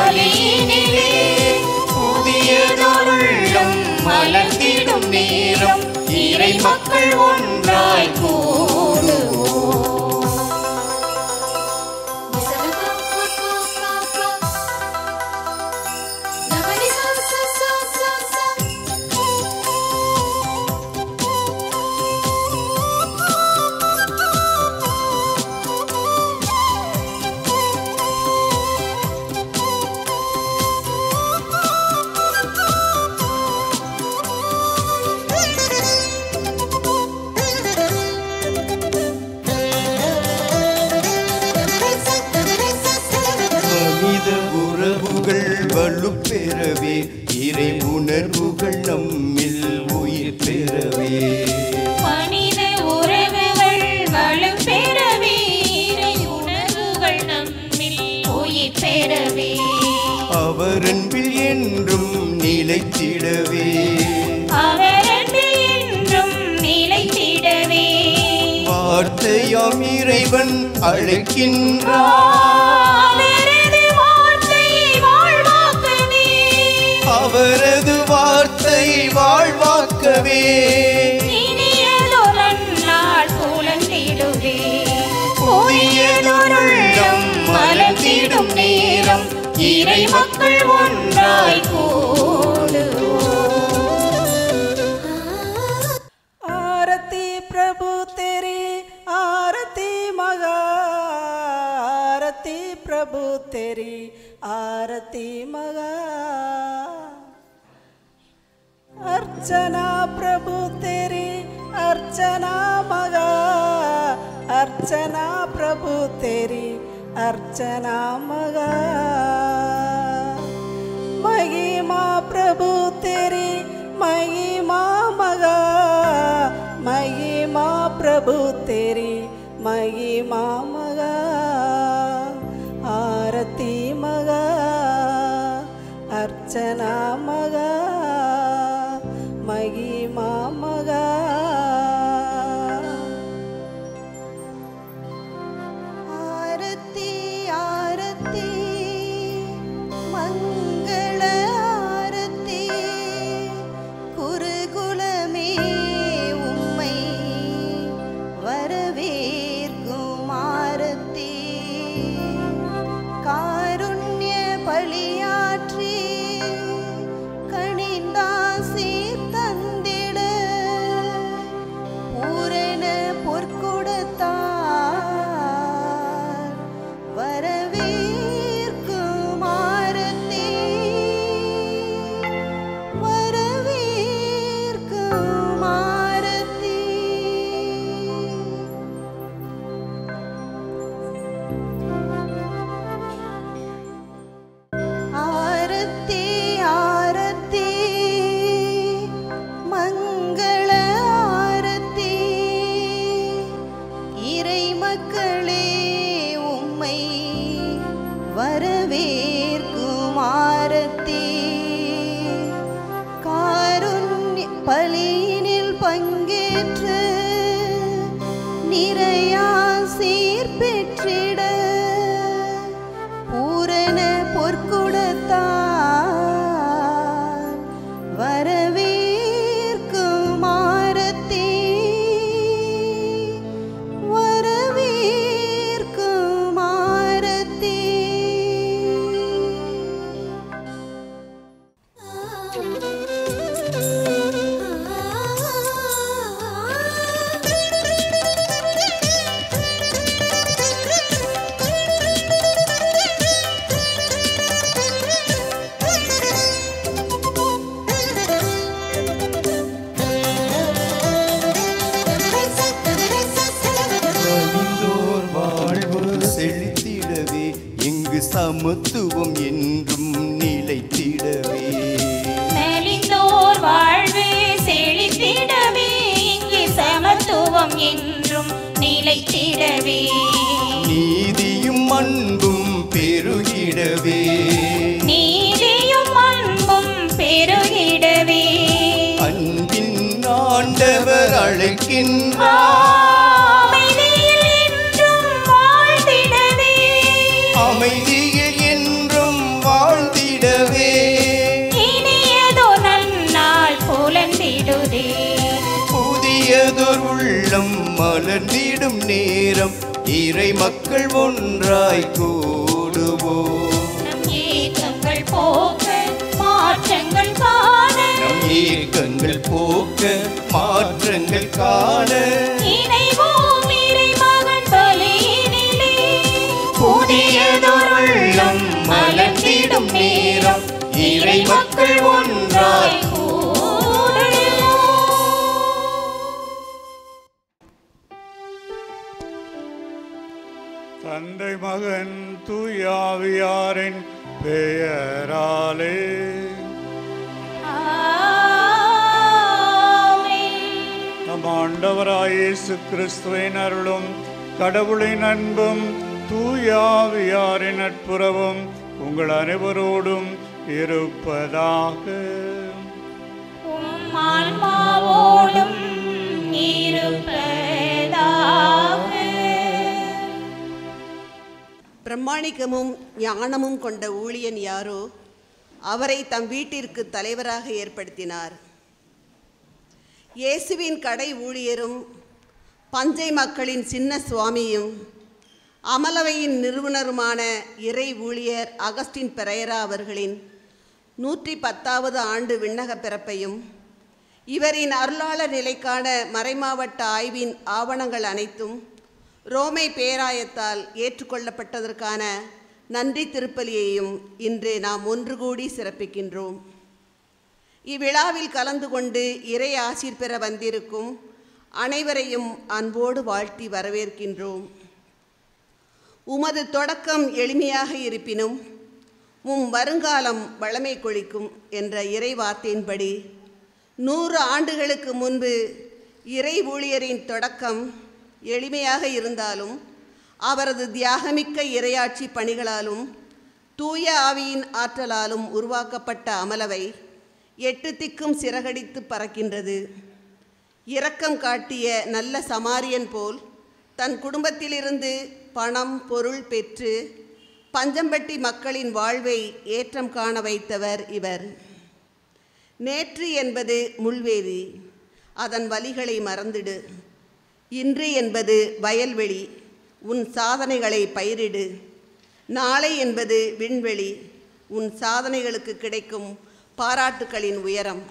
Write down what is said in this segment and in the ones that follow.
பலியினிலே புதியதொருள்ளம் மலர்ந்திடும் நேரம் இறை மக்கள் ஒன்றாய் கூடுவோம் மனித உறவுகள் வலுப்பெறவே இறை உணர்வுகள் நம்மில் உயிர் பெறவே மனித உறவுகள் வளம் பெறவே இறை உணர்வுகள் நம்மில் உயிர் பெறவே அவர் அன்பில் என்றும் நிலைத்திடவே அவரன்பில் என்றும் நிலைத்திடவே வார்த்தையாம் இறைவன் அழைக்கின்றார் அவரது வார்த்தையை வாழ்வாக்கவே அவரது வார்த்தை வாழ்வாக்கவே இனியதொரு நாள் புலந்திடுவே புதியதொருள்ளம் மலர்ந்திடும் நேரம் இறை மக்கள் ஒன்றாய் கூடுவோம் आरती प्रभु तेरी आरती मगा आरती प्रभु तेरी आरती मगा अर्चना प्रभु तेरी अर्चना मगा अर्चना प्रभु तेरी अर्चना मगा महिमा प्रभु तेरी महिमा मगा महिमा प्रभु तेरी महिमा मगा आरती मगा अर्चना मगा महिमा मगा ஆரத்தி ஆரத்தி மங்கள ஆரத்தி குருகுலமே உம்மை வரவேற்கும் ஆரத்தி காருண்ய பலியாற்றி கணிந்தாசி தந்திட பூரண பொற்கொடத்தார் வரவேற்கும் ஆரத்தி வரவேற்கும் ஆரத்தி ஆரத்தி ஆரத்தி மங்கள ஆரத்தி இறை மக்களே உம்மை வரவேற்கும் ஆரத்தி காருண்ய பலியினில் பங்கேற்று நிறையா சீர் பெற்றிட பூரண பொற்கொடத்தார் வரவேற்கும் ஆரத்தி வரவேற்கும் ஆரத்தி கனிந்தோர் வாழ்வு செழித்திடவே இங்கு சமத்துவம் என்றும் நிலைத்திடவே மெலிந்தோர் வாழ்வு செழித்திடவே இங்கு சமத்துவம் என்றும் நிலைத்திடவே நீதியும் அன்பும் பெருகிடவே நீதியும் அன்பும் பெருகிடவே அன்பின் ஆண்டவர் அழைக்கின்றார் அமைதியில் என்றும் வாழ்ந்திடவே அமைதியில் என்றும் வாழ்ந்திடவே இறை மக்கள் ஒன்றாய் கூடுவோம் நம் ஏக்கங்கள் போக்க மாற்றங்கள் காண நம் ஏக்கங்கள் போக்க மாற்றங்கள் காண இணைவோம் இறைமகன் பலியினிலே புதியதொருள்ளம் மலர்ந்திடும் நேரம் இறை மக்கள் ஒன்றாய் கூடுவோம் தந்தை மகன் தூயாவியாரின் பெயராலே ஆமென். நம் ஆண்டவராய் இயேசு கிறிஸ்துவின் அருளும் கடவுளின் அன்பும் தூயாவியாரின் நட்புறவும் உங்கள் அனைவரோடும் இருப்பதாக உம் ஆன்மாவோடும் இருப்பதாக பிரமாணிக்கமும் ஞானமும் கொண்ட ஊழியன் யாரோ அவரை தம் வீட்டிற்கு தலைவராக ஏற்படுத்தினார் இயேசுவின் கடை ஊழியரும் பஞ்சை மக்களின் சின்ன சுவாமியும் அமலவையின் நிறுவனருமான இறை ஊழியர் அகஸ்டின் பெரையரா அவர்களின் நூற்றி பத்தாவது ஆண்டு விண்ணக பிறப்பையும் இவரின் அருளாளர் நிலைக்கான மறைமாவட்ட ஆய்வின் ஆவணங்கள் அனைத்தும் ரோமை பேராயத்தால் ஏற்றுக்கொள்ளப்பட்டதற்கான நன்றி திருப்பலியையும் இன்று நாம் ஒன்று கூடி சிறப்பிக்கின்றோம் இவ்விழாவில் கலந்து கொண்டு இறை ஆசீர் பெற வந்திருக்கும் அனைவரையும் அன்போடு வாழ்த்தி வரவேற்கின்றோம் உமது தொடக்கம் எளிமையாக இருப்பினும் உம் வருங்காலம் வளமை கொளிக்கும் என்ற இறை வார்த்தையின்படி நூறு ஆண்டுகளுக்கு முன்பு இறை ஊழியரின் தொடக்கம் எளிமையாக இருந்தாலும் அவரது தியாகமிக்க இரையாட்சி பணிகளாலும் தூய ஆவியின் ஆற்றலாலும் உருவாக்கப்பட்ட அமலவை எட்டு திக்கும் சிறகடித்து பறக்கின்றது இரக்கம் காட்டிய நல்ல சமாரியன் போல் தன் குடும்பத்திலிருந்து பணம் பொருள் பெற்று பஞ்சம்பட்டி மக்களின் வாழ்வை ஏற்றம் காண வைத்தவர் இவர் நேற்று என்பது முள்வேலி அதன் வலிகளை மறந்திடு இன்று என்பது வயல்வெளி உன் சாதனைகளை பயிரிடு நாளை என்பது விண்வெளி உன் சாதனைகளுக்கு கிடைக்கும் பாராட்டுக்களின் உயரம்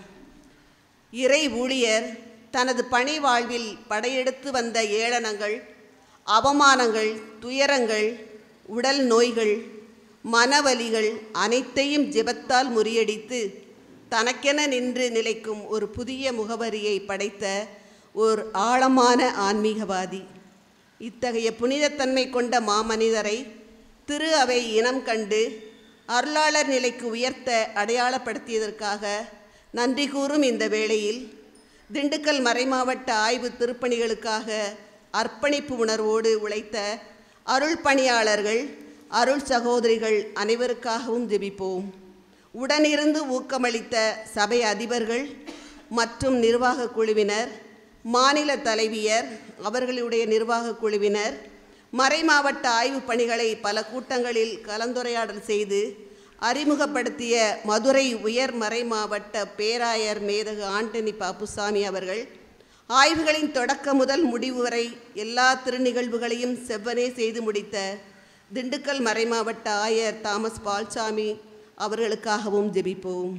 இறை ஊழியர் தனது பணி வாழ்வில் படையெடுத்து வந்த ஏளனங்கள் அவமானங்கள் துயரங்கள் உடல் நோய்கள் மனவலிகள் அனைத்தையும் ஜெபத்தால் முறியடித்து தனக்கென நின்று நிலைக்கும் ஒரு புதிய முகவரியை படைத்த ஒரு ஆழமான ஆன்மீகவாதி இத்தகைய புனிதத்தன்மை கொண்ட மாமனிதரை திரு அவை இனம் கண்டு அருளாளர் நிலைக்கு உயர்த்த அடையாளப்படுத்தியதற்காக நன்றி கூறும் இந்த வேளையில் திண்டுக்கல் மறைமாவட்ட ஆய்வு திருப்பணிகளுக்காக அர்ப்பணிப்பு உணர்வோடு உழைத்த அருள் பணியாளர்கள் அருள் சகோதரிகள் அனைவருக்காகவும் ஜெபிப்போம் உடனிருந்து ஊக்கமளித்த சபை அதிபர்கள் மற்றும் நிர்வாக குழுவினர் மாநில தலைவியர் அவர்களுடைய நிர்வாக குழுவினர் மறைமாவட்ட ஆய்வுப் பணிகளை பல கூட்டங்களில் கலந்துரையாடல் செய்து அறிமுகப்படுத்திய மதுரை உயர் மறைமாவட்ட பேராயர் மேதகு ஆண்டனி பாப்புசாமி அவர்கள் ஆய்வுகளின் தொடக்கம் முதல் முடிவு வரை எல்லா திருநிகழ்வுகளையும் செவ்வனே செய்து முடித்த திண்டுக்கல் மறைமாவட்ட ஆயர் தாமஸ் பால்சாமி அவர்களுக்காகவும் ஜெபிப்போம்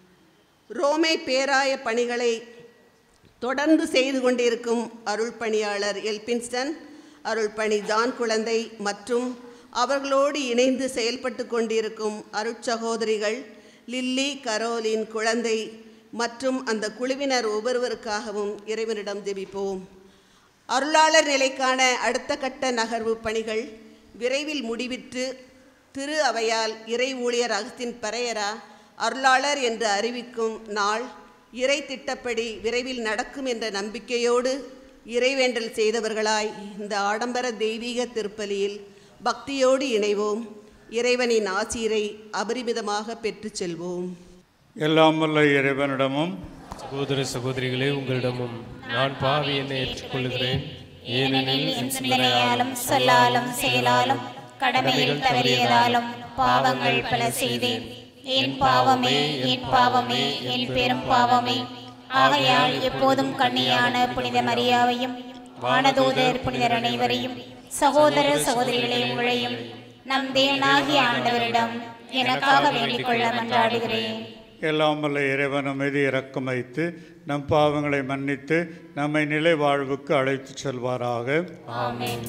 ரோமை பேராய பணிகளை தொடர்ந்து செய்து கொண்டிருக்கும் அருள் பணியாளர் எல்பின்ஸ்டன் அருள் பணி ஜான் குழந்தை மற்றும் அவர்களோடு இணைந்து செயல்பட்டு கொண்டிருக்கும் அருட்சகோதரிகள் லில்லி கரோலின் குழந்தை மற்றும் அந்த குழுவினர் ஒவ்வொருவருக்காகவும் இறைவனிடம் ஜெபிப்போம் அருளாளர் நிலைக்கான அடுத்த கட்ட நகர்வு பணிகள் விரைவில் முடிவிற்று திரு அவையால் இறை ஊழியர் அகஸ்தின் பரையரா அருளாளர் என்று அறிவிக்கும் நாள் இறை திட்டப்படி விரைவில் நடக்கும் என்ற நம்பிக்கையோடு இறைவேண்டல் செய்தவர்களாய் இந்த ஆடம்பர தெய்வீக திருப்பலியில் பக்தியோடு இணைவோம் இறைவனின் ஆசீரை அபரிமிதமாக பெற்றுச் செல்வோம் எல்லாம் வல்ல இறைவனிடமும் சகோதர சகோதரிகளே உங்களிடமும் நான் பாவி என்னை ஏற்றுக்கொள்கிறேன் ஏனெனில் என் சிந்தனையாலும் சொல்லாலும் செயலாலும் கடமையில் தவறியதாலும் பாவங்கள் பல செய்தேன் என் பாவமே என் பாவமே என் பெரும் பாவமே ஆகையால் எப்போதும் கண்ணியான புனித மரியாவையும் வானதூதர் புனிதர் அனைவரையும் சகோதர சகோதரிகளே உங்களையும் நம் தேவனாகிய ஆண்டவரிடம் எனக்காக வேண்டிக் கொள்ள மன்றாடுகிறேன் எல்லாம் வல்ல இறைவன் நம் மீது இரக்கம் வைத்து நம் பாவங்களை மன்னித்து நம்மை நிலை வாழ்வுக்கு அழைத்துச் செல்வாராக ஆமென்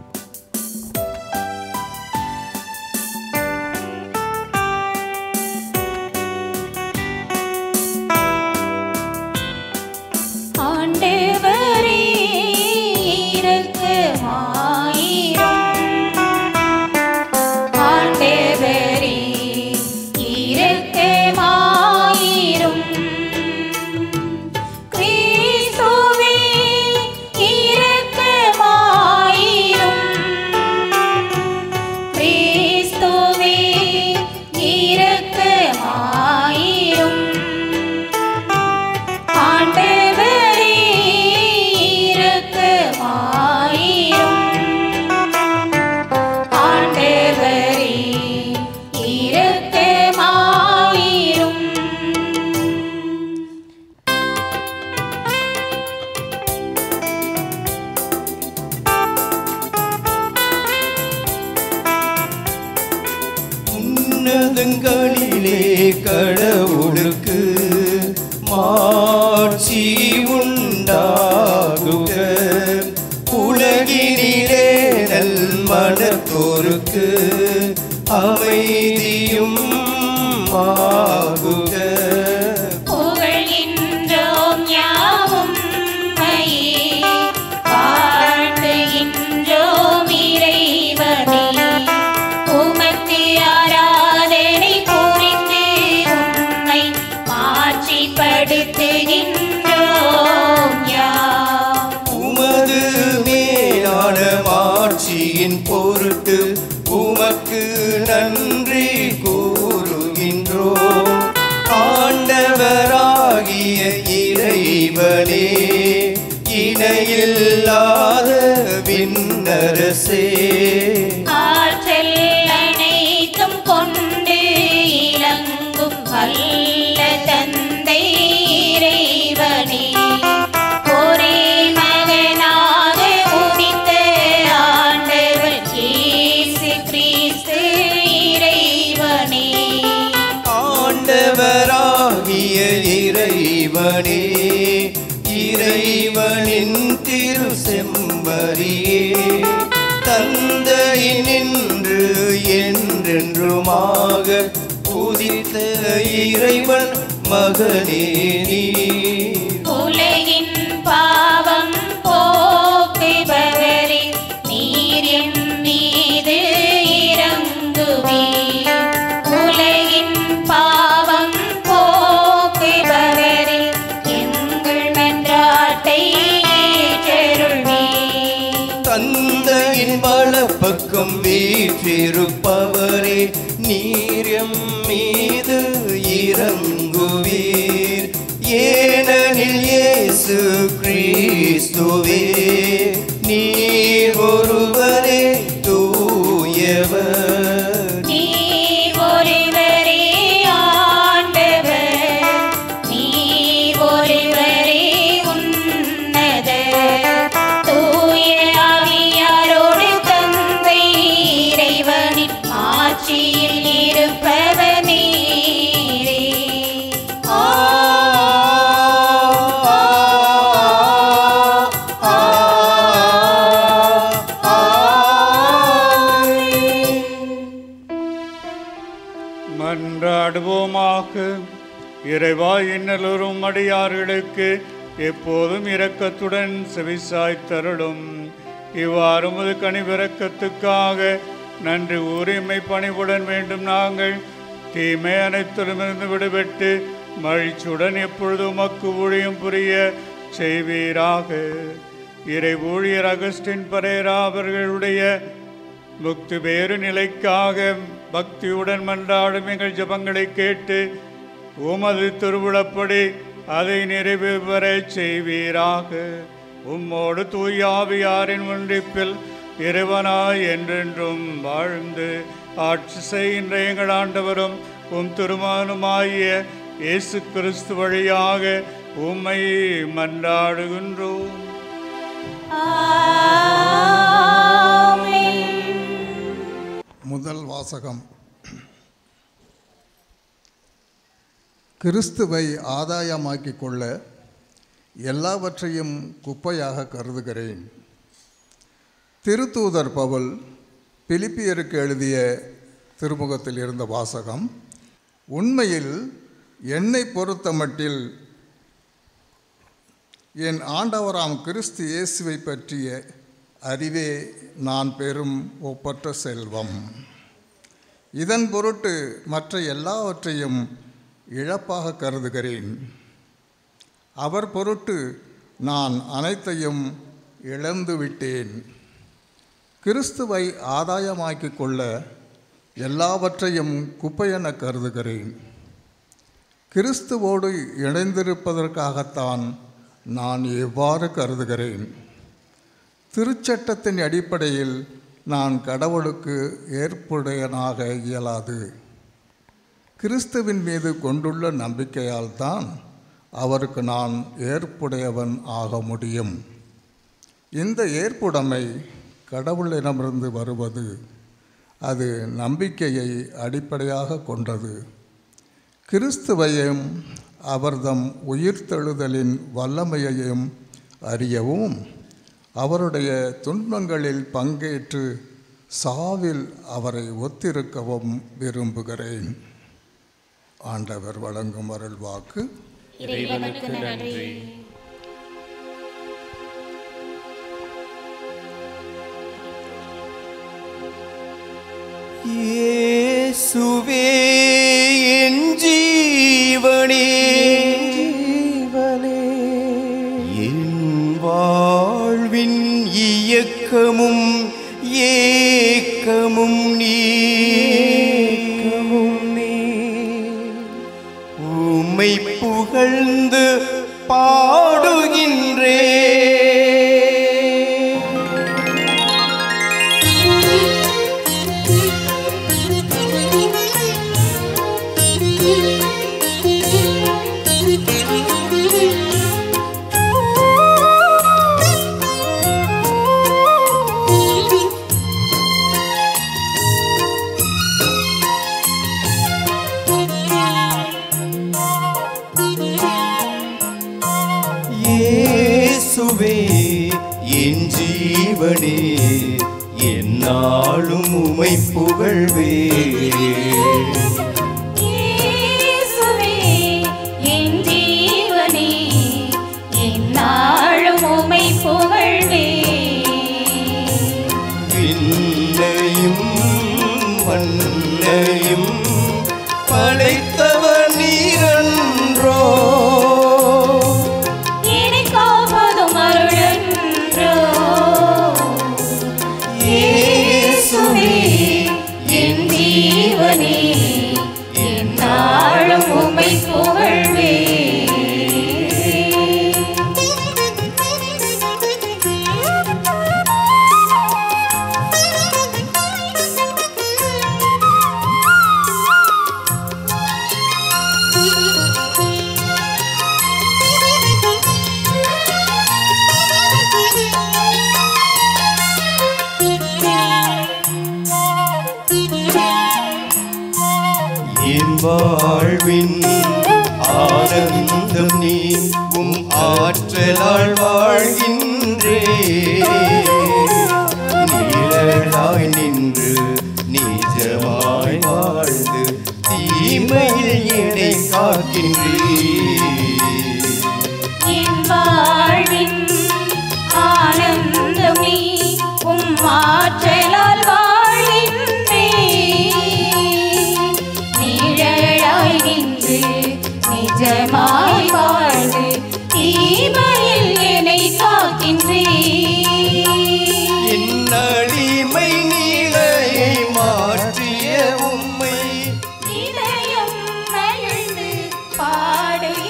ஆண்டவரே இரக்கமாயிரும் ஆண்டவரே இரக்கமாயிரும் கிறிஸ்துவே இரக்கமாயிரும் கிறிஸ்துவே இரக்கமாயிரும் ஆண்டவரே இரக்கமாயிரும் ஆண்டவரே இரக்கமாயிரும் உன்னதங்களிலே கடவுளுக்கு மாட்சி உண்டாகுக உலகினிலே நல் மனத்தோருக்கு அமைதியும் ஆகுக புகழ்கின்றோம் யாவும் மையே வாழ்த்துகின்றோம் இறைவனே உமக்கு ஆராதனை புரிந்து உம்மை மாற்றிப்படுத்துகின்றோம் யாம் உமது மேலான மாட்சியின் பொருட்டு உமக்கு நன்றி கூறுகின்றோம் ஆண்டவராகிய இறைவனே இணையில்லாத விண்ணரசே ஆற்றல் அனைத்தும் கொண்டு இலங்கும் வல்ல தந்தை இறைவனே ஒரே மகனாக உதித்த ஆண்டவர் இயேசு கிறிஸ்து இறைவனே ஆண்டவராகிய இறைவனே இறைவனின் திரு செம்பரியே தந்தையினின்று என்றென்றுமாக உதித்த இறைவன் மகனே நீ உலகின் பாவம் போக்குபவரே நீர் எம் மீது இறங்குவீர் உலகின் பாவம் போக்குபவரே எங்கள் மன்றாட்டை ஏற்றருள்வீர் தந்தையின் வலப்பக்கம் வீற்றிருப்பவரே நீரம் மீது இறங்குவீர் ஏனெனில் இயேசு கிறிஸ்துவே நீர் ஒருவரே தூயவர் நீ ஒருவரே ஆண்டவர் நீ ஒருவரே உன்னத தூய ஆவியாரோடு தந்தை இறைவனின் ஆட்சியில் இருப்பவர் நீரே ஆ, ஆ, ஆ, மன்றாடுவோமாக இறைவா இன்னலூரும் அடியார்களுக்கு எப்போதும் இரக்கத்துடன் செவிசாய்த்தருளும் இவ்வாறு முது கனிவிறக்கத்துக்காக நன்றி உரிமை பணிவுடன் வேண்டும் நாங்கள் தீமை அனைத்திலுமிருந்து விடுபட்டு மகிழ்ச்சியுடன் எப்பொழுது உமக்கு ஊழியம் புரிய செய்வீராக இறை ஊழியர் அகஸ்டின் பரேரா அவர்களுடைய முக்தி வேறு நிலைக்காக பக்தியுடன் மன்றாடும் எங்கள் ஜபங்களை கேட்டு உமது திருவிழப்படி அதை நிறைவேறச் செய்வீராக உம்மோடு தூயாவியாரின் ஒன்றிப்பில் இறைவனாய் என்றென்றும் வாழ்ந்து ஆட்சி செய்கின்ற எங்கள் ஆண்டவரும் உம் திருமானுமாகிய இயேசு கிறிஸ்து வழியாக உம்மை மன்றாடுகின்றோம் ஆமென் முதல் வாசகம் கிறிஸ்துவை ஆதாயமாக்கிக் கொள்ள எல்லாவற்றையும் குப்பையாக கருதுகிறேன் திருத்தூதர் பவுல் பிலிப்பியருக்கு எழுதிய திருமுகத்தில் இருந்த வாசகம் உண்மையில் என்னை பொறுத்தமட்டில் என் ஆண்டவராம் கிறிஸ்து இயேசுவை பற்றிய அறிவே நான் பெறும் ஒப்பற்ற செல்வம் இதன் பொருட்டு மற்ற எல்லாவற்றையும் இழப்பாக கருதுகிறேன் அவர் பொருட்டு நான் அனைத்தையும் இழந்து விட்டேன் கிறிஸ்துவை ஆதாயமாக்கிக் கொள்ள எல்லாவற்றையும் குப்பையென கருதுகிறேன் கிறிஸ்துவோடு இணைந்திருப்பதற்காகத்தான் நான் எவ்வாறு கருதுகிறேன் திருச்சட்டத்தின் அடிப்படையில் நான் கடவுளுக்கு ஏற்புடையனாக இயலாது கிறிஸ்துவின் மீது கொண்டுள்ள நம்பிக்கையால் தான் அவருக்கு நான் ஏற்புடையவன் ஆக முடியும் இந்த ஏற்புடைமை கடவுளிடமிருந்து வருவது அது நம்பிக்கையை அடிப்படையாக கொண்டது கிறிஸ்துவையும் அவர்தம் உயிர்த்தெழுதலின் வல்லமையையும் அறியவும் அவருடைய துன்பங்களில் பங்கேற்று சாவில் அவரை ஒத்திருக்கவும் விரும்புகிறேன் ஆண்டவர் வழங்கும் அருள் வாக்கு இறைவனுக்கு நன்றி இயேசுவே என் ஜீவனே ஜீவனே என் வாழ்வின் இயக்கமும் ஏக்கமும் நீ ஏக்கமும் நீ உம்மை புகழ்ந்து பாடுகின்றே இயேசுவே என் ஜீவனே என்னாலும் உமை புகழ்வே இயேசுவே என் ஜீவனே எந்நாளும் உம்மை புகழ்வேன் விண்ணையும் மண்ணையும் படைத்தவர் நீரன்றோ என்னை காப்பதும் அருளன்றோ இயேசுவே என் ஜீவனே எந்நாளும் உம்மை புகழ்வேன் என் வாழ்வின் ஆனந்தம் நீ உம் ஆற்றலால் வாழ்கின்றே நிழலாய் நின்று நிஜமாய் வாழ்ந்து தீமையில் என்னை காக்கின்றே என் வாழ்வின் ஆனந்தம் நீ உம் ஆற்றலால் வாழ்கின்றே நிழலாய் நின்று நிஜமாய் வாழ்ந்து தீமையில் என்னை காக்கின்றே என் அடிமை நீளையை மாற்றிய உம்மை இதயம் மகிழ்ந்து பாடுகின்றேன்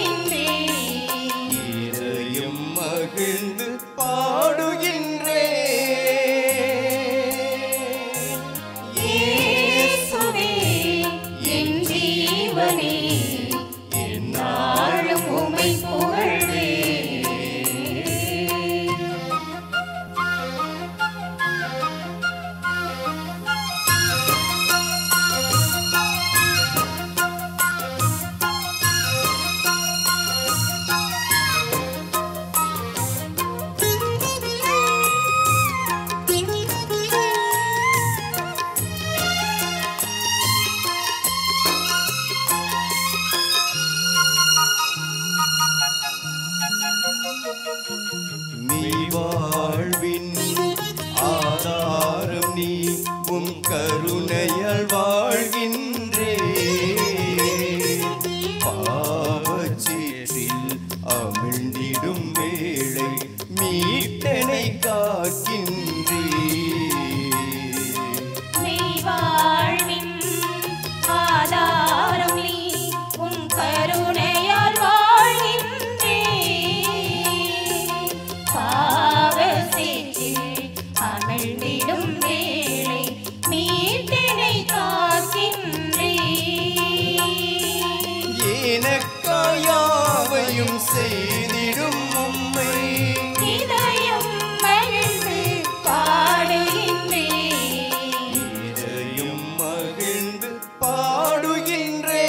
கருணையால் வாழ்கின்றே பாவச்சீற்றில் அமிழ்ந்திடும் வேளை மீட்டனை காக்கின்றே மெய் வாழ்வின் ஆதாரம் நீ உன் கருணையால் வாழ்கின்றேன் பாவ சேற்றில் அமிழ்ந்திடும் வேளை மீட்டினை காக்கின்றேன் எனக்காயாவையும் செய்திடும் உம்மை இதயம் மகிழ்ந்து பாடுகின்றேன் இதயம் மகிழ்ந்து பாடுகின்றே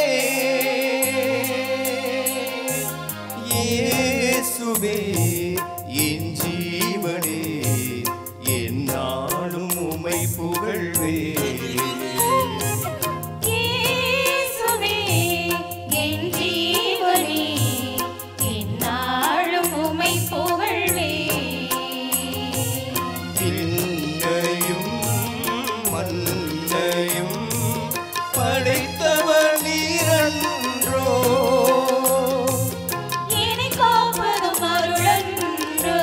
இயேசுவே என் ஜீவனே என்னாலும் உமை புகழ்வே இயேசுவே என் ஜீவனே எந்நாளும் உம்மை புகழ்வேன் விண்ணையும் மண்ணையும் படைத்தவர் நீரன்றோ என்னை காப்பதும் அருளன்றோ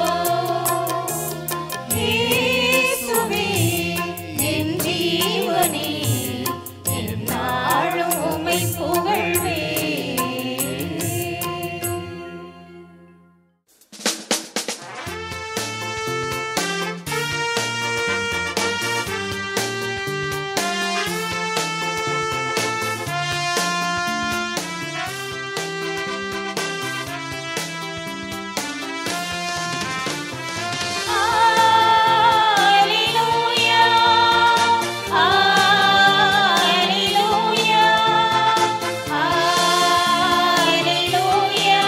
இயேசுவே என் ஜீவனே எந்நாளும் உம்மை புகழ்வேன் Alleluia Alleluia Alleluia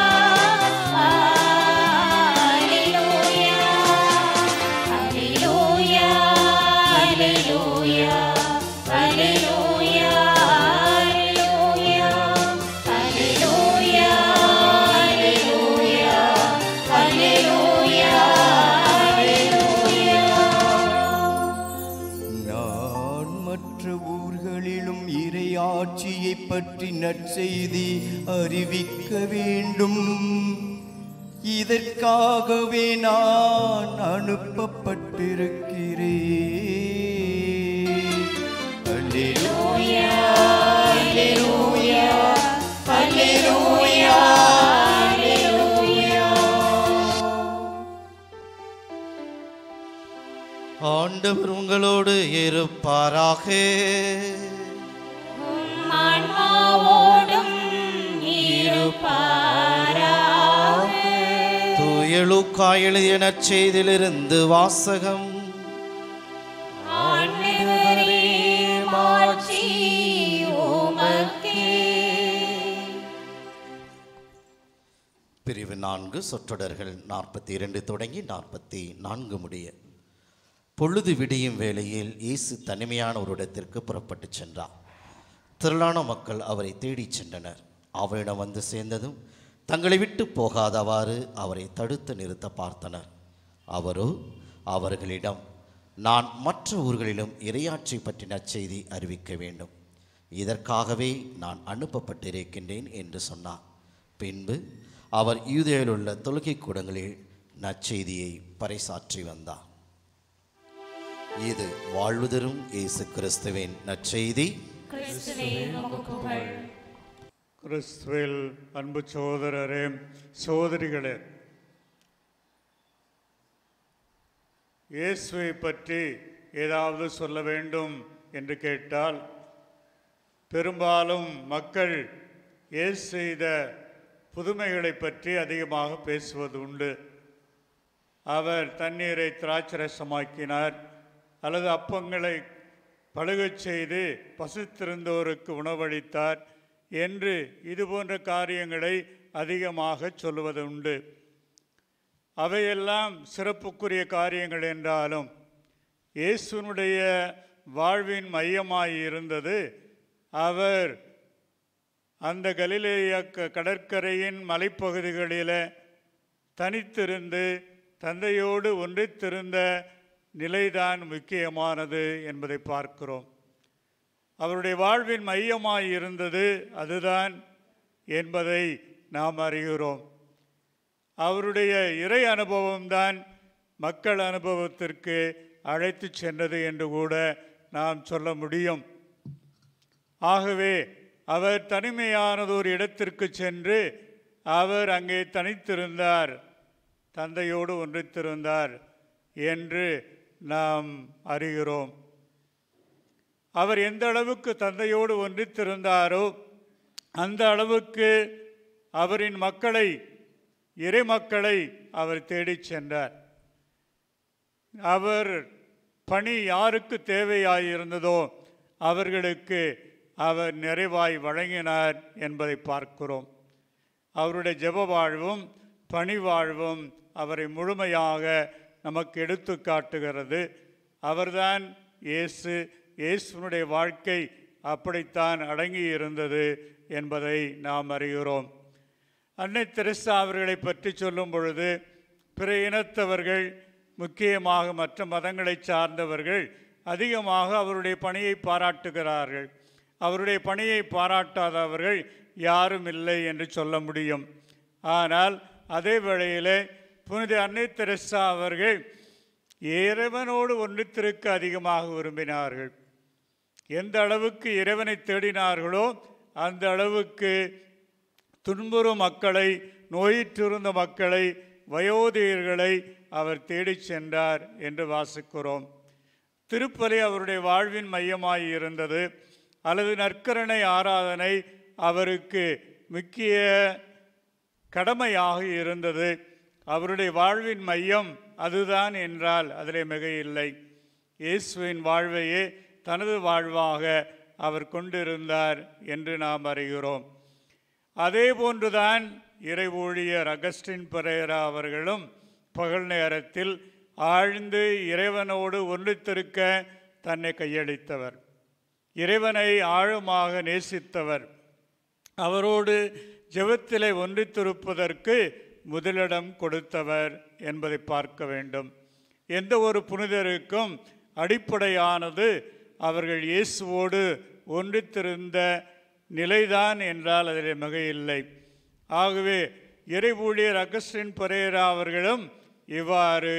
Alleluia Alleluia Alleluia Alleluia Alleluia Alleluia Alleluia நான் மற்ற ஊர்களிலும் இறையாட்சியை பற்றி நற்செய்தி அறிவிக்க வேண்டும் இதற்காகவே நான் அனுப்பப்பட்டிருக்கிறேன் அல்லேலூயா, அல்லேலூயா, அல்லேலூயா, அல்லேலூயா. ஆண்டவர் உங்களோடு இருப்பாராக ஆன்மாவோடும் இருப்பாராக. தூயலுக்கா எழுதிய நற்செய்தியிலிருந்து வாசகம் ஆண்டவரே, மாட்சி உமக்கே. பிரிவு நான்கு சொற்றொடர்கள் நாற்பத்தி இரண்டு தொடங்கி நாற்பத்தி நான்கு முடிய பொழுது விடியும் வேளையில் இயேசு தனிமையான ஒரு இடத்திற்கு புறப்பட்டுச் சென்றார் திரளான மக்கள் அவரை தேடிச் சென்றனர் அவரிடம் வந்து சேர்ந்ததும் தங்களை விட்டு போகாதவாறு அவரை தடுத்து நிறுத்த பார்த்தனர் அவரோ அவர்களிடம் நான் மற்ற ஊர்களிலும் இரையாட்சி பற்றின செய்தி அறிவிக்க வேண்டும் இதற்காகவே நான் அனுப்பப்பட்டிருக்கின்றேன் என்று சொன்னார் பின்பு அவர் யூதேயில் உள்ள தொழுகை கூடங்களில் நற்செய்தியை பறைசாற்றி வந்தார் இது வாழ்வு தரும் இயேசு கிறிஸ்துவின் நற்செய்தி கிறிஸ்துவே உமக்கு புகழ். கிறிஸ்துவில் அன்பு சகோதரரே சகோதரிகளே இயேசுவை பற்றி ஏதாவது சொல்ல வேண்டும் என்று கேட்டால் பெரும்பாலும் மக்கள் இயேசு செய்த புதுமைகளை பற்றி அதிகமாக பேசுவது உண்டு அவர் தண்ணீரை திராட்சரசமாக்கினார் அல்லது அப்பங்களை பழுகச் செய்து பசித்திருந்தோருக்கு உணவளித்தார் என்று இது போன்ற காரியங்களை அதிகமாக சொல்லுவது உண்டு அவையெல்லாம் சிறப்புக்குரிய காரியங்கள் என்றாலும் இயேசுனுடைய வாழ்வின் மையமாய் இருந்தது அவர் அந்த கலிலேய க- கடற்கரையின் மலைப்பகுதிகளில் தனித்திருந்து தந்தையோடு ஒன்றித்திருந்த நிலைதான் முக்கியமானது என்பதை பார்க்கிறோம் அவருடைய வாழ்வின் மையமாய் இருந்தது அதுதான் என்பதை நாம் அறிகிறோம் அவருடைய இறை அனுபவம்தான் மக்கள் அனுபவத்திற்கு அழைத்து சென்றது என்று கூட நாம் சொல்ல முடியும் ஆகவே அவர் தனிமையானது ஒரு இடத்திற்கு சென்று அவர் அங்கே தனித்திருந்தார் தந்தையோடு ஒன்றித்திருந்தார் என்று நாம் அறிகிறோம் அவர் எந்த அளவுக்கு தந்தையோடு ஒன்றித்திருந்தாரோ அந்த அளவுக்கு அவரின் மக்களை இறை மக்களை அவர் தேடிச் சென்றார் அவர் பணி யாருக்கு தேவையாயிருந்ததோ அவர்களுக்கு அவர் நிறைவாய் வழங்கினார் என்பதை பார்க்கிறோம் அவருடைய ஜெப வாழ்வும் பணி வாழ்வும் அவரை முழுமையாக நமக்கு எடுத்து காட்டுகிறது அவர்தான் இயேசு இயேசுனுடைய வாழ்க்கை அப்படித்தான் அடங்கி இருந்தது என்பதை நாம் அறிகிறோம் அன்னை தெரசா அவர்களை பற்றி சொல்லும் பொழுது பிற இனத்தவர்கள் முக்கியமாக மற்ற மதங்களை சார்ந்தவர்கள் அதிகமாக அவருடைய பணியை பாராட்டுகிறார்கள் அவருடைய பணியை பாராட்டாதவர்கள் யாரும் இல்லை என்று சொல்ல முடியும் ஆனால் அதே வேளையிலே புனித அன்னை தெரசா அவர்கள் இறைவனோடு ஒன்றித்திருக்க அதிகமாக விரும்பினார்கள் எந்த அளவுக்கு இறைவனை தேடினார்களோ அந்த அளவுக்கு துன்புறும் மக்களை நோயிற்றிருந்த மக்களை வயோதிகர்களை அவர் தேடிச் சென்றார் என்று வாசிக்கிறோம் திருப்பலி அவருடைய வாழ்வின் மையமாய் இருந்தது அல்லது நற்கரணை ஆராதனை அவருக்கு முக்கிய கடமையாக இருந்தது அவருடைய வாழ்வின் மையம் அதுதான் என்றால் அதிலே மிக இல்லை இயேசுவின் வாழ்வையே தனது வாழ்வாக அவர் கொண்டிருந்தார் என்று நாம் அறிகிறோம் அதே போன்றுதான் இறை ஊழியர் அகஸ்டின் பெரேரா அவர்களும் பகல் நேரத்தில் ஆழ்ந்து இறைவனோடு ஒன்றித்திருக்க தன்னை கையளித்தவர் இறைவனை ஆழமாக நேசித்தவர் அவரோடு ஜெபத்திலே ஒன்றித்திருப்பதற்கு முதலிடம் கொடுத்தவர் என்பதை பார்க்க வேண்டும் எந்த ஒரு புனிதருக்கும் அடிப்படையானது அவர்கள் இயேசுவோடு ஒன்றித்திருந்த நிலைதான் என்றால் அதில் மிக இல்லை ஆகவே இறை ஊழியர் அகஸ்டின் பரேரா அவர்களும் இவ்வாறு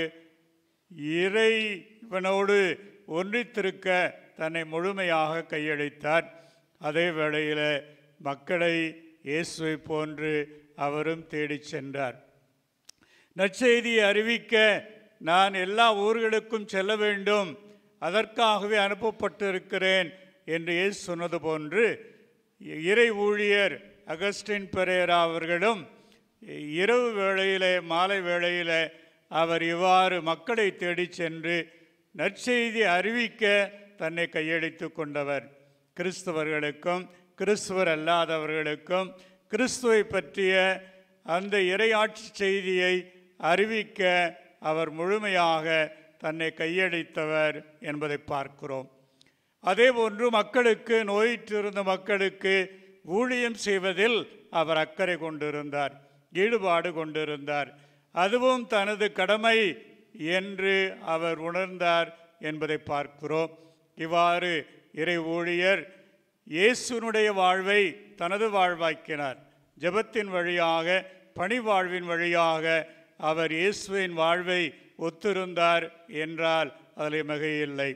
இறைவனோடு ஒன்றித்திருக்க தன்னை முழுமையாக கையளித்தார் அதே வேளையில் மக்களை இயேசுவை போன்று அவரும் தேடிச் சென்றார் நற்செய்தியை அறிவிக்க நான் எல்லா ஊர்களுக்கும் செல்ல வேண்டும் அதற்காகவே அனுப்பப்பட்டிருக்கிறேன் என்று இயேசு சொன்னது போன்று இறை ஊழியர் அகஸ்டின் பெரேரா அவர்களும் இரவு வேளையிலே மாலை வேளையிலே அவர் இவ்வாறு மக்களை தேடிச் சென்று நற்செய்தி அறிவிக்க தன்னை கையளித்து கொண்டவர் கிறிஸ்தவர்களுக்கும் கிறிஸ்துவர் அல்லாதவர்களுக்கும் கிறிஸ்துவை பற்றிய அந்த இறையாட்சி செய்தியை அறிவிக்க அவர் முழுமையாக தன்னை கையளித்தவர் என்பதை பார்க்கிறோம் அதேபோன்று மக்களுக்கு நோயிற்றிருந்த மக்களுக்கு ஊழியம் செய்வதில் அவர் அக்கறை கொண்டிருந்தார் ஈடுபாடு கொண்டிருந்தார் அதுவும் தனது கடமை என்று அவர் உணர்ந்தார் என்பதை பார்க்கிறோம் இவ்வாறு இறை ஊழியர் இயேசுனுடைய வாழ்வை தனது வாழ்வாக்கினார் ஜெபத்தின் வழியாக பணி வாழ்வின் வழியாக அவர் இயேசுவின் வாழ்வை ஒத்திருந்தார் என்றால் அதில் மிகையில்லை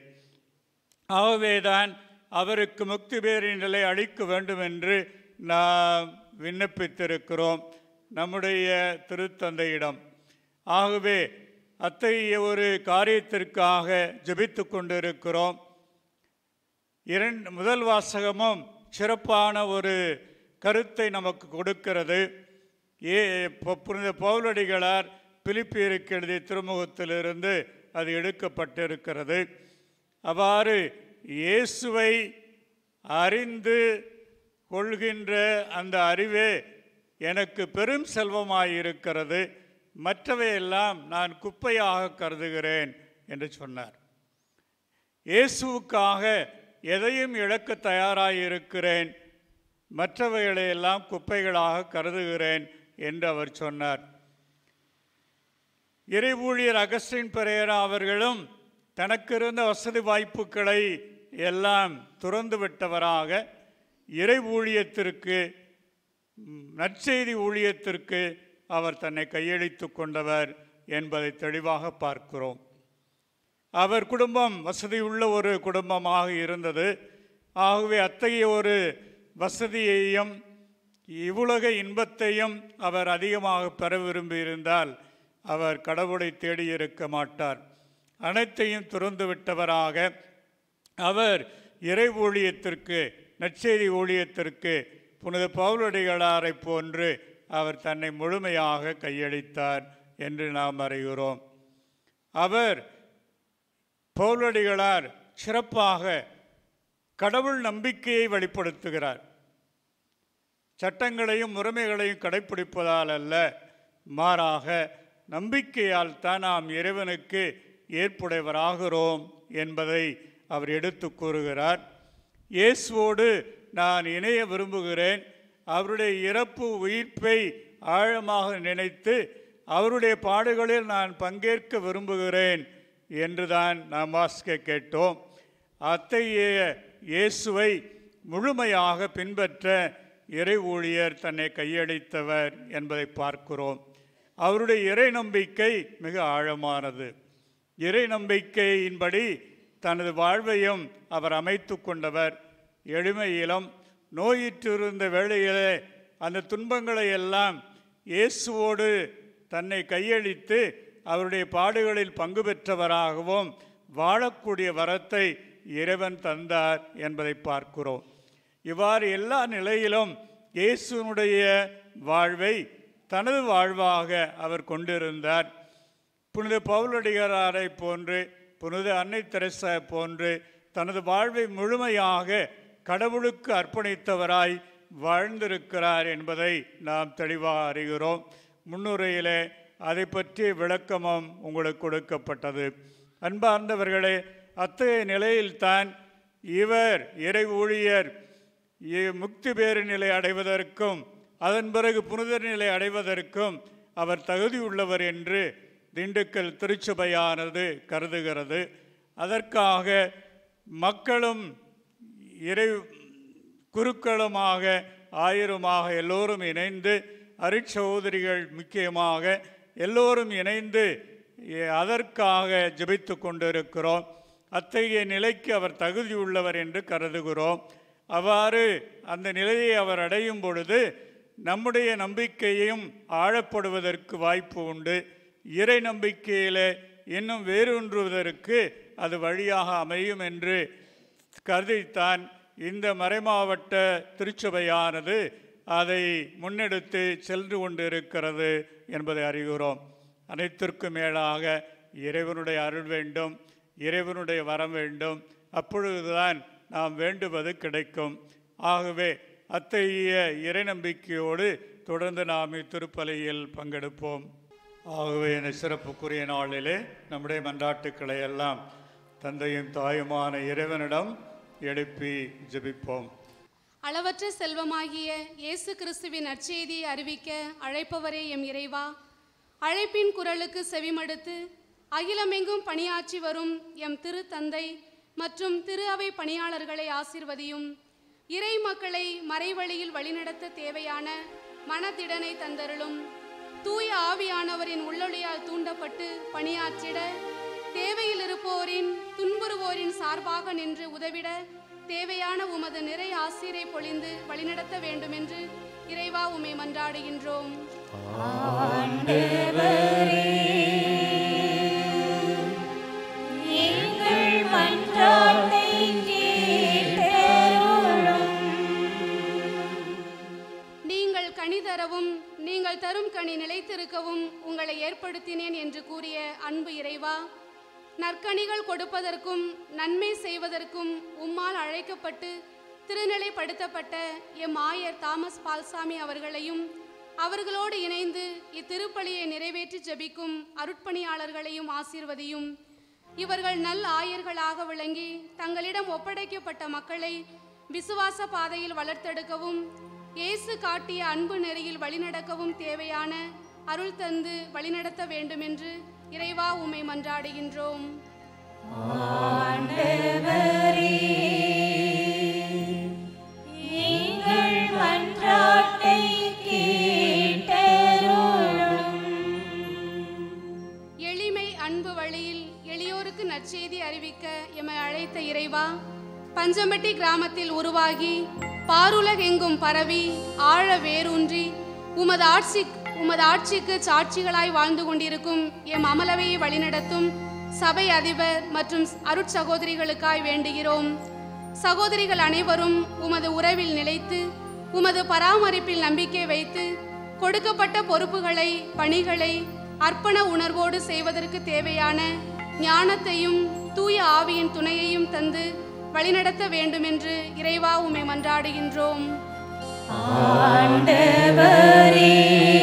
ஆகவேதான் அவருக்கு முக்தி பேரின் நிலை அளிக்க வேண்டும் என்று நாம் விண்ணப்பித்திருக்கிறோம் நம்முடைய திருத்தந்தையிடம் ஆகவே அத்தகைய ஒரு காரியத்திற்காக ஜெபித்து கொண்டிருக்கிறோம் இரண்டு முதல் வாசகமும் சிறப்பான ஒரு கருத்தை நமக்கு கொடுக்கிறது ஏ ப- புனித பவுலடிகளார் பிலிப்பியருக்கு எழுதிய திருமுகத்திலிருந்து அது எடுக்கப்பட்டிருக்கிறது அவ்வாறு இயேசுவை அறிந்து கொள்கின்ற அந்த அறிவே எனக்கு பெரும் செல்வமாயிருக்கிறது மற்றவையெல்லாம் நான் குப்பையாக கருதுகிறேன் என்று சொன்னார் இயேசுவுக்காக எதையும் இழக்க தயாராயிருக்கிறேன் மற்றவைகளையெல்லாம் குப்பைகளாக கருதுகிறேன் என்று அவர் சொன்னார் இறை ஊழியர் அகஸ்டின் பெரேரா அவர்களும் தனக்கு இருந்த வசதி வாய்ப்புகளை எல்லாம் துறந்து விட்டவராக இறை ஊழியத்திற்கு ம், நற்செய்தி ஊழியத்திற்கு அவர் தன்னை கையளித்து கொண்டவர் என்பதை தெளிவாக பார்க்கிறோம் அவர் குடும்பம் வசதியுள்ள ஒரு குடும்பமாக இருந்தது ஆகவே அத்தகைய ஒரு வசதியையும் இவ்வுலக இன்பத்தையும் அவர் அதிகமாக பெற விரும்பியிருந்தால் அவர் கடவுளை தேடியிருக்க மாட்டார் அனைத்தையும் துறந்து விட்டவராக அவர் இறை ஊழியத்திற்கு நற்செய்தி ஊழியத்திற்கு புனித பவுலடிகளாரை போன்று அவர் தன்னை முழுமையாக கையளித்தார் என்று நாம் அறிகிறோம் அவர் பவுலடிகளார் சிறப்பாக கடவுள் நம்பிக்கையை வெளிப்படுத்துகிறார் சட்டங்களையும் முறைமைகளையும் கடைப்பிடிப்பதால் அல்ல மாறாக நம்பிக்கையால் தான் நாம் இறைவனுக்கு ஏற்புடையவராகிறோம் என்பதை அவர் எடுத்து கூறுகிறார் இயேசுவோடு நான் இணைய விரும்புகிறேன் அவருடைய இறப்பு உயிர்ப்பை ஆழமாக நினைத்து அவருடைய பாடுகளில் நான் பங்கேற்க விரும்புகிறேன் என்றுதான் நாம் வாசிக்க கேட்டோம் அத்தகைய இயேசுவை முழுமையாக பின்பற்ற இறை ஊழியர் தன்னை கையளித்தவர் என்பதை பார்க்கிறோம் அவருடைய இறை நம்பிக்கை மிக ஆழமானது இறை நம்பிக்கையின்படி தனது வாழ்வையும் அவர் அமைத்து கொண்டவர் எளிமையிலும் நோயிற்றிருந்த வேளையிலே அந்த துன்பங்களை எல்லாம் இயேசுவோடு தன்னை கையளித்து அவருடைய பாடுகளில் பங்கு பெற்றவராகவும் வாழக்கூடிய வரத்தை இறைவன் தந்தார் என்பதை பார்க்கிறோம் இவ்வாறு எல்லா நிலையிலும் இயேசுனுடைய வாழ்வை தனது வாழ்வாக அவர் கொண்டிருந்தார் புனித பவுலடிகராரை போன்று புனித அன்னை தெரசா போன்று தனது வாழ்வை முழுமையாக கடவுளுக்கு அர்ப்பணித்தவராய் வாழ்ந்திருக்கிறார் என்பதை நாம் தெளிவாக அறிகிறோம் முன்னுரையிலே அதை பற்றிய விளக்கமும் உங்களுக்கு கொடுக்கப்பட்டது அன்பார்ந்தவர்களே அத்தகைய நிலையில்தான் இவர் இறை ஊழியர் இ- முக்தி பேறு நிலை அடைவதற்கும் அதன் பிறகு புனிதர் நிலை அடைவதற்கும் அவர் தகுதியுள்ளவர் என்று திண்டுக்கல் திருச்சபையானது கருதுகிறது அதற்காக மக்களும் இறை குருக்களுமாக ஆயிரமாக எல்லோரும் இணைந்து அருட்சகோதரிகள் முக்கியமாக எல்லோரும் இணைந்து எ- அதற்காக ஜெபித்து கொண்டிருக்கிறோம் அத்தகைய நிலைக்கு அவர் தகுதியுள்ளவர் என்று கருதுகிறோம் அவ்வாறு அந்த நிலையை அவர் அடையும் பொழுது நம்முடைய நம்பிக்கையும் ஆழப்படுவதற்கு வாய்ப்பு உண்டு இறை நம்பிக்கையில் இன்னும் வேரூன்றுவதற்கு அது வழியாக அமையும் என்று கருதித்தான் இந்த மறைமாவட்ட திருச்சபையானது அதை முன்னெடுத்து சென்று கொண்டிருக்கிறது என்பதை அறிகிறோம் அனைத்திற்கும் மேலாக இறைவனுடைய அருள் வேண்டும் இறைவனுடைய வரம் வேண்டும் அப்பொழுதுதான் நாம் வேண்டுவது கிடைக்கும் ஆகவே அத்தகைய இறை நம்பிக்கையோடு தொடர்ந்து நாம் இத்திருப்பலியில் பங்கெடுப்போம் ஆகவே இந்த சிறப்புக்குரிய நாளிலே நம்முடைய மன்றாட்டுக்களை எல்லாம் தந்தையும் தாயுமான இறைவனிடம் எழுப்பி ஜெபிப்போம் அளவற்ற செல்வமாகிய இயேசு கிறிஸ்துவின் நற்செய்தியை அறிவிக்க அழைப்பவரே எம் இறைவா அழைப்பின் குரலுக்கு செவிமடுத்து அகிலமெங்கும் பணியாற்றி வரும் எம் திரு தந்தை மற்றும் திரு அவை பணியாளர்களை ஆசிர்வதியும் இறை மக்களை மறைவழியில் வழிநடத்த தேவையான மனதிடனை தந்தருளும் தூய ஆவியானவரின் உள்ளொளியால் தூண்டப்பட்டு பணியாற்றிட தேவையில் இருப்போரின் துன்புறுவோரின் சார்பாக நின்று உதவிட தேவையான உமது நிறை ஆசிரை பொழிந்து வழிநடத்த வேண்டுமென்று இறைவா உமை மன்றாடுகின்றோம் எங்கள் மன்றாட்டை கேட்டருளும் நீங்கள் கனி தரவும் நீங்கள் தரும் கனி நிலைத்திருக்கவும் உங்களை ஏற்படுத்தினேன் என்று கூறிய அன்பு இறைவா நற்கனிகள் கொடுப்பதற்கும் நன்மை செய்வதற்கும் உம்மால் அழைக்கப்பட்டு திருநிலைப்படுத்தப்பட்ட எம் ஆயர் தாமஸ் பால்சாமி அவர்களையும் அவர்களோடு இணைந்து இத்திருப்பலியை நிறைவேற்றி ஜெபிக்கும் அருட்பணியாளர்களையும் ஆசீர்வதியும் இவர்கள் நல் ஆயர்களாக விளங்கி தங்களிடம் ஒப்படைக்கப்பட்ட மக்களை விசுவாச பாதையில் வளர்த்தெடுக்கவும் இயேசு காட்டிய அன்பு நெறியில் வழிநடக்கவும் தேவையான அருள் தந்து வழிநடத்த வேண்டுமென்று இறைவா உம்மை மன்றாடுகின்றோம் எங்கள் மன்றாட்டை கேட்டருளும் எளிமை அன்பு வழியில் எளியோருக்கு நற்செய்தி அறிவிக்க எம்மை அழைத்த இறைவா பஞ்சம்பட்டி கிராமத்தில் உருவாகி பாருலகெங்கும் பரவி ஆழ வேரூன்றி உமது ஆட்சி உமது ஆட்சிக்கு சாட்சிகளாய் வாழ்ந்து கொண்டிருக்கும் எம் அமலவையை வழிநடத்தும் சபை அதிபர் மற்றும் அருட்சகோதரிகளுக்காய் வேண்டுகிறோம் சகோதரிகள் அனைவரும் உமது உறவில் நிலைத்து உமது பராமரிப்பில் நம்பிக்கை வைத்து கொடுக்கப்பட்ட பொறுப்புகளை பணிகளை அர்ப்பண உணர்வோடு செய்வதற்கு தேவையான ஞானத்தையும் தூய ஆவியின் துணையையும் தந்து வழிநடத்த வேண்டுமென்று இறைவா உம்மை மன்றாடுகின்றோம் ஆண்டவரே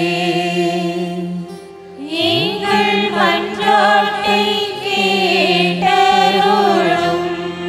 எங்கள் மன்றாட்டை கேட்டருளும்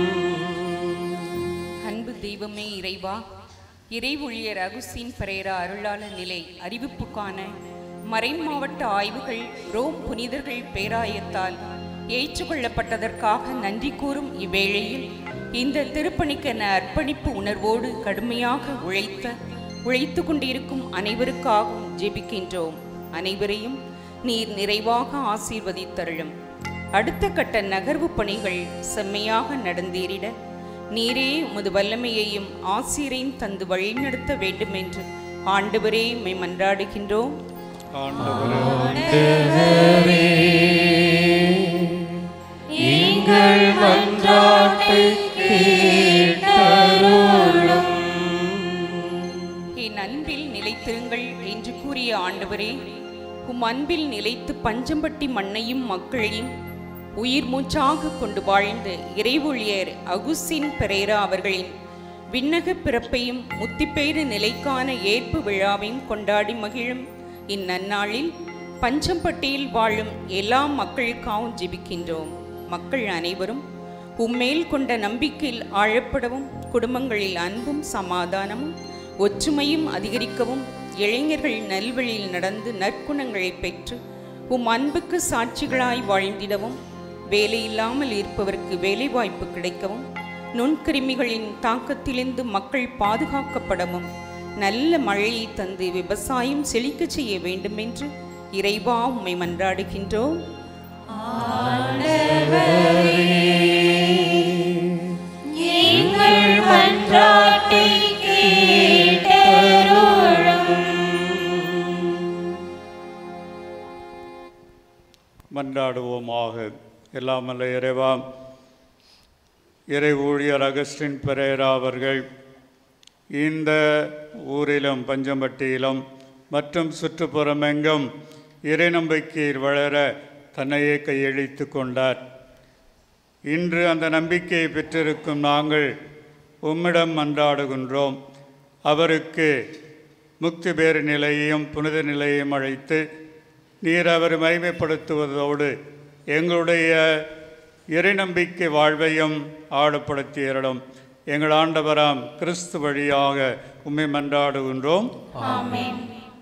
அன்பு தெய்வமே இறைவா இறை ஊழியர் அகுஸ்தீன் பரேரா அருளாளர் நிலை அறிவிப்புக்கான மறைமாவட்ட ஆய்வுகள் ரோம் புனிதர்கள் பேராயத்தால் ஏற்றுக்கொள்ளப்பட்டதற்காக நன்றி கூறும் இவ்வேளையில் இந்த திருப்பணிக்கென அர்ப்பணிப்பு உணர்வோடு கடுமையாக உழைத்த உழைத்து கொண்டிருக்கும் அனைவருக்காகவும் ஜெபிக்கின்றோம் அனைவரையும் நீர் நிறைவாக ஆசீர்வதித்தருளும் அடுத்த கட்ட நகர்வு பணிகள் செம்மையாக நடந்தேறிட நீரே உமது வல்லமையையும் ஆசிரியரையும் தந்து வழிநடத்த வேண்டும் என்று ஆண்டவரே மை மன்றாடுகின்றோம் எங்கள் மன்றாட்டை கேட்டருளும் என் அன்பில் நிலைத்திருங்கள் என்று கூறிய ஆண்டவரே உம் அன்பில் நிலைத்து பஞ்சம்பட்டி மண்ணையும் மக்களையும் உயிர் மூச்சாக கொண்டு வாழ்ந்த இறைவொழியர் அகுஸ்டின் பெரேரா அவர்களின் விண்ணக பிறப்பையும் முத்திப்பேறு நிலைக்கான ஏற்பு விழாவையும் கொண்டாடி மகிழும் இந்நன்னாளில் பஞ்சம்பட்டியில் வாழும் எல்லா மக்களுக்காகவும் ஜெபிக்கின்றோம் மக்கள் அனைவரும் உம்மேல் கொண்ட நம்பிக்கையில் ஆழப்படவும் குடும்பங்களில் அன்பும் சமாதானமும் ஒற்றுமையும் அதிகரிக்கவும் இளைஞர்கள் நல்வழியில் நடந்து நற்குணங்களை பெற்று உம் அன்புக்கு சாட்சிகளாய் வாழ்ந்திடவும் வேலையில்லாமல் இருப்பவருக்கு வேலைவாய்ப்பு கிடைக்கவும் நுண்கிருமிகளின் தாக்கத்திலிருந்து மக்கள் பாதுகாக்கப்படவும் நல்ல மழையை தந்து விவசாயம் செழிக்கச் செய்ய வேண்டுமென்று இறைவா உம்மை மன்றாடுகின்றோம் எங்கள் மன்றாட்டை கேட்டருளும் மன்றாடுவோமாக எல்லாமல்ல இறைவா இறை ஊழியர் அகஸ்டின் பெரேரா அவர்கள் இந்த ஊரிலும் பஞ்சம்பட்டியிலும் மற்றும் சுற்றுப்புறமெங்கும் இறை நம்பிக்கையில் வளர தன்னையே கையளித்து கொண்டார் இன்று அந்த நம்பிக்கையை பெற்றிருக்கும் நாங்கள் உம்மிடம் மன்றாடுகின்றோம் அவருக்கு முக்தி பேறு நிலையையும் புனித நிலையையும் அழைத்து நீர் அவர் மகிமைப்படுத்துவதோடு எங்களுடைய இறைநம்பிக்கை வாழ்வையும் ஆழப்படுத்தியரிடம் எங்கள் ஆண்டவராம் கிறிஸ்து வழியாக உம்மை மன்றாடுகின்றோம் ஆமென்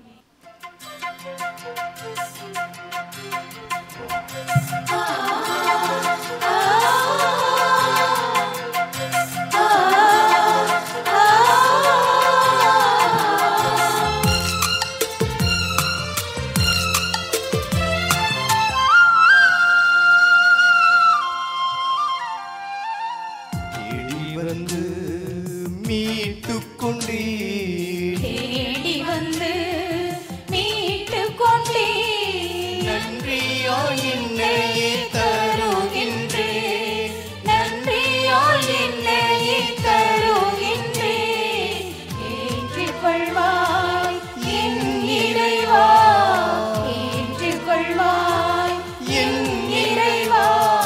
தேடி வந்து மீட்டுக் கொண்டீர் தேடி வந்து மீட்டுக் கொண்டே நன்றியால் என்னையே தருகின்றேன் நன்றியால் என்னையே தருகின்றேன் ஏற்றிக் கொள்வாய் என் இறைவா ஏற்றிக் கொள்வாய் என் இறைவா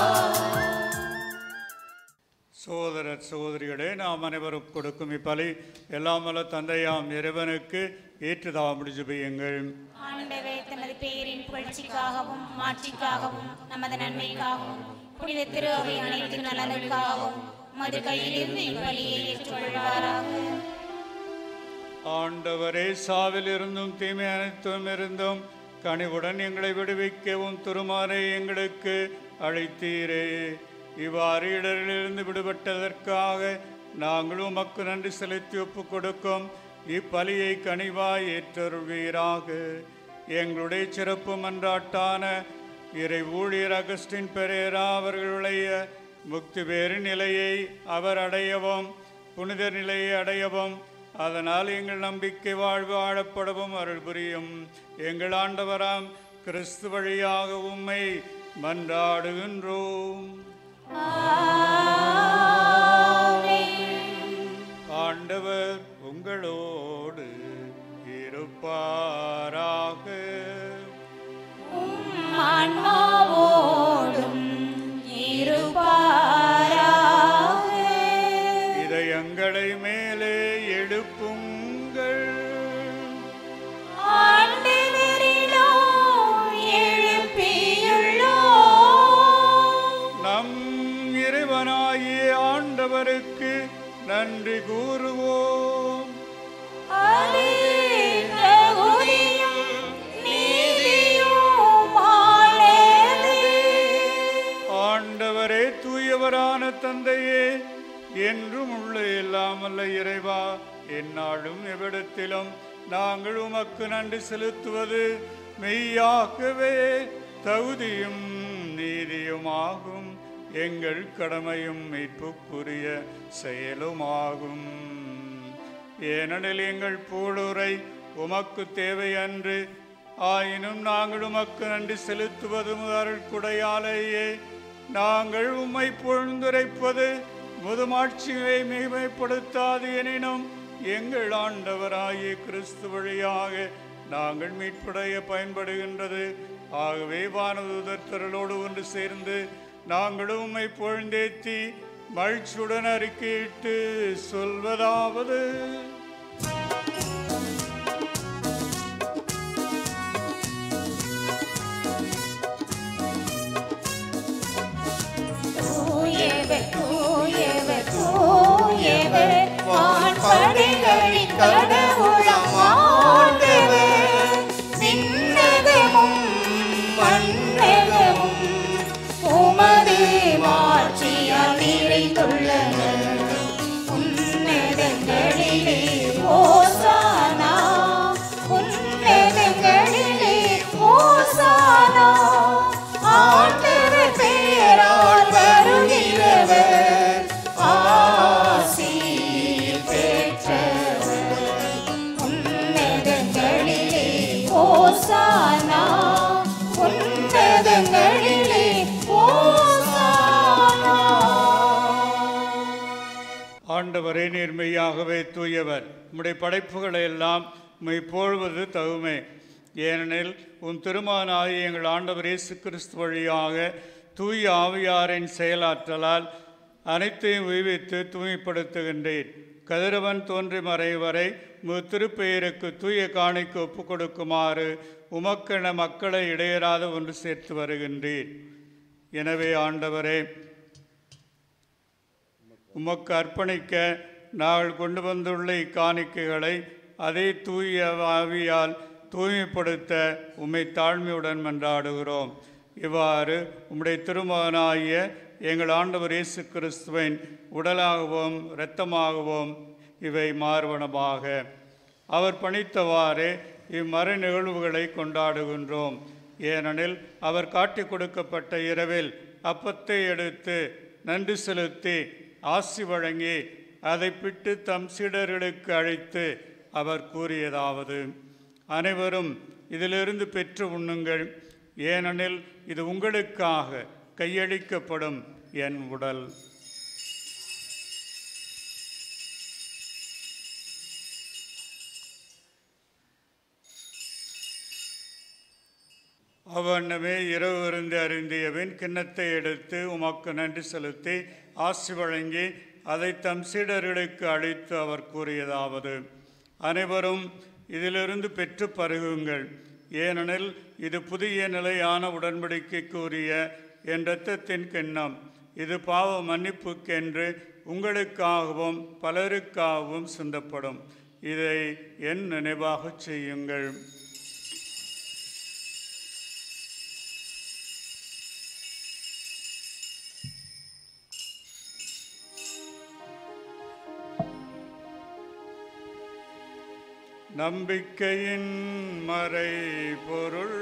சகோதரர் சகோதரிகளே நாம் அனைவரும் கொடுக்கும் இப்பலி எல்லாம் வல்ல தந்தையாம் இறைவனுக்கு ஏற்றுதாமடி ஜெபியுங்கள் ஆண்டவே தமது பேரின் புகழ்ச்சிக்காகவும் மாட்சிக்காகவும் நமது நன்மைக்காகவும் புனித திரு அவை அனைத்து நலனுக்காகவும் மது கையிலிருந்து இப்பலியை ஏற்றுக்கொள்வாராக ஆண்டவரே சாவில் இருந்தும் தீமை அனைத்தும் இருந்தும் கனிவுடன் எங்களை விடுவிக்கவும் துருமாறை எங்களுக்கு அழைத்தீரே இவ்வாறு இடரிலிருந்து விடுபட்டதற்காக நாங்கள் உமக்கு நன்றி செலுத்தி ஒப்புக் கொடுக்கும் இப்பலியை கனிவாய் ஏற்றருள்வீராக எங்களுடைய சிறப்பு மன்றாட்டான இறை ஊழியர் அகஸ்டின் பெரேரா அவர்களுடைய முக்தி வேறு நிலையை அவர் அடையவும் புனித நிலையை அடையவும் அதனால் எங்கள் நம்பிக்கை வாழ்வு ஆழப்படவும் அருள் புரியும் எங்கள் ஆண்டவராம் கிறிஸ்து வழியாக உம்மை மன்றாடுகின்றோம் ஆண்டவர் உங்களோடு இருப்பாராக ஆன்மாவோடும் இருப்பாராக இதயங்களை மேலே எடுப்புங்கள் ஆண்டவரிடம் எழுப்பியுள்ளோம் நம் இறைவனாகிய ஆண்டவருக்கு நன்றி கூறுவோம் அது தகுதியும் நீதியுமானது. ஆண்டவரே தூயவரான தந்தையே என்றும் உள்ள இல்லாமல்ல இறைவா எந்நாளும் எவ்விடத்திலும் நாங்கள் உமக்கு நன்றி செலுத்துவது மெய்யாகவே தகுதியும் நீதியுமாகும் எங்கள் கடமையும் மீட்புக்குரிய செயலுமாகும் ஏனெனில் எங்கள் பூளுரை உமக்கு தேவை அன்று ஆயினும் நாங்கள் உமக்கு நன்றி செலுத்துவது அருள் குடையாலேயே நாங்கள் உம்மை பொழுந்துரைப்பது முதுமாட்சியை மேன்மைப்படுத்தாது எனினும் எங்கள் ஆண்டவராகிய கிறிஸ்து வழியாக நாங்கள் மீட்புடைய பயன்படுகின்றது ஆகவே வானதுதர்களோடு ஒன்று சேர்ந்து நாங்களும் உம்மை பொழுந்தேத்தி மகிழ்ச்சியுடன் அறிக்கையிட்டு சொல்வதாவது தூயவர், தூயவர், தூயவர், வான்படைகளின் கடவுளாம் ஆண்டவர். விண்ணகமும் மண்ணகமும் உமது மாட்சியால் நிறைந்துள்ளன. உன்னதங்களிலே ஓசானா, உன்னதங்களிலே ஓசானா. ஆண்டவர் பெயரால் வருகிறவர் ஆசீர் பெற்றவர் உன்னதங்களிலே ஓசானா உன்னதங்களிலே ஓசானா ஆண்டவரே நேர்மையாகவே தூயவர் உம்முடைய படைப்புகளை எல்லாம் உம்மை போழ்வது தகுமே ஏனெனில் உன் திருமானாகிய எங்கள் ஆண்டவர் இயேசு கிறிஸ்து வழியாக தூய ஆவியாரின் செயலாற்றலால் அனைத்தையும் உய்வித்து தூய்மைப்படுத்துகின்றேன் கதிரவன் தோன்றி மறை வரை மு திருப்பெயருக்கு தூய காணிக்கு ஒப்புக் கொடுக்குமாறு உமக்கென மக்களை இடையராத ஒன்று சேர்த்து வருகின்றேன் எனவே ஆண்டவரே உமக்கு அர்ப்பணிக்க நாங்கள் கொண்டு வந்துள்ள இக்காணிக்கைகளை அதே தூய ஆவியால் தூய்மைப்படுத்த உம்மை தாழ்மையுடன் மன்றாடுகிறோம் இவ்வாறு உம்முடைய திருமகனாகிய எங்கள் ஆண்டவர் இயேசு கிறிஸ்துவின் உடலாகவும் இரத்தமாகவும் இவை மாறுவனமாக அவர் பணித்தவாறு இம்மறை நிகழ்வுகளை கொண்டாடுகின்றோம் ஏனெனில் அவர் காட்டிக் கொடுக்கப்பட்ட இரவில் அப்பத்தை எடுத்து நன்றி செலுத்தி ஆசி வழங்கி அதை பிட்டு தம் சீடர்களுக்கு அழைத்து அவர் கூறியதாவது அனைவரும் இதிலிருந்து பெற்று உண்ணுங்கள் ஏனெனில் இது உங்களுக்காக கையளிக்கப்படும் என் உடல் அவ்வண்ணமே இரவு இருந்து அருந்தியபின் கிண்ணத்தை எடுத்து உமக்கு நன்றி செலுத்தி ஆசி வழங்கி அதை தம் சீடர்களுக்கு அளித்து அவர் கூறியதாவது அனைவரும் இதிலிருந்து பெற்று பருகுங்கள் ஏனெனில் இது புதிய நிலையான உடன்படிக்கைக்குரிய என் இரத்தத்தின் கிண்ணம் இது பாவ மன்னிப்புக்கென்று உங்களுக்காகவும் பலருக்காகவும் சிந்தப்படும் இதை என் நினைவாகச் செய்யுங்கள் நம்பிக்கையின் மறை பொருள்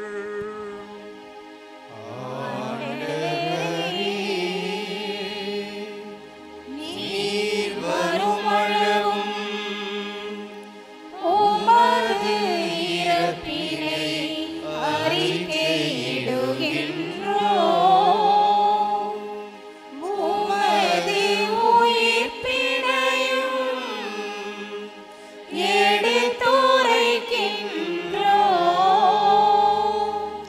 நீர் வருமளவும் உமது இறப்பினை அறிக்கையிடுகின்றோம் உமது உயிர்ப்பினையும் எடுத்துரைக்கின்றோம்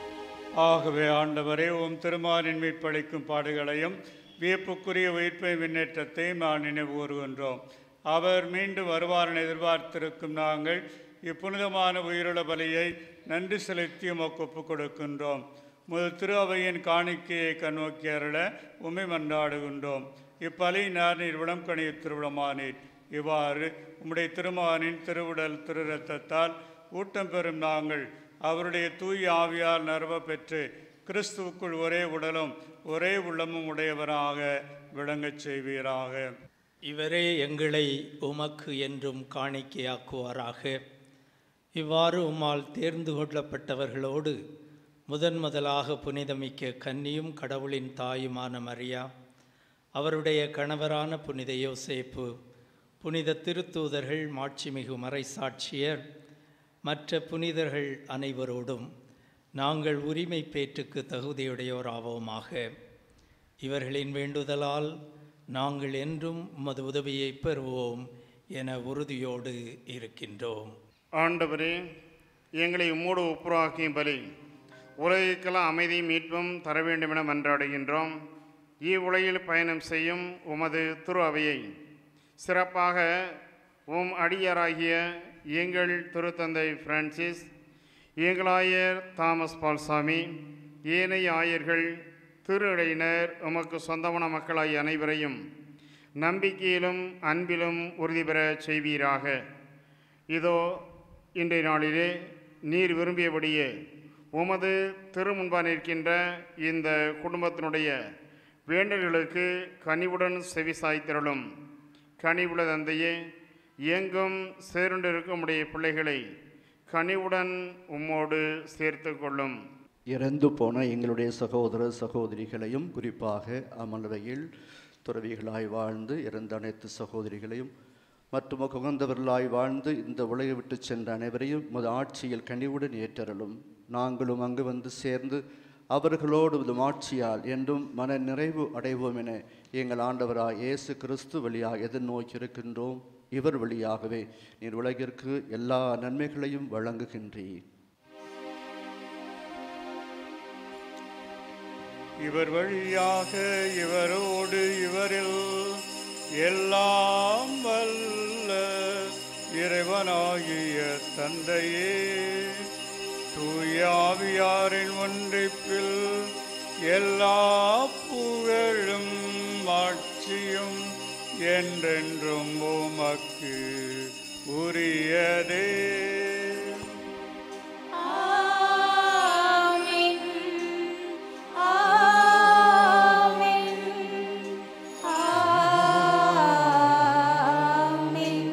ஆகவே ஆண்டவரே உம் திருமாலின் மீட்பளிக்கும் பாடுகளையும் வியப்புக்குரிய உயிர்ப்பை முன்னேற்றத்தையும் நான் நினைவு கூறுகின்றோம் அவர் மீண்டும் வருவார் என எதிர்பார்த்திருக்கும் நாங்கள் இப்புனிதமான உயிருள்ள பலியை நன்றி செலுத்தி உமக்கு ஒப்புக் கொடுக்கின்றோம் முதல் திரு அவையின் காணிக்கையை கண்ணோக்கி அருள உமை மன்றாடுகின்றோம் இப்பலி நார் நீர் விளம் கணிய திருவிழமானீர் இவ்வாறு உம்முடைய திருமானின் திருவுடல் திரு ரத்தத்தால் ஊட்டம் பெறும் நாங்கள் அவருடைய தூய ஆவியால் நறுவ பெற்று கிறிஸ்துவுக்குள் ஒரே உடலும் ஒரே உள்ளமும் உடையவராக விளங்கச் செய்வீராக இவரே எங்களை உமக்கு என்றும் காணிக்கையாக்குவாராக இவ்வாறு உம்மால் தேர்ந்து கொள்ளப்பட்டவர்களோடு முதன் முதலாக புனிதமிக்க கன்னியும் கடவுளின் தாயுமான மரியா அவருடைய கணவரான புனித யோசேப்பு புனித திருத்தூதர்கள் மாட்சிமிகு மறைசாட்சியர் மற்ற புனிதர்கள் அனைவரோடும் நாங்கள் உரிமை பேற்றுக்கு தகுதியுடையோராவோமாக இவர்களின் வேண்டுதலால் நாங்கள் என்றும் உமது உதவியை பெறுவோம் என உறுதியோடு இருக்கின்றோம் ஆண்டவரே எங்களை உம்மோடு ஒப்புராக்கியும் பலி உலகிற்கெல்லாம் அமைதி மீட்பும் தர வேண்டுமென மன்றாடுகின்றோம் இவ்வுலகில் பயணம் செய்யும் உமது திரு அவையை சிறப்பாக உம் அடியாராகிய எங்கள் திருத்தந்தை பிரான்சிஸ் எங்களாயர் தாமஸ் பால்சாமி ஏனைய ஆயர்கள் திரு இடையினர் உமக்கு சொந்தமான மக்களாகிய அனைவரையும் நம்பிக்கையிலும் அன்பிலும் உறுதி பெறச் செய்வீராக இதோ இன்றைய நாளிலே நீர் விரும்பியபடியே உமது திருமுன்பாக நிற்கின்ற இந்த குடும்பத்தினுடைய வேண்டல்களுக்கு கனிவுடன் செவி சாய்த்திரளும் கனிவுள்ள தந்தையே எங்கும் சேர்ந்திருக்கும் உடைய பிள்ளைகளை கனிவுடன் உம்மோடு சேர்த்து கொள்ளும் இறந்து போன எங்களுடைய சகோதர சகோதரிகளையும் குறிப்பாக அமலவையில் துறவிகளாய் வாழ்ந்து இறந்த அனைத்து சகோதரிகளையும் மற்றும் உகந்தவர்களாய் வாழ்ந்து இந்த உலகை விட்டு சென்ற அனைவரையும் உமது ஆட்சியில் கனிவுடன் ஏற்றருளும் நாங்களும் அங்கு வந்து சேர்ந்து அவர்களோடு உமது ஆட்சியால் என்றும் மன நிறைவு அடைவோம் என எங்கள் ஆண்டவராய் இயேசு கிறிஸ்து வழியாக எதிர்நோக்கியிருக்கின்றோம் இவர் வழியாகவே நீர் உலகிற்கு எல்லா நன்மைகளையும் வழங்குகின்றீர் இவர் வழியாக இவரோடு இவரில் எல்லாம் வல்ல இறைவனாகிய தந்தையே தூயாவியாரின் ஒன்றிப்பில் எல்லா புகழும் ஆட்சியும் என்றென்றும் உமக்கு உரியதே ஆமென் ஆமென் ஆமென்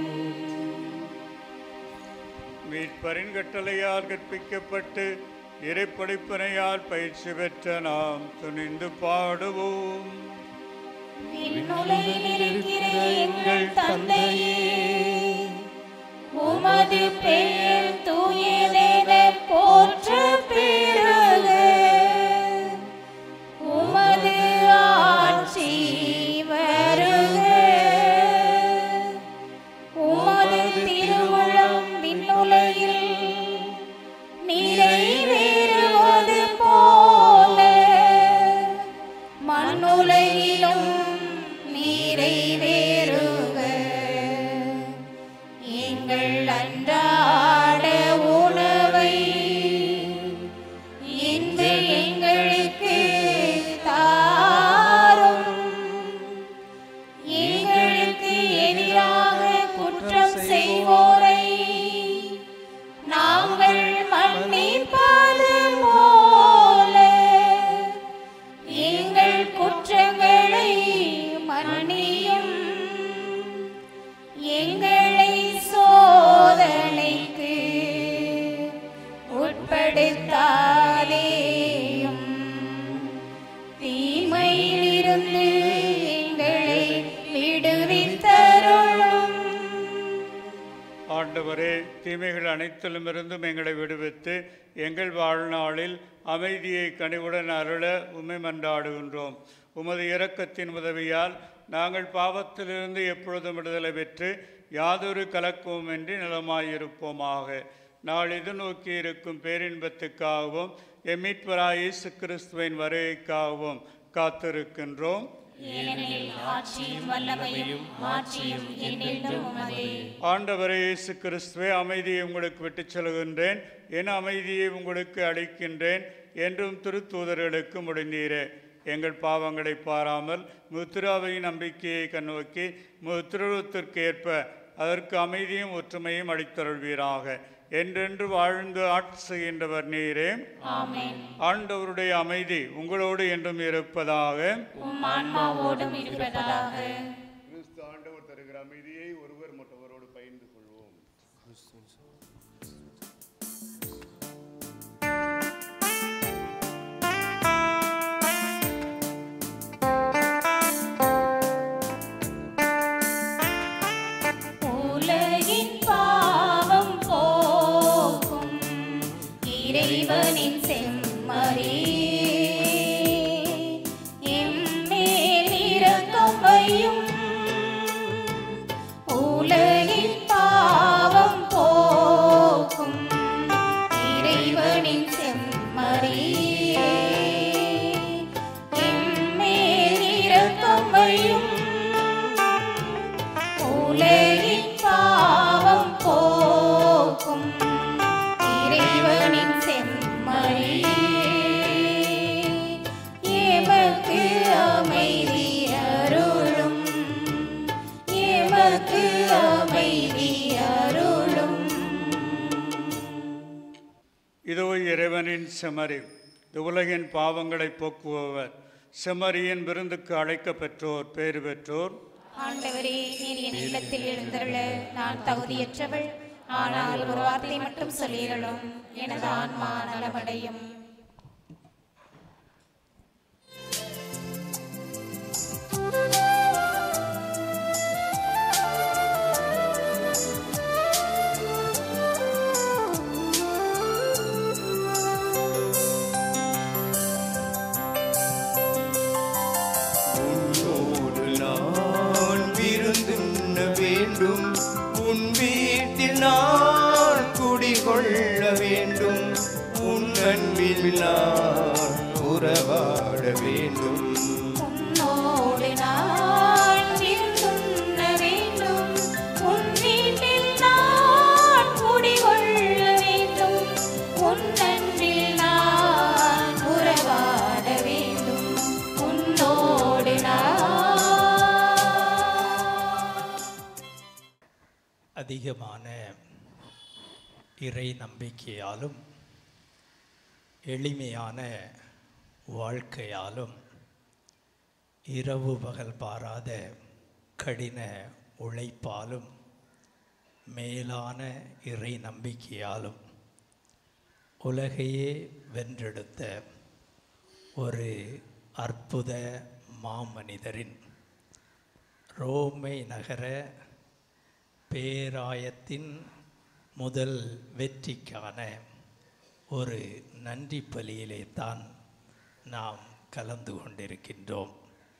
மீட்பரின் கட்டளையால் கற்பிக்கப்பட்டு இறைப்படிப்பனையால் பயிற்சி பெற்ற நாம் துணிந்து பாடுவோம் விண்ணுலகில் இருக்கிற எங்கள் தந்தையே உமது பெயர் தூயதென போற்ற பெருக உமது ஆட்சி வருக உமது திருவுளம் விண்ணுலகில் நிறைவேறுவது போல மண்ணுலகிலும் நிறைவேறுக எங்கள் அன்றாட உணவை இன்று எங்களுக்கு தாரும் எங்களுக்கு எதிராக குற்றம் செய்வோரை நாங்கள் மன்னிப்பது போல எங்கள் குற்றங்களை மன்னியும் எங்களை சோதனைக்கு ஆண்டவரே தீமைகள் அனைத்திலுமிருந்தும் எங்களை விடுவித்து எங்கள் வாழ்நாளில் அமைதியை கனிவுடன் அருள உண்மை மன்றாடுகின்றோம் உமது இரக்கத்தின் உதவியால் நாங்கள் பாவத்திலிருந்து எப்பொழுதும் விடுதலை பெற்று யாதொரு கலக்கமுமின்றி நலமாயிருப்போமாக நாளிது நோக்கி இருக்கும் பேரின்பத்துக்காகவும் எம்மீட்பராய் இயேசு கிறிஸ்துவின் வருகைக்காகவும் காத்திருக்கின்றோம் ஏனெனில் ஆட்சியும் வல்லமையும் மாட்சியும் என்றென்றும் உமதே ஆண்டவரே இயேசு கிறிஸ்துவே அமைதியை உங்களுக்கு விட்டுச் செல்கின்றேன் என் அமைதியை உங்களுக்கு அளிக்கின்றேன் என்றும் திருத்தூதர்களுக்கு முடிந்தீரே எங்கள் பாவங்களை பாராமல் முத்திராவையின் நம்பிக்கையை கண்ணோக்கி முத்திருவத்திற்கு ஏற்ப அதற்கு அமைதியும் ஒற்றுமையும் அளித்தருள்வீராக என்றென்று வாழ்ந்து ஆட்சி செய்கின்றவர் நீரே ஆமென் ஆண்டவருடைய அமைதி உங்களோடு என்றும் இருப்பதாக உம் ஆன்மாவோடும் இருப்பதாக கிறிஸ்து ஆண்டவர் தருகிற அமைதியை ஒருவர் மற்றவரோடு பகிர்ந்து கொள்வோம் உலகின் பாவம் போக்கும் இறைவனின் செம்மறி எம்மேல் இரக்கம் வையும் உலகின் பாவம் போக்கும் இறைவனின் செம்மறி எம்மேல் இரக்கம் வையும் உலகின் பாவம் போக்கும் இறைவனின் செம்மறி எமக்கு அமைதி அருளும் எமக்கு அமைதி அருளும் இதோ இறைவனின் செமரி இந்த உலகின் பாவங்களை போக்குபவர் செமரியின் விருந்துக்கு அழைக்க பெற்றோர் பேறு பெற்றோர் ஆண்டவரே நீர் என் இல்லத்தில் எழுந்தருள நான் தகுதியற்றவள் ஆனால் ஒரு வார்த்தை மட்டும் சொல்லிடலும் எனது ஆன்மா நலமடையும் உன்னோடு நான் விருந்துண்ண வேண்டும் உன் வீட்டில் நான் குடிகொள்ள வேண்டும் உன் அன்பில் நான் உறவாட வேண்டும் உன்னோடு நான் விருந்துண்ண வேண்டும் உன் வீட்டில் நான் குடிகொள்ள வேண்டும் உன் அன்பில் நான் உறவாட வேண்டும் உன்னோடு நான் அதிகமான இறை நம்பிக்கையாலும் எளிமையான வாழ்க்கையாலும் இரவு பகல் பாராத கடின உழைப்பாலும் மேலான இறை நம்பிக்கையாலும் உலகையே வென்றெடுத்த ஒரு அற்புத மாமனிதரின் ரோமை நகர பேராயத்தின் முதல் வெற்றிக்கான ஒரு நன்றி பலியிலே தான் நாம் கலந்து கொண்டிருக்கின்றோம்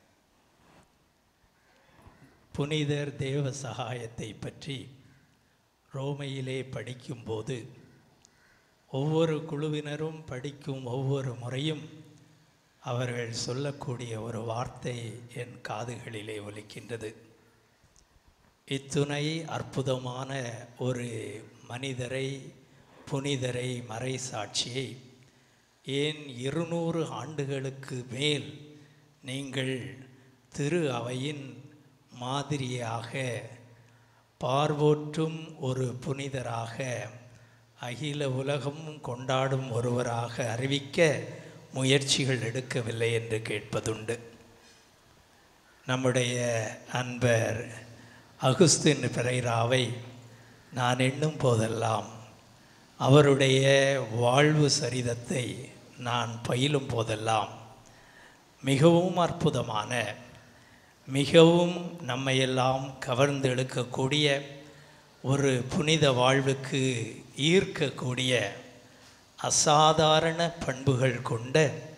புனிதர் தேவ சகாயத்தை பற்றி ரோமையிலே படிக்கும்போது ஒவ்வொரு குழுவினரும் படிக்கும் ஒவ்வொரு முறையும் அவர்கள் சொல்லக்கூடிய ஒரு வார்த்தை என் காதுகளிலே ஒலிக்கின்றது இத்துணை அற்புதமான ஒரு மனிதரை புனிதரை மறை சாட்சியை ஏன் இருநூறு ஆண்டுகளுக்கு மேல் நீங்கள் திரு அவையின் மாதிரியாக பார்வோற்றும் ஒரு புனிதராக அகில உலகமும் கொண்டாடும் ஒருவராக அறிவிக்க முயற்சிகள் எடுக்கவில்லை என்று கேட்பதுண்டு நம்முடைய அன்பர் அகுஸ்தின் பெரைராவை நான் எண்ணும் போதெல்லாம் அவருடைய வாழ்வு சரிதத்தை நான் பயிலும் போதெல்லாம் மிகவும் அற்புதமான மிகவும் நம்மையெல்லாம் கவர்ந்து இழுக்கக்கூடிய ஒரு புனித வாழ்வுக்கு ஈர்க்கக்கூடிய அசாதாரண பண்புகள் கொண்ட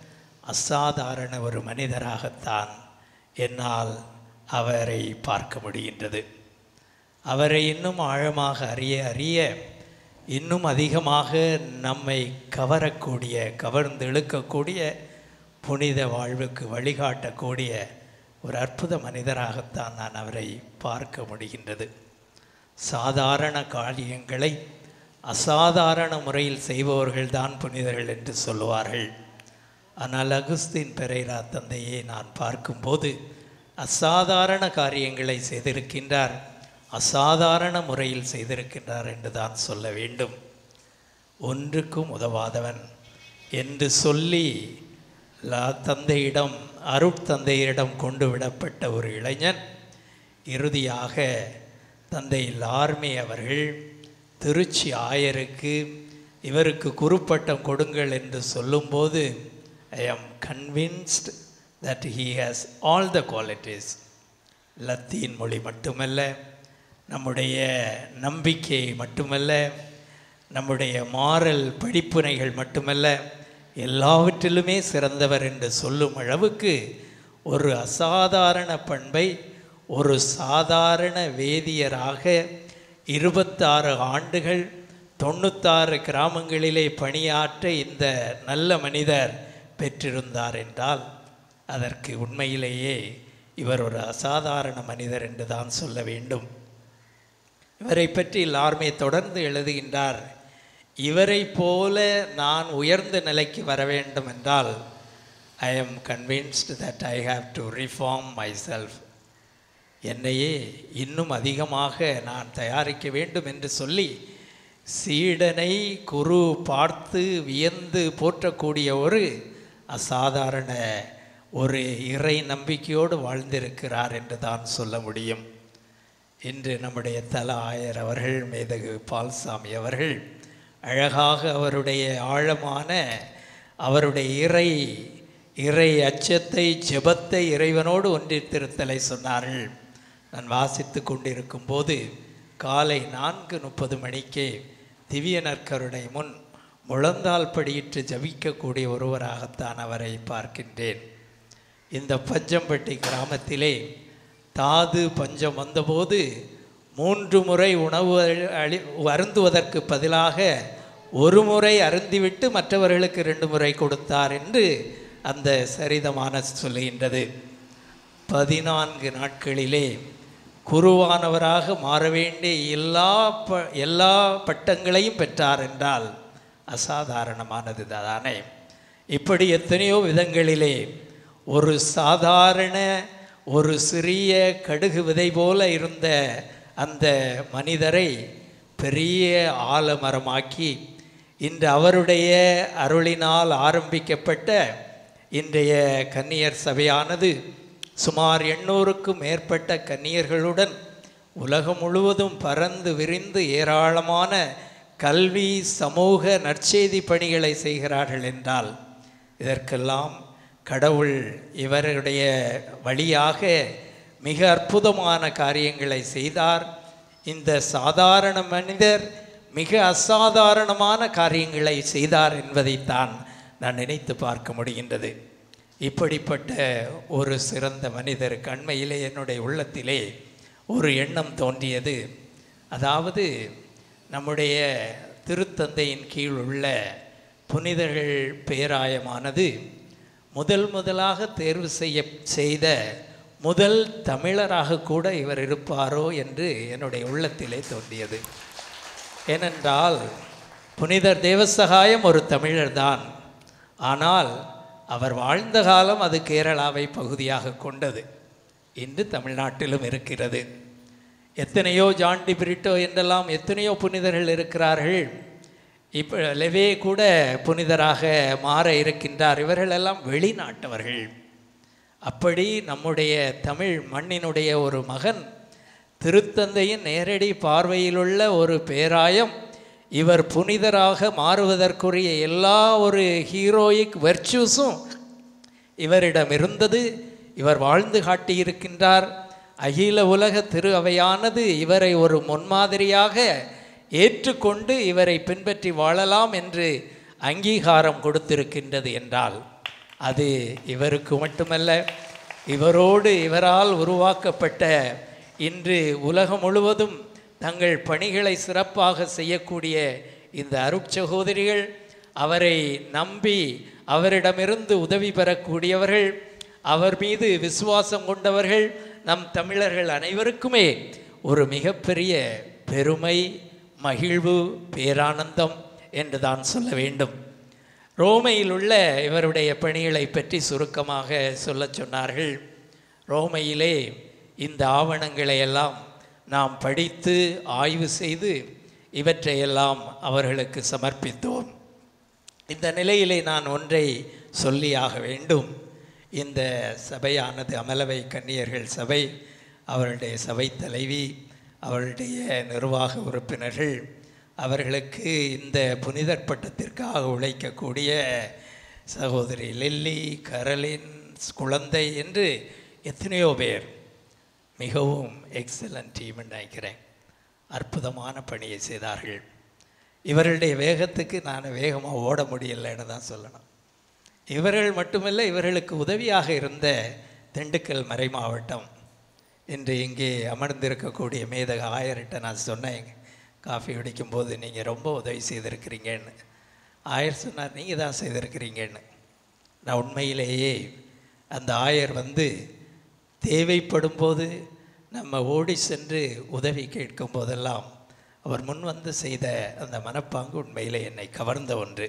அசாதாரண ஒரு மனிதராகத்தான் என்னால் அவரை பார்க்க முடிகின்றது அவரை இன்னும் ஆழமாக அறிய அறிய இன்னும் அதிகமாக நம்மை கவரக்கூடிய கவர்ந்து இழுக்கக்கூடிய புனித வாழ்வுக்கு வழிகாட்டக்கூடிய ஒரு அற்புத மனிதராகத்தான் நான் அவரை பார்க்க முடிகின்றது சாதாரண காரியங்களை அசாதாரண முறையில் செய்பவர்கள்தான் புனிதர்கள் என்று சொல்லுவார்கள் ஆனால் அகுஸ்தின் பெரேரா தந்தையை நான் பார்க்கும்போது அசாதாரண காரியங்களை செய்திருக்கின்றார் அசாதாரண முறையில் செய்திருக்கின்றார் என்று தான் சொல்ல வேண்டும் ஒன்றுக்கும் உதவாதவன் என்று சொல்லி லா தந்தையிடம் அருட்தந்தையரிடம் கொண்டு விடப்பட்ட ஒரு இளைஞன் இறுதியாக தந்தை லார்மே அவர்கள் திருச்சி ஆயருக்கு இவருக்கு குறுப்பட்டம் கொடுங்கள் என்று சொல்லும்போது I am convinced that he has all the qualities Latin மொழி மட்டுமல்ல நம்முடைய நம்பிக்கை மட்டுமல்ல நம்முடைய மாறல் படிப்புனைகள் மட்டுமல்ல எல்லாவற்றிலுமே சிறந்தவர் என்று சொல்லும் அளவுக்கு ஒரு அசாதாரண பண்பை ஒரு சாதாரண வேதியராக இருபத்தாறு ஆண்டுகள் தொண்ணூத்தாறு கிராமங்களிலே பணியாற்ற இந்த நல்ல மனிதர் பெற்றிருந்தார் என்றால் அதற்கு உண்மையிலேயே இவர் ஒரு அசாதாரண மனிதர் என்று தான் சொல்ல வேண்டும் இவரை பற்றி எல்லாருமே தொடர்ந்து எழுதுகின்றார் இவரை போல நான் உயர்ந்த நிலைக்கு வர வேண்டும் என்றால் I am convinced that I have to reform myself என்னையே இன்னும் அதிகமாக நான் தயாரிக்க வேண்டும் என்று சொல்லி சீடனை குரு பார்த்து வியந்து போற்றக்கூடிய ஒரு அசாதாரண ஒரு இறை நம்பிக்கையோடு வாழ்ந்திருக்கிறார் என்று தான் சொல்ல முடியும் இன்று நம்முடைய தல ஆயர் அவர்கள் மேதகு பால்சாமி அவர்கள் அழகாக அவருடைய ஆழமான அவருடைய இறை இறை அச்சத்தை ஜெபத்தை இறைவனோடு ஒன்றித்திருத்தலை சொன்னார்கள் நான் வாசித்து கொண்டிருக்கும் போது காலை நான்கு முப்பது மணிக்கே திவ்ய நற்கருணை முன் முழந்தால் படியிட்டு ஜபிக்கக்கூடிய ஒருவராகத்தான் அவரை பார்க்கின்றேன் இந்த பஞ்சம்பட்டி கிராமத்திலே தாது பஞ்சம் வந்தபோது மூன்று முறை உணவு அளி அருந்துவதற்கு பதிலாக ஒரு முறை அருந்திவிட்டு மற்றவர்களுக்கு ரெண்டு முறை கொடுத்தார் என்று அந்த சரிதமான சொல்லுகின்றது பதினான்கு நாட்களிலே குருவானவராக மாற வேண்டிய எல்லா ப எல்லா பட்டங்களையும் பெற்றார் என்றால் அசாதாரணமானது தானே இப்படி எத்தனையோ விதங்களிலே ஒரு சாதாரண ஒரு சிறிய கடுகு விதை போல இருந்த அந்த மனிதரை பெரிய ஆலமரமாக்கி இன்று அவருடைய அருளினால் ஆரம்பிக்கப்பட்ட இன்றைய கன்னியர் சபையானது சுமார் எண்ணூறுக்கும் மேற்பட்ட கன்னியர்களுடன் உலகம் முழுவதும் பறந்து விரிந்து ஏராளமான கல்வி சமூக நற்செய்தி பணிகளை செய்கிறார்கள் என்றால் இதற்கெல்லாம் கடவுள் இவருடைய வழியாக மிக அற்புதமான காரியங்களை செய்தார் இந்த சாதாரண மனிதர் மிக அசாதாரணமான காரியங்களை செய்தார் என்பதைத்தான் நான் நினைத்து பார்க்க முடிகின்றது இப்படிப்பட்ட ஒரு சிறந்த மனிதருக்கு அண்மையிலே என்னுடைய உள்ளத்திலே ஒரு எண்ணம் தோன்றியது அதாவது நம்முடைய திருத்தந்தையின் கீழ் உள்ள புனிதர்கள் பேராயமானது முதல் முதலாக தேர்வு செய்ய செய்த முதல் தமிழராக கூட இவர் இருப்பாரோ என்று என்னுடைய உள்ளத்திலே தோன்றியது ஏனென்றால் புனிதர் தேவசகாயம் ஒரு தமிழர்தான் ஆனால் அவர் வாழ்ந்த காலம் அது கேரளாவை பகுதியாக கொண்டது இன்று தமிழ்நாட்டிலும் இருக்கிறது எத்தனையோ ஜான்டி பிரிட்டோ என்றெல்லாம் எத்தனையோ புனிதர்கள் இருக்கிறார்கள் இப்போ லெவே கூட புனிதராக மாற இருக்கின்றார் இவர்களெல்லாம் வெளிநாட்டவர்கள் அப்படி நம்முடைய தமிழ் மண்ணினுடைய ஒரு மகன் திருத்தந்தையின் நேரடி பார்வையிலுள்ள ஒரு பேராயம் இவர் புனிதராக மாறுவதற்குரிய எல்லா ஒரு ஹீரோயிக் வெர்ச்சூஸும் இவரிடம் இருந்தது இவர் வாழ்ந்து காட்டியிருக்கின்றார் அகில உலக திரு அவையானது இவரை ஒரு முன்மாதிரியாக ஏற்றுக்கொண்டு இவரை பின்பற்றி வாழலாம் என்று அங்கீகாரம் கொடுத்திருக்கின்றது என்றால் அது இவருக்கு மட்டுமல்ல இவரோடு இவரால் உருவாக்கப்பட்ட இன்று உலகம் முழுவதும் தங்கள் பணிகளை சிறப்பாக செய்யக்கூடிய இந்த அருட்சகோதரிகள் அவரை நம்பி அவரிடமிருந்து உதவி பெறக்கூடியவர்கள் அவர் மீது விசுவாசம் கொண்டவர்கள் நம் தமிழர்கள் அனைவருக்குமே ஒரு மிகப்பெரிய பெருமை மகிழ்வு பேரானந்தம் என்று தான் சொல்ல வேண்டும் ரோமையில் உள்ள இவருடைய பணிகளை பற்றி சுருக்கமாக சொல்லச் சொன்னார்கள் ரோமையிலே இந்த ஆவணங்களை எல்லாம் நாம் படித்து ஆய்வு செய்து இவற்றையெல்லாம் அவர்களுக்கு சமர்ப்பித்தோம் இந்த நிலையிலே நான் ஒன்றை சொல்லியாக வேண்டும் இந்த சபையானது அமலவை கன்னியர்கள் சபை அவருடைய சபை தலைவி அவருடைய நிர்வாக உறுப்பினர்கள் அவர்களுக்கு இந்த புனிதர் பட்டத்திற்காக உழைக்கக்கூடிய சகோதரி லில்லி கரலின் குழந்தை என்று எத்தனையோ பேர் மிகவும் எக்ஸலண்ட் டீம் நினைக்கிறேன் அற்புதமான பணியை செய்தார்கள் இவர்களுடைய வேகத்துக்கு நான் வேகமாக ஓட முடியலைன்னு தான் சொல்லணும் இவர்கள் மட்டுமல்ல இவர்களுக்கு உதவியாக இருந்த திண்டுக்கல் மறை மாவட்டம் இன்று இங்கே அமர்ந்திருக்கக்கூடிய மேதக ஆயர்கிட்ட நான் சொன்னேன் காஃபி குடிக்கும்போது நீங்கள் ரொம்ப உதவி செய்திருக்கிறீங்கன்னு ஆயர் சொன்னார் நீங்கள் தான் செய்திருக்கிறீங்கன்னு நான் உண்மையிலேயே அந்த ஆயர் வந்து தேவைப்படும் போது நம்ம ஓடி சென்று உதவி கேட்கும் போதெல்லாம் அவர் முன் வந்து செய்த அந்த மனப்பாங்கு உண்மையிலே என்னை கவர்ந்த ஒன்று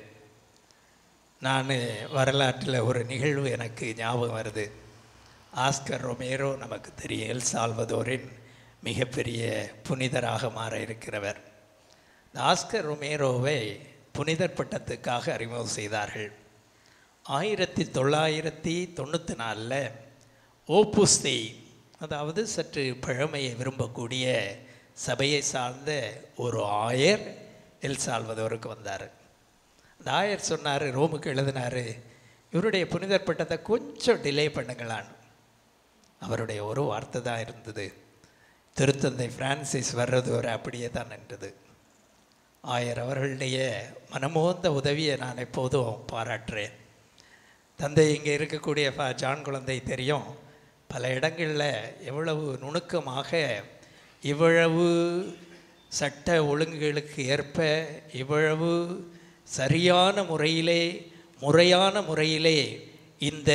நான் வரலாற்றில் ஒரு நிகழ்வு எனக்கு ஞாபகம் வருது ஆஸ்கர் ரொமேரோ நமக்கு தெரியும் எல் சால்வதோரின் மிகப்பெரிய புனிதராக மாற இருக்கிறவர் இந்த ஆஸ்கர் ரொமேரோவை புனிதர் பட்டத்துக்காக அறிமுகம் செய்தார்கள் ஆயிரத்தி தொள்ளாயிரத்தி தொண்ணூற்றி நாலில் ஓப்புஸ்தே அதாவது சற்று பழமையை விரும்பக்கூடிய சபையை சார்ந்த ஒரு ஆயர் எல் சால்வதோருக்கு வந்தார் அந்த ஆயர் சொன்னார் ரோமுக்கு எழுதினார் இவருடைய புனிதர் பட்டத்தை கொஞ்சம் டிலே பண்ணுங்களான்னு அவருடைய ஒரு வார்த்தை தான் இருந்தது திருத்தந்தை பிரான்சிஸ் வர்றது ஒரு அப்படியே தான் நின்றது ஆயர் அவர்களுடைய மனமோந்த உதவியை நான் எப்போதும் பாராட்டுறேன் தந்தை இங்கே இருக்கக்கூடிய ஃபா ஜான் குழந்தை தெரியும் பல இடங்களில் எவ்வளவு நுணுக்கமாக இவ்வளவு சட்ட ஒழுங்குகளுக்கு ஏற்ப இவ்வளவு சரியான முறையிலே முறையான முறையிலே இந்த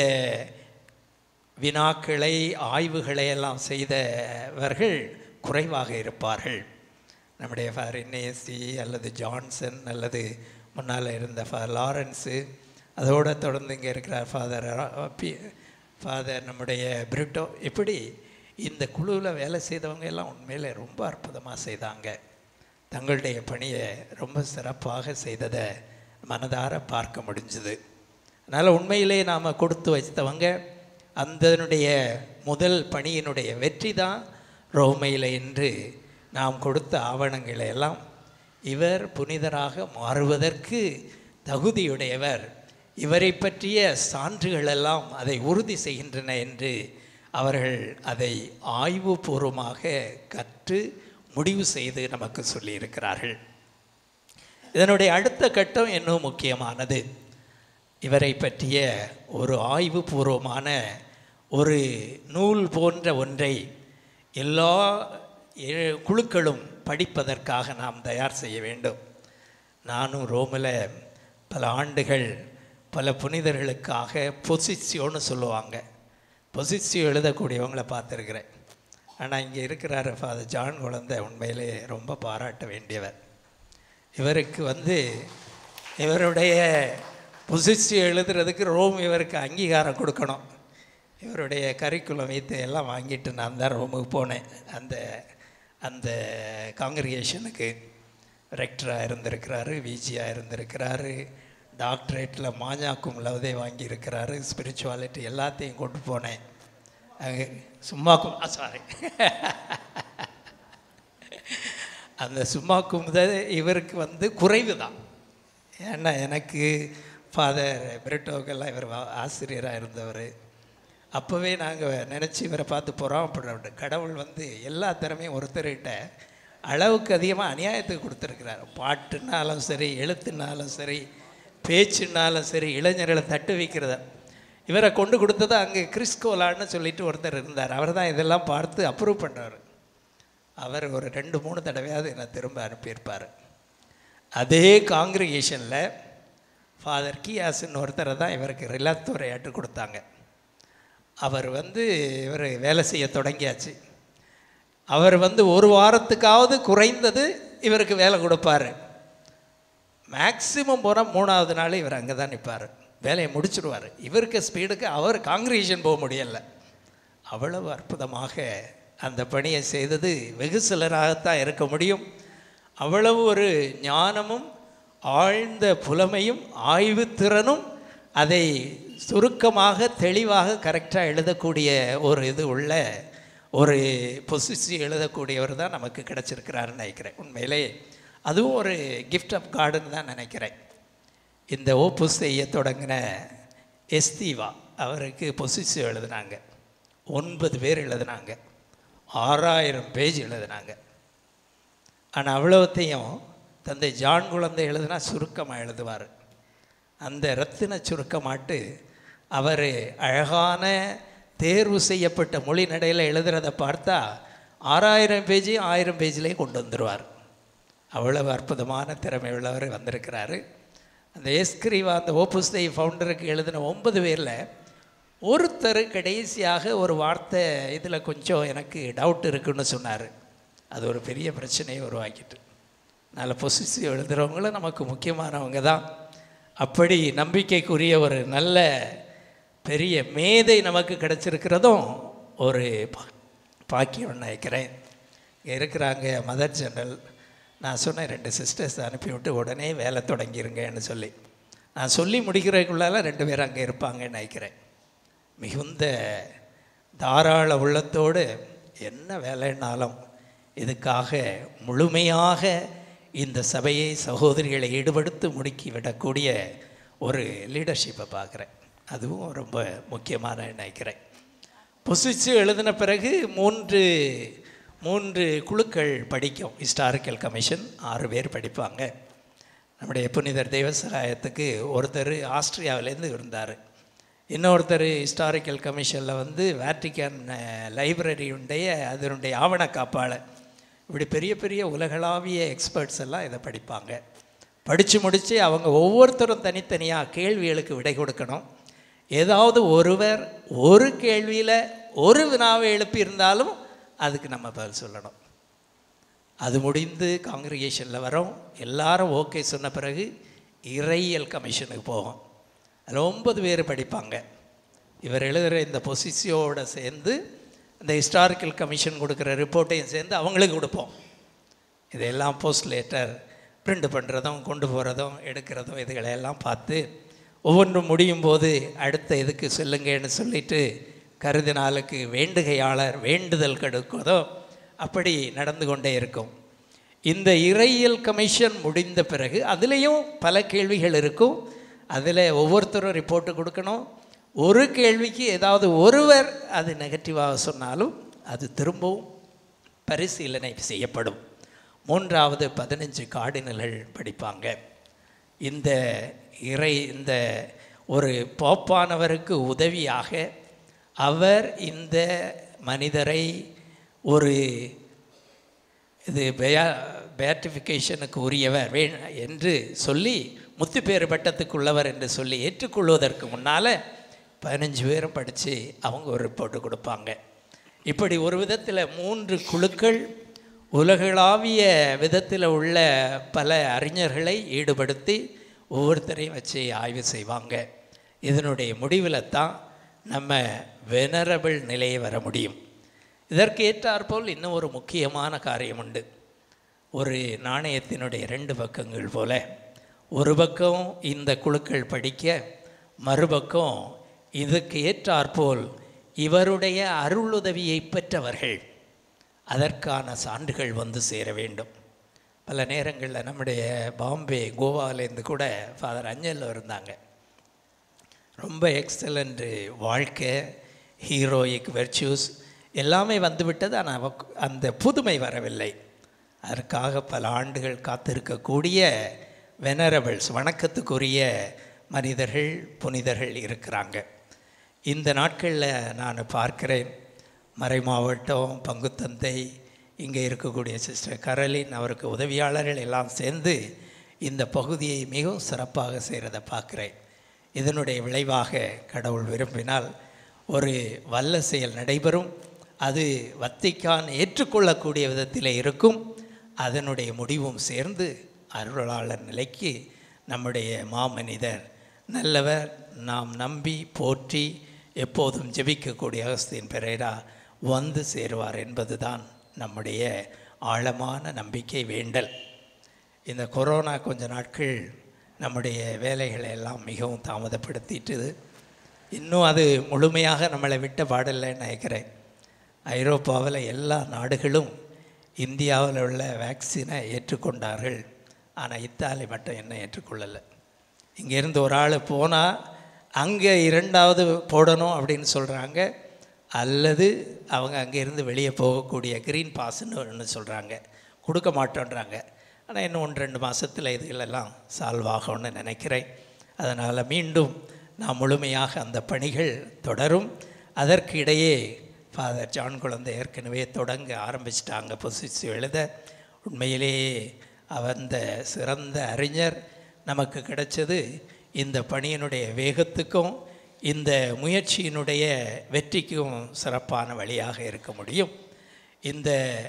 வினாக்களை ஆய்வுகளை எல்லாம் செய்தவர்கள் குறைவாக இருப்பார்கள் நம்முடைய ஃபார் என்ஏசி அல்லது ஜான்சன் அல்லது முன்னால் இருந்த ஃபார் லாரன்ஸு அதோடு தொடர்ந்து இங்கே இருக்கிறார் ஃபாதர் ஃபாதர் நம்முடைய பிரிட்டோ இப்படி இந்த குழுவில் வேலை செய்தவங்க எல்லாம் உண்மையில் ரொம்ப அற்புதமாக செய்தாங்க தங்களுடைய பணியை ரொம்ப சிறப்பாக செய்ததை மனதார பார்க்க முடிஞ்சுது அதனால் உண்மையிலே நாம் கொடுத்து வைத்தவங்க அதனுடைய முதல் பணியினுடைய வெற்றி தான் ரோமையில் என்று நாம் கொடுத்த ஆவணங்களை எல்லாம் இவர் புனிதராக மாறுவதற்கு தகுதியுடையவர் இவரை பற்றிய சான்றுகள் எல்லாம் அதை உறுதி செய்கின்றன என்று அவர்கள் அதை ஆய்வுபூர்வமாக கற்று முடிவு செய்து நமக்கு சொல்லியிருக்கிறார்கள் இதனுடைய அடுத்த கட்டம் இன்னும் முக்கியமானது இவரை பற்றிய ஒரு ஆய்வுபூர்வமான ஒரு நூல் போன்ற ஒன்றை எல்லா எ- குழுக்களும் படிப்பதற்காக நாம் தயார் செய்ய வேண்டும் நானும் ரோமில் பல ஆண்டுகள் பல புனிதர்களுக்காக பொசிசியோன்னு சொல்லுவாங்க பொசிசியோ எழுதக்கூடியவங்கள பார்த்துருக்குறேன் ஆனால் இங்கே இருக்கிறார் ஃபாதர் ஜான் குழந்தை உண்மையிலே ரொம்ப பாராட்ட வேண்டியவர் இவருக்கு வந்து இவருடைய பொசிசியோ எழுதுறதுக்கு ரோம் இவருக்கு அங்கீகாரம் கொடுக்கணும் இவருடைய கரிக்குலம் வைத்து எல்லாம் வாங்கிட்டு நான் தான் ரோமுக்கு போனேன் அந்த அந்த காங்கிரிகேஷனுக்கு ரெக்டராக இருந்திருக்கிறாரு விஜியாக இருந்திருக்கிறாரு டாக்டரேட்டில் மாஞ்சாக்கும் லவதே வாங்கியிருக்கிறாரு ஸ்பிரிச்சுவாலிட்டி எல்லாத்தையும் கொண்டு போனேன் அங்கே சும்மா சாரி அந்த சும்மா குமுதல் இவருக்கு வந்து குறைவு தான் ஏன்னா எனக்கு ஃபாதர் பிரிட்டோக்கெல்லாம் இவர் வா- ஆசிரியராக இருந்தவர் அப்போவே நாங்கள் நினச்சி இவரை பார்த்து பொறாமப்படுறோம் கடவுள் வந்து எல்லா திறமையும் ஒருத்தர்கிட்ட அளவுக்கு அதிகமாக அநியாயத்துக்கு கொடுத்துருக்கிறார் பாட்டுனாலும் சரி எழுத்துனாலும் சரி பேச்சுனாலும் சரி இளைஞர்களை தட்டு வைக்கிறத இவரை கொண்டு கொடுத்தது அங்கே கிறிஸ்கோலான்னு சொல்லிட்டு ஒருத்தர் இருந்தார் அவர் தான் இதெல்லாம் பார்த்து அப்ரூவ் பண்ணுறாரு அவர் ஒரு ரெண்டு மூணு தடவையாவது என்னை திரும்ப அனுப்பியிருப்பார் அதே காங்கிரிகேஷனில் ஃபாதர் கியாஸ்ன்னு ஒருத்தரை தான் இவருக்கு ரிலாத்துறையாட்டு கொடுத்தாங்க அவர் வந்து இவர் வேலை செய்ய தொடங்கியாச்சு அவர் வந்து ஒரு வாரத்துக்காவது குறைந்தது இவருக்கு வேலை கொடுப்பாரு மேக்சிமம் போனால் மூணாவது நாள் இவர் அங்கே தான் நிற்பார் வேலையை முடிச்சிடுவார் இவருக்கு ஸ்பீடுக்கு அவர் காங்கிரிகேஷன் போக முடியலை அவ்வளவு அற்புதமாக அந்த பணியை செய்தது வெகு சிலராகத்தான் இருக்க முடியும் அவ்வளவு ஒரு ஞானமும் ஆழ்ந்த புலமையும் ஆய்வுத்திறனும் அதை சுருக்கமாக தெளிவாக கரெக்டாக எழுதக்கூடிய ஒரு இது உள்ள ஒரு பொசிசி எழுதக்கூடியவர் தான் நமக்கு கிடச்சிருக்கிறாருன்னு நினைக்கிறேன் உண்மையிலே அதுவும் ஒரு கிஃப்ட் ஆஃப் கார்டுன்னு தான் நினைக்கிறேன் இந்த ஓப்புஸ் செய்ய தொடங்கின எஸ்தீவா அவருக்கு பொசிசி எழுதினாங்க ஒன்பது பேர் எழுதினாங்க ஆறாயிரம் பேஜ் எழுதினாங்க ஆனால் அவ்வளோத்தையும் தந்தை ஜான் குழந்தை எழுதுனா சுருக்கமாக எழுதுவார் அந்த ரத்தின சுருக்கமாட்டு அவர் அழகான தேர்வு செய்யப்பட்ட மொழி நடையில் எழுதுறத பார்த்தா ஆறாயிரம் பேஜையும் ஆயிரம் பேஜ்லேயும் கொண்டு வந்துடுவார் அவ்வளவு அற்புதமான திறமை உள்ளவர் வந்திருக்கிறாரு அந்த எஸ்கிரிவா அந்த ஓப்புஸ்தை ஃபவுண்டருக்கு எழுதின ஒன்பது பேரில் ஒருத்தர் கடைசியாக ஒரு வார்த்தை இதில் கொஞ்சம் எனக்கு டவுட் இருக்குன்னு சொன்னார் அது ஒரு பெரிய பிரச்சனையை உருவாக்கிட்டு நல்ல பொசிசி எழுதுகிறவங்களும் நமக்கு முக்கியமானவங்க தான் அப்படி நம்பிக்கைக்குரிய ஒரு நல்ல பெரிய மேதை நமக்கு கிடச்சிருக்கிறதும் ஒரு பா பாக்கியம் நினைக்கிறேன் இங்கே இருக்கிறாங்க மதர் ஜெனரல் நான் சொன்னேன் ரெண்டு சிஸ்டர்ஸ் அனுப்பிவிட்டு உடனே வேலை தொடங்கிருங்கன்னு சொல்லி நான் சொல்லி முடிக்கிறதுக்குள்ளால ரெண்டு பேரும் அங்கே இருப்பாங்கன்னு நினைக்கிறேன் மிகுந்த தாராள உள்ளத்தோடு என்ன வேலைன்னாலும் இதுக்காக முழுமையாக இந்த சபையை சகோதரிகளை ஈடுபடுத்தி முடுக்கி விடக்கூடிய ஒரு லீடர்ஷிப்பை பார்க்குறேன் அதுவும் ரொம்ப முக்கியமான நினைக்கிறேன் பொசிச்சு எழுதின பிறகு மூன்று மூன்று குழுக்கள் படிக்கும் ஹிஸ்டாரிக்கல் கமிஷன் ஆறு பேர் படிப்பாங்க நம்முடைய புனிதர் தெய்வசகாயத்துக்கு ஒருத்தர் ஆஸ்திரியாவிலேருந்து இருந்தார் இன்னொருத்தர் ஹிஸ்டாரிக்கல் கமிஷனில் வந்து வேட்டிக்கன் லைப்ரரியுடைய அதனுடைய ஆவண காப்பாளர் இப்படி பெரிய பெரிய உலகளாவிய எக்ஸ்பர்ட்ஸ் எல்லாம் இதை படிப்பாங்க படித்து முடித்து அவங்க ஒவ்வொருத்தரும் தனித்தனியாக கேள்விகளுக்கு விடை கொடுக்கணும் ஏதாவது ஒருவர் ஒரு கேள்வியில் ஒரு வினாவை எழுப்பியிருந்தாலும் அதுக்கு நம்ம பதில் சொல்லணும் அது முடிந்து காங்கிரிகேஷனில் வரோம் எல்லாரும் ஓகே சொன்ன பிறகு இறையியல் கமிஷனுக்கு போகும் அதில் ஒன்பது பேர் படிப்பாங்க இவர் எழுதுகிற இந்த பொசிஷியோட சேர்ந்து இந்த ஹிஸ்டாரிக்கல் கமிஷன் கொடுக்குற ரிப்போர்ட்டையும் சேர்ந்து அவங்களுக்கு கொடுப்போம் இதெல்லாம் போஸ்ட் லேட்டர் பிரிண்ட் பண்ணுறதும் கொண்டு போகிறதும் எடுக்கிறதும் இதுகளையெல்லாம் பார்த்து ஒவ்வொன்றும் முடியும் போது அடுத்த இதுக்கு சொல்லுங்கன்னு சொல்லிட்டு கருதினாலுக்கு வேண்டுகையாளர் வேண்டுதல் கெடுக்குவதோ அப்படி நடந்து கொண்டே இருக்கும் இந்த இறையியல் கமிஷன் முடிந்த பிறகு அதுலேயும் பல கேள்விகள் இருக்கும் அதில் ஒவ்வொருத்தரும் ரிப்போர்ட்டு கொடுக்கணும் ஒரு கேள்விக்கு ஏதாவது ஒருவர் அது நெகட்டிவாக சொன்னாலும் அது திரும்பவும் பரிசீலனை செய்யப்படும் மூன்றாவது பதினஞ்சு கார்டினல்கள் படிப்பாங்க இந்த இறை இந்த ஒரு போப்பானவருக்கு உதவியாக அவர் இந்த மனிதரை ஒரு இது பெயா பேட்டிஃபிகேஷனுக்கு உரியவர் வே என்று சொல்லி முத்துப்பேறு பட்டத்துக்குள்ளவர் என்று சொல்லி ஏற்றுக்கொள்வதற்கு முன்னால் பதினஞ்சு பேரும் படித்து அவங்க ஒரு ரிப்போர்ட்டு கொடுப்பாங்க இப்படி ஒரு விதத்தில் மூன்று குழுக்கள் உலகளாவிய விதத்தில் உள்ள பல அறிஞர்களை ஈடுபடுத்தி ஒவ்வொருத்தரையும் வச்சு ஆய்வு செய்வாங்க இதனுடைய முடிவில் தான் நம்ம வெனரபிள் நிலையை வர முடியும் இதற்கு ஏற்றாற்போல் இன்னும் ஒரு முக்கியமான காரியம் உண்டு ஒரு நாணயத்தினுடைய ரெண்டு பக்கங்கள் போல ஒரு பக்கம் இந்த குழுக்கள் படிக்க மறுபக்கம் இதுக்கு ஏற்றாற்போல் இவருடைய அருளுதவியை பெற்றவர்கள் அதற்கான சான்றுகள் வந்து சேர வேண்டும் பல நேரங்களில் நம்முடைய பாம்பே கோவாவிலேருந்து கூட ஃபாதர் அஞ்சலில் இருந்தாங்க ரொம்ப எக்ஸலண்ட்டு வாழ்க்கை ஹீரோயிக் வெர்ச்சுஸ் எல்லாமே வந்துவிட்டது ஆனால் அந்த புதுமை வரவில்லை அதற்காக பல ஆண்டுகள் காத்திருக்கக்கூடிய வெனரபிள்ஸ் வணக்கத்துக்குரிய மனிதர்கள் புனிதர்கள் இருக்கிறாங்க இந்த நாட்களில் நான் பார்க்கிறேன் மறை மாவட்டம் பங்குத்தந்தை இங்கே இருக்கக்கூடிய சிஸ்டர் கரலின் அவருக்கு உதவியாளர்கள் எல்லாம் சேர்ந்து இந்த பகுதியை மிகவும் சிறப்பாக செய்கிறத பார்க்குறேன் இதனுடைய விளைவாக கடவுள் விரும்பினால் ஒரு வல்ல செயல் நடைபெறும் அது வத்திக்கான் ஏற்றுக்கொள்ளக்கூடிய விதத்தில் இருக்கும் அதனுடைய முடிவும் சேர்ந்து அருளாளர் நிலைக்கு நம்முடைய மாமனிதர் நல்லவர் நாம் நம்பி போற்றி எப்போதும் ஜெபிக்கக்கூடிய அகஸ்தின் பெரேரா வந்து சேருவார் என்பதுதான் நம்முடைய ஆழமான நம்பிக்கை வேண்டல் இந்த கொரோனா கொஞ்ச நாட்கள் நம்முடைய வேலைகளை எல்லாம் மிகவும் தாமதப்படுத்திட்டுது இன்னும் அது முழுமையாக நம்மளை விட்ட பாடலைன்னு நினைக்கிறேன் ஐரோப்பாவில் எல்லா நாடுகளும் இந்தியாவில் உள்ள வேக்சினை ஏற்றுக்கொண்டார்கள் ஆனால் இத்தாலி மட்டும் என்ன ஏற்றுக்கொள்ளலை இங்கேருந்து ஒரு ஆள் போனால் அங்கே இரண்டாவது போடணும் அப்படின்னு சொல்கிறாங்க அல்லது அவங்க அங்கேருந்து வெளியே போகக்கூடிய க்ரீன் பாஸ்ன்னு ஒன்று சொல்கிறாங்க கொடுக்க மாட்டோன்றாங்க ஆனால் இன்னும் ஒன்று ரெண்டு மாதத்தில் இதுகளெல்லாம் சால்வ் ஆகும்னு நினைக்கிறேன் அதனால் மீண்டும் நாம் முழுமையாக அந்த பணிகள் தொடரும் அதற்கு இடையே ஃபாதர் ஜான் குழந்தை ஏற்கனவே தொடங்க ஆரம்பிச்சிட்டாங்க பொசிச்சு எழுத உண்மையிலேயே அந்த சிறந்த அறிஞர் நமக்கு கிடைச்சது இந்த பணியினுடைய வேகத்துக்கும் இந்த முயற்சியினுடைய வெற்றிக்கும் சிறப்பான வழியாக இருக்க முடியும் இந்த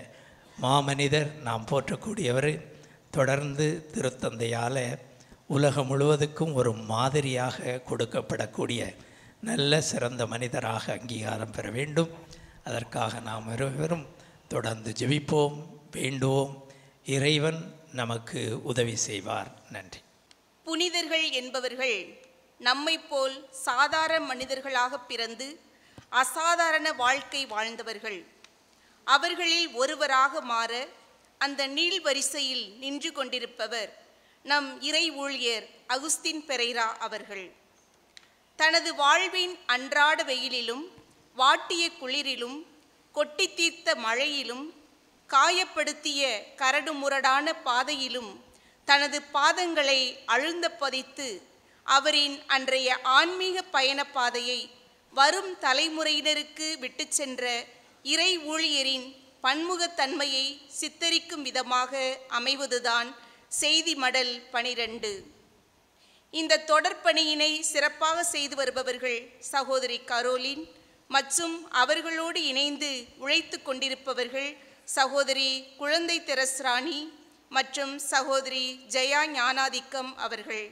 மாமனிதர் நாம் போற்றக்கூடியவர் தொடர்ந்து திருத்தந்தையால் உலகம் முழுவதுக்கும் ஒரு மாதிரியாக கொடுக்கப்படக்கூடிய நல்ல சிறந்த மனிதராக அங்கீகாரம் பெற வேண்டும் அதற்காக நாம் இருவரும் தொடர்ந்து ஜெபிப்போம் வேண்டுவோம் இறைவன் நமக்கு உதவி செய்வார் நன்றி புனிதர்கள் என்பவர்கள் நம்மைப் போல் சாதாரண மனிதர்களாக பிறந்து அசாதாரண வாழ்க்கை வாழ்ந்தவர்கள் அவர்களில் ஒருவராக மாற அந்த நீள் வரிசையில் நின்று கொண்டிருப்பவர் நம் இறை ஊழியர் அகுஸ்தின் பெரைரா அவர்கள் தனது வாழ்வின் அன்றாட வெயிலிலும் வாட்டிய குளிரிலும் கொட்டி தீர்த்த மழையிலும் காயப்படுத்திய கரடுமுரடான பாதையிலும் தனது பாதங்களை அழுந்த பதித்து அவரின் அன்றைய ஆன்மீக பயணப் பாதையை வரும் தலைமுறையினருக்கு விட்டுச் சென்ற இறை ஊழியரின் பன்முகத்தன்மையை சித்தரிக்கும் விதமாக அமைவதுதான் செய்தி மடல் பனிரெண்டு இந்த தொடர்பணியினை சிறப்பாக செய்து வருபவர்கள் சகோதரி கரோலின் மற்றும் அவர்களோடு இணைந்து உழைத்து கொண்டிருப்பவர்கள் சகோதரி குழந்தை தெரஸ்ராணி மற்றும் சகோதரி ஜெயா ஞானாதிக்கம் அவர்கள்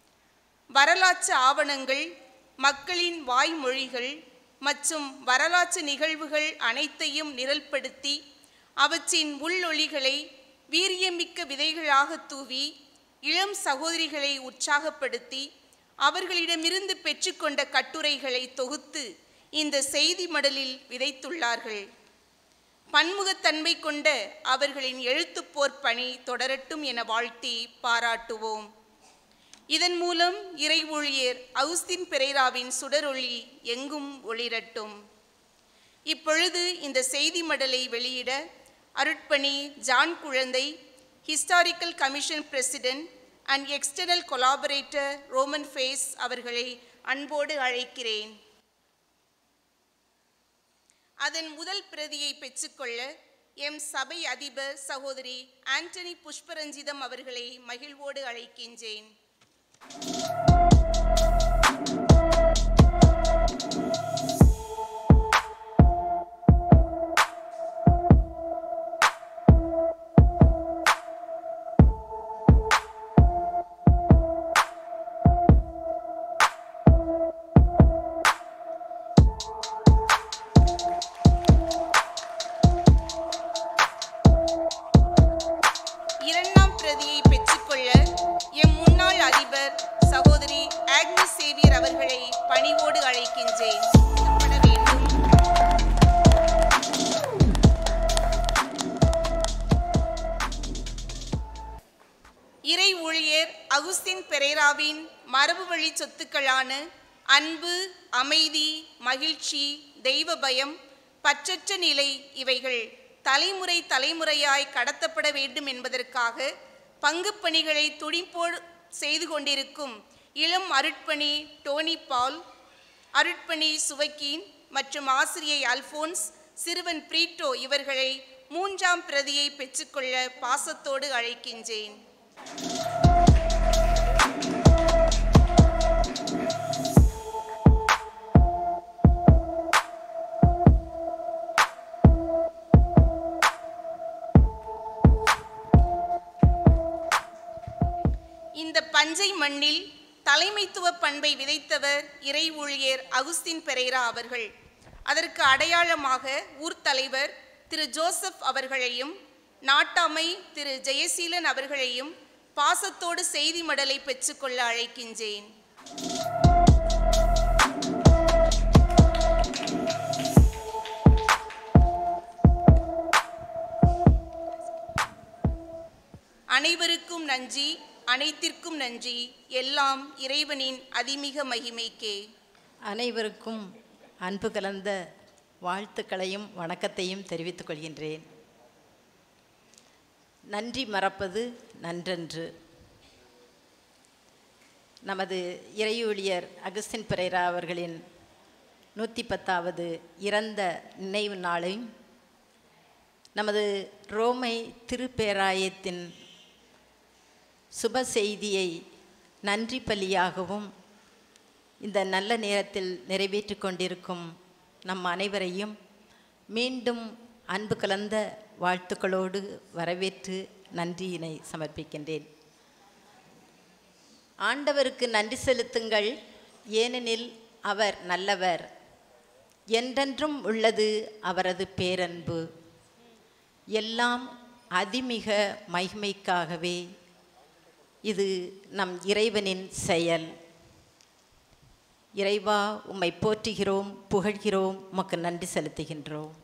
வரலாற்று ஆவணங்கள் மக்களின் வாய்மொழிகள் மற்றும் வரலாற்று நிகழ்வுகள் அனைத்தையும் நிரல்படுத்தி அவற்றின் உள்ளொளிகளை வீரியமிக்க விதைகளாக தூவி இளம் சகோதரிகளை உற்சாகப்படுத்தி அவர்களிடமிருந்து பெற்றுக்கொண்ட கட்டுரைகளை தொகுத்து இந்த செய்தி மடலில் விதைத்துள்ளார்கள் பன்முகத்தன்மை கொண்ட அவர்களின் எழுத்துப்போர் பணி தொடரட்டும் என வாழ்த்தி பாராட்டுவோம் இதன் மூலம் இறை ஊழியர் அவுஸ்தின் பெரேராவின் சுடரொளி எங்கும் ஒளிரட்டும் இப்பொழுது இந்த செய்தி மடலை வெளியிட அருட்பணி ஜான் குழந்தை historical commission president and external collaborator Roman face அவர்களை அன்போடு அழைக்கிறேன் அதன் முதல் பிரதியை பெற்றுக்கொள்ள எம் சபை அதிபர் சகோதரி ஆண்டனி புஷ்பரஞ்சிதம் அவர்களை மகிழ்வோடு அழைக்கின்றேன் இரண்டாம் பிரதியை பெற்றுக்கொள்ள எம் முன்னாள் அதிபர் சகோதரி ஆக்னஸ் சேவியர் அவர்களை பணிவோடு அழைக்கின்றேன் பட வேண்டும் இறை ஊழியர் அகுஸ்தின் பெரேராவின் மரபு வழி சொத்துக்களான அன்பு அமைதி மகிழ்ச்சி தெய்வ பயம் பற்றற்ற நிலை இவைகள் தலைமுறை தலைமுறையாய் கடத்தப்பட வேண்டும் என்பதற்காக பங்குப் பணிகளை துடிப்போடு செய்து கொண்டிருக்கும் இளம் அருட்பணி டோனி பால் அருட்பணி சுவக்கீன் மற்றும் ஆசிரியை அல்போன்ஸ் சிறுவன் பிரீட்டோ இவர்களை மூன்றாம் பிரதியை பெற்றுக்கொள்ள பாசத்தோடு அழைக்கின்றேன் இந்த பஞ்சை மண்ணில் தலைமைத்துவ பண்பை விதைத்தவர் இறை ஊழியர் அகுஸ்தின் பெரேரா அவர்கள் அதற்கு அடையாளமாக ஊர் தலைவர் திரு ஜோசப் அவர்களையும் நாட்டாமை திரு ஜெயசீலன் அவர்களையும் பாசத்தோடு செய்தி மடலை பெற்றுக்கொள்ள அழைக்கின்றேன் அனைவருக்கும் நன்றி அனைத்திற்கும் நன்றி எல்லாம் இறைவனின் அதிமிக மகிமைக்கே அனைவருக்கும் அன்பு கலந்த வாழ்த்துக்களையும் வணக்கத்தையும் தெரிவித்துக் கொள்கின்றேன் நன்றி மறப்பது நன்றன்று நமது இறையூழியர் அகஸ்டின் பெரேரா அவர்களின் நூற்றி பத்தாவது இறந்த நினைவு நாளையும் நமது ரோமை திருப்பேராயத்தின் சுப செய்தியை நன்றி பலியாகவும் இந்த நல்ல நேரத்தில் நிறைவேற்றி கொண்டிருக்கும் நம் அனைவரையும் மீண்டும் அன்பு கலந்த வாழ்த்துக்களோடு வரவேற்று நன்றியினை சமர்ப்பிக்கின்றேன் ஆண்டவருக்கு நன்றி செலுத்துங்கள் ஏனெனில் அவர் நல்லவர் என்றென்றும் உள்ளது அவரது பேரன்பு எல்லாம் அதிமிக மகிமைக்காகவே இது நம் இறைவனின் செயல் இறைவா உம்மை போற்றுகிறோம் புகழ்கிறோம் உமக்கு நன்றி செலுத்துகின்றோம்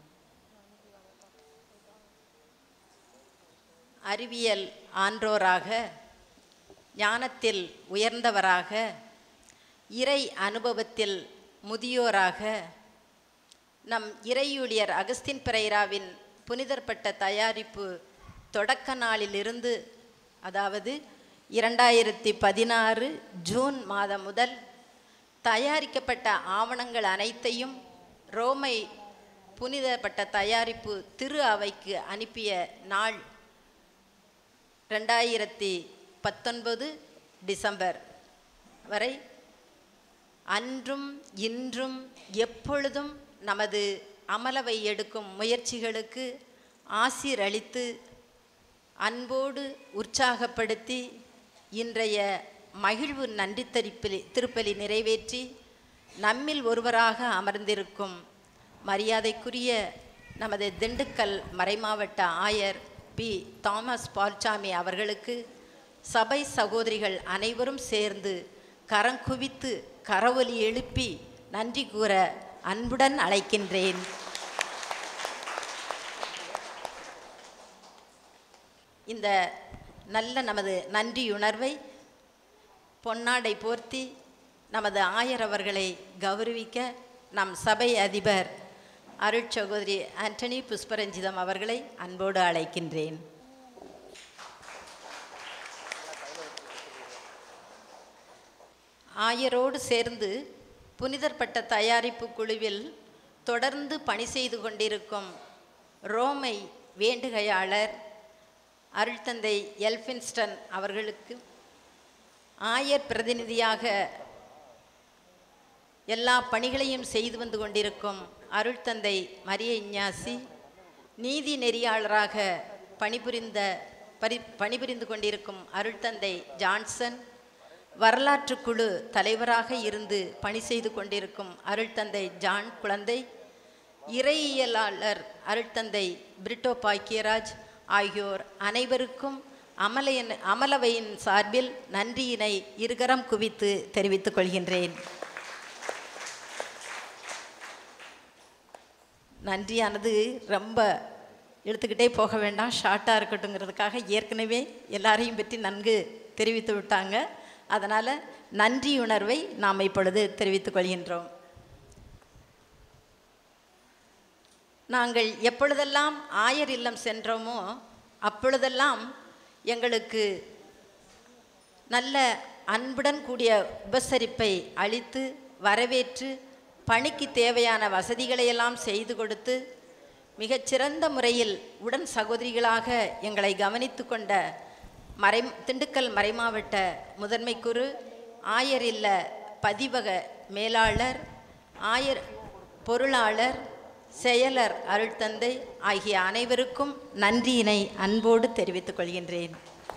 அறிவியல் ஆன்றோராக ஞானத்தில் உயர்ந்தவராக இறை அனுபவத்தில் முதியோராக நம் இறையூழியர் அகஸ்தின் பெரைராவின் புனிதர்பட்ட தயாரிப்பு தொடக்க நாளிலிருந்து அதாவது இரண்டாயிரத்தி பதினாறு ஜூன் மாதம் முதல் தயாரிக்கப்பட்ட ஆவணங்கள் அனைத்தையும் ரோமை புனிதப்பட்ட தயாரிப்பு திரு அவைக்கு அனுப்பிய நாள் ரெண்டாயிரத்தி பத்தொன்பது டிசம்பர் வரை அன்றும் இன்றும் எப்பொழுதும் நமது அமலவை எடுக்கும் முயற்சிகளுக்கு ஆசீர் அளித்து அன்போடு உற்சாகப்படுத்தி இன்றைய மகிழ்வு நன்றி தரிப்பலி திருப்பலி நிறைவேற்றி நம்மில் ஒருவராக அமர்ந்திருக்கும் மரியாதைக்குரிய நமது திண்டுக்கல் மறைமாவட்ட ஆயர் பி தாமஸ் பால்சாமி அவர்களுக்கு சபை சகோதரிகள் அனைவரும் சேர்ந்து கரங்குவித்து கரவொலி எழுப்பி நன்றி கூற அன்புடன் அழைக்கின்றேன் இந்த நல்ல நமது நன்றியுணர்வை பொன்னாடை போர்த்தி நமது ஆயர் அவர்களை கௌரவிக்க நம் சபை அதிபர் அருட்சகோதரி ஆண்டனி புஷ்பரஞ்சிதம் அவர்களை அன்போடு அழைக்கின்றேன் ஆயரோடு சேர்ந்து புனிதர்பட்ட தயாரிப்பு குழுவில் தொடர்ந்து பணி செய்து கொண்டிருக்கும் ரோமை வேண்டுகையாளர் அருள்தந்தை எல்ஃபின்ஸ்டன் அவர்களுக்கு ஆயர் பிரதிநிதியாக எல்லா பணிகளையும் செய்து வந்து கொண்டிருக்கும் அருள்தந்தை மரிய இஞ்ஞாசி நீதி நெறியாளராக பணிபுரிந்த பரி பணிபுரிந்து கொண்டிருக்கும் அருள்தந்தை ஜான்சன் வரலாற்று குழு தலைவராக இருந்து பணி செய்து கொண்டிருக்கும் அருள்தந்தை ஜான் குழந்தை இறையியலாளர் அருள்தந்தை பிரிட்டோ பாக்கியராஜ் ஆகியோர் அனைவருக்கும் அமலையின் அமலவையின் சார்பில் நன்றியினை இருகரம் குவித்து தெரிவித்துக் கொள்கின்றேன் நன்றியானது ரொம்ப எடுத்துக்கிட்டே போக வேண்டாம் ஷார்ட்டாக இருக்கட்டுங்கிறதுக்காக ஏற்கனவே எல்லாரையும் பற்றி நன்கு தெரிவித்து விட்டாங்க அதனால் நன்றியுணர்வை நாம் இப்பொழுது தெரிவித்துக் கொள்கின்றோம் நாங்கள் எப்பொழுதெல்லாம் ஆயர் இல்லம் சென்றோமோ அப்பொழுதெல்லாம் எங்களுக்கு நல்ல அன்புடன் கூடிய உபசரிப்பை அளித்து வரவேற்று பணிக்கு தேவையான வசதிகளையெல்லாம் செய்து கொடுத்து மிகச்சிறந்த முறையில் உடன் சகோதரிகளாக எங்களை கவனித்து கொண்ட மறை திண்டுக்கல் மறைமாவட்ட முதன்மை குரு ஆயர் இல்ல பதிவக மேலாளர் ஆயர் பொருளாளர் செயலர் அருட்தந்தை ஆகிய அனைவருக்கும் நன்றியினை அன்போடு தெரிவித்துக் கொள்கின்றேன்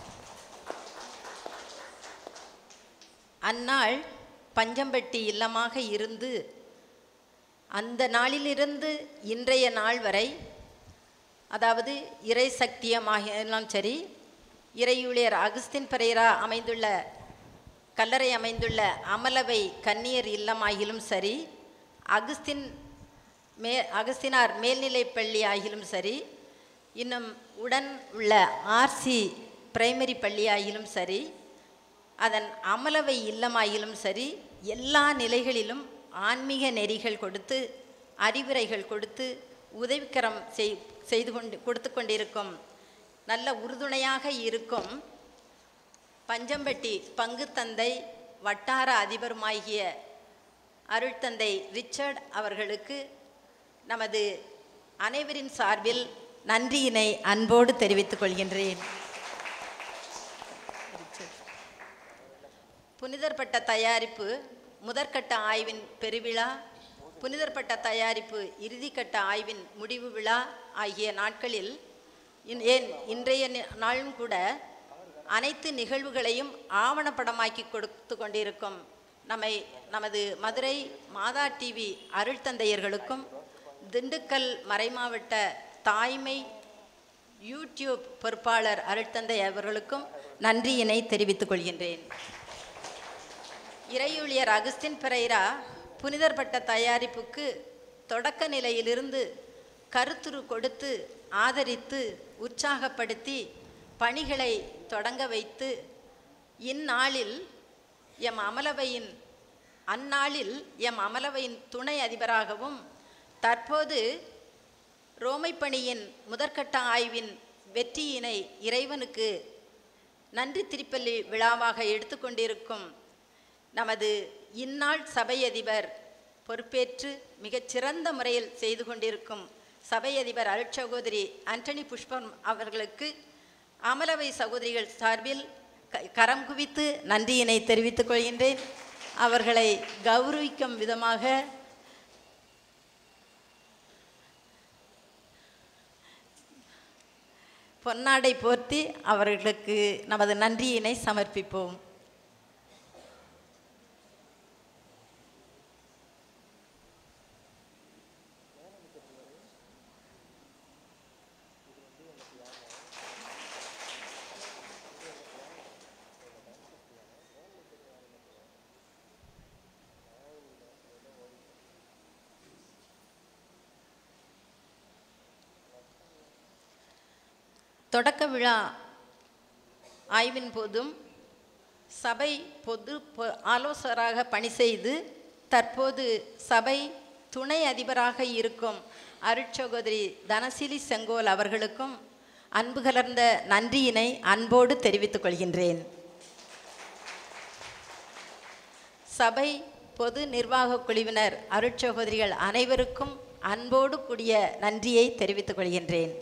அந்நாள் பஞ்சம்பட்டி இல்லமாக இருந்து அந்த நாளிலிருந்து இன்றைய நாள் வரை அதாவது இறை சக்தியமாகினாலும் சரி இறையூழியர் அகஸ்தின் பெரேரா அமைந்துள்ள கல்லறை அமைந்துள்ள அமலவை கன்னியர் இல்லமாகிலும் சரி அகஸ்தின் மே அகஸ்தினார் மேல்நிலைப் பள்ளி ஆகிலும் சரி இன்னும் உடன் உள்ள ஆர்சி பிரைமரி பள்ளி ஆகிலும் சரி அதன் அமலவை இல்லமாயிலும் சரி எல்லா நிலைகளிலும் ஆன்மீக நெறிகள் கொடுத்து அறிவுரைகள் கொடுத்து உதவிக்கரம் செய் செய்து கொண்டு கொடுத்து கொண்டிருக்கும் நல்ல உறுதுணையாக இருக்கும் பஞ்சம்பட்டி பங்கு தந்தை வட்டார அதிபருமாகிய அருட்தந்தை ரிச்சர்ட் அவர்களுக்கு நமது அனைவரின் சார்பில் நன்றியினை அன்போடு தெரிவித்துக் கொள்கின்றேன் புனிதர் பட்ட தயாரிப்பு முதற்கட்ட ஆய்வின் பெருவிழா புனிதர் பட்ட தயாரிப்பு இறுதிக்கட்ட ஆய்வின் முடிவு விழா ஆகிய நாட்களில் இன்- ஏன் இன்றைய நி- நாளும் கூட அனைத்து நிகழ்வுகளையும் ஆவணப்படமாக்கி கொடுத்து கொண்டிருக்கும் நம்மை நமது மதுரை மாதா டிவி அருள் தந்தையர்களுக்கும் திண்டுக்கல் மறைமாவட்ட தாய்மை யூடியூப் பொறுப்பாளர் அருட்தந்தை அவர்களுக்கும் நன்றியினை தெரிவித்துக் கொள்கின்றேன் இறையூழியர் அகஸ்டின் பெரைரா புனிதர் பட்ட தயாரிப்புக்கு தொடக்க நிலையிலிருந்து கருத்துரு கொடுத்து ஆதரித்து உற்சாகப்படுத்தி பணிகளை தொடங்க வைத்து இந்நாளில் எம் அமலவையின் அந்நாளில் எம் அமலவையின் துணை அதிபராகவும் தற்போது ரோமைப்பணியின் முதற்கட்ட ஆய்வின் வெற்றியினை இறைவனுக்கு நன்றி திருப்பலி விழாவாக எடுத்துக்கொண்டிருக்கும் நமது இந்நாள் சபை அதிபர் பொறுப்பேற்று மிகச்சிறந்த முறையில் செய்து கொண்டிருக்கும் சபை அதிபர் அருட்சகோதரி ஆண்டனி புஷ்பம் அவர்களுக்கு அமலவை சகோதரிகள் சார்பில் க- கரம் குவித்து நன்றியினை தெரிவித்துக் கொள்கின்றேன் அவர்களை கௌரவிக்கும் விதமாக பொன்னாடை போர்த்தி அவர்களுக்கு நமது நன்றியினை சமர்ப்பிப்போம் தொடக்க விழா ஆய்வின் போதும் சபை பொது பொ- ஆலோசகராக பணி செய்து தற்போது சபை துணை அதிபராக இருக்கும் அருட்சகோதரி தனசிலி செங்கோல் அவர்களுக்கும் அன்பு கலர்ந்த நன்றியினை அன்போடு தெரிவித்துக் கொள்கின்றேன் சபை பொது நிர்வாகக் குழுவினர் அருட்சகோதரிகள் அனைவருக்கும் அன்போடு கூடிய நன்றியை தெரிவித்துக் கொள்கின்றேன்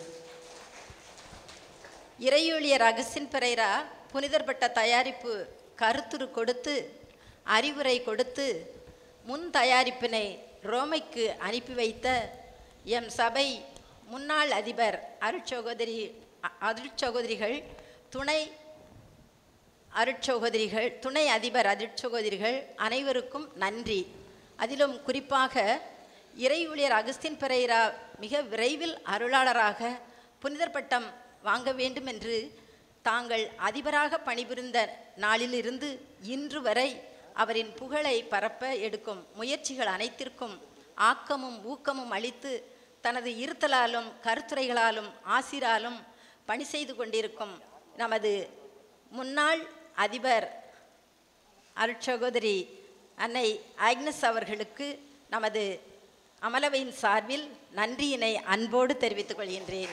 இறையூழியர் அகஸ்டின் பெரைரா புனிதர் பட்ட தயாரிப்பு கருத்துரு கொடுத்து அறிவுரை கொடுத்து முன் தயாரிப்பினை ரோமைக்கு அனுப்பி வைத்த எம் சபை முன்னாள் அதிபர் அருட்சகோதரி அ- அருட்சகோதரிகள் துணை அருட்சகோதரிகள் துணை அதிபர் அருட்சகோதரிகள் அனைவருக்கும் நன்றி அதிலும் குறிப்பாக இறையூழியர் அகஸ்டின் பெரைரா மிக விரைவில் அருளாளராக புனிதர் பட்டம் வாங்க வேண்டும் என்று தாங்கள் அதிபராக பணிபுரிந்த நாளிலிருந்து இன்று வரை அவரின் புகழை பரப்ப எடுக்கும் முயற்சிகள் அனைத்திற்கும் ஆக்கமும் ஊக்கமும் அளித்து தனது இருத்தலாலும் கருத்துரைகளாலும் ஆசிராலும் பணி செய்து கொண்டிருக்கும் நமது முன்னாள் அதிபர் அருட்சகோதரி அன்னை ஆக்னஸ் அவர்களுக்கு நமது அமலவையின் சார்பில் நன்றியினை அன்போடு தெரிவித்துக் கொள்கின்றேன்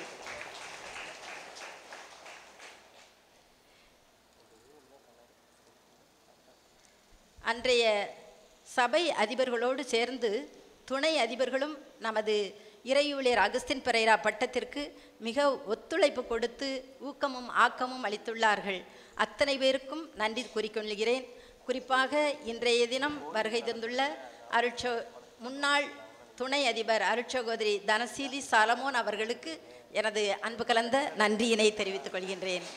அன்றைய சபை அதிபர்களோடு சேர்ந்து துணை அதிபர்களும் நமது இறையூழியர் அகஸ்தின் பெரைரா பட்டத்திற்கு மிக ஒத்துழைப்பு கொடுத்து ஊக்கமும் ஆக்கமும் அளித்துள்ளார்கள் அத்தனை பேருக்கும் நன்றி கூறிக்கொள்கிறேன் குறிப்பாக இன்றைய தினம் வருகை தந்துள்ள அருட்சோ முன்னாள் துணை அதிபர் அருட்சகோதரி தனசீலி சாலமோன் அவர்களுக்கு எனது அன்பு கலந்த நன்றியினை தெரிவித்துக் கொள்கின்றேன்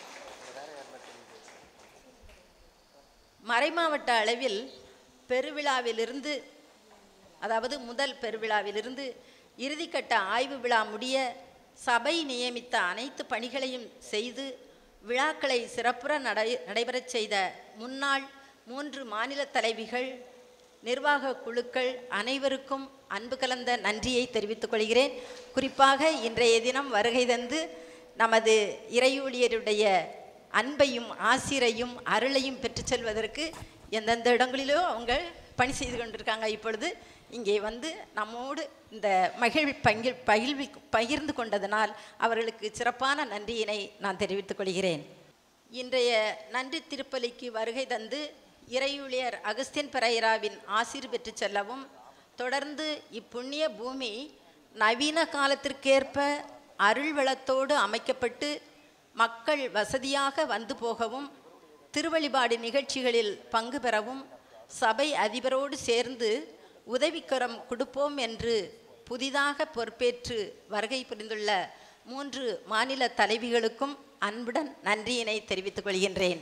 மறைமாவட்ட அளவில் பெருவிழாவிலிருந்து அதாவது முதல் பெருவிழாவிலிருந்து இறுதிக்கட்ட ஆய்வு விழா முடிய சபை நியமித்த அனைத்து பணிகளையும் செய்து விழாக்களை சிறப்புற நடை நடைபெறச் செய்த முன்னாள் மூன்று மாநில தலைவிகள் நிர்வாக குழுக்கள் அனைவருக்கும் அன்பு கலந்த நன்றியை தெரிவித்துக் கொள்கிறேன் குறிப்பாக இன்றைய தினம் வருகை தந்து நமது இறையூழியருடைய அன்பையும் ஆசிரையும் அருளையும் பெற்றுச் செல்வதற்கு எந்தெந்த இடங்களிலோ அவங்க பணி செய்து கொண்டிருக்காங்க இப்பொழுது இங்கே வந்து நம்மோடு இந்த மகிழ் பங்கில் பகிர்வி பகிர்ந்து கொண்டதனால் அவர்களுக்கு சிறப்பான நன்றியினை நான் தெரிவித்துக் கொள்கிறேன் இன்றைய நன்றி திருப்பலிக்கு வருகை தந்து இறையூழியர் அகஸ்தின் பெரைராவின் ஆசீர் பெற்று செல்லவும் தொடர்ந்து இப்புண்ணிய பூமி நவீன காலத்திற்கேற்ப அருள் வளத்தோடு அமைக்கப்பட்டு மக்கள் வசதியாக வந்து போகவும் திருவழிபாடு நிகழ்ச்சிகளில் பங்கு பெறவும் சபை அதிபரோடு சேர்ந்து உதவிக்கரம் கொடுப்போம் என்று புதிதாக பொறுப்பேற்று வருகை புரிந்துள்ள மூன்று மாநில தலைவிகளுக்கும் அன்புடன் நன்றியினை தெரிவித்துக் கொள்கின்றேன்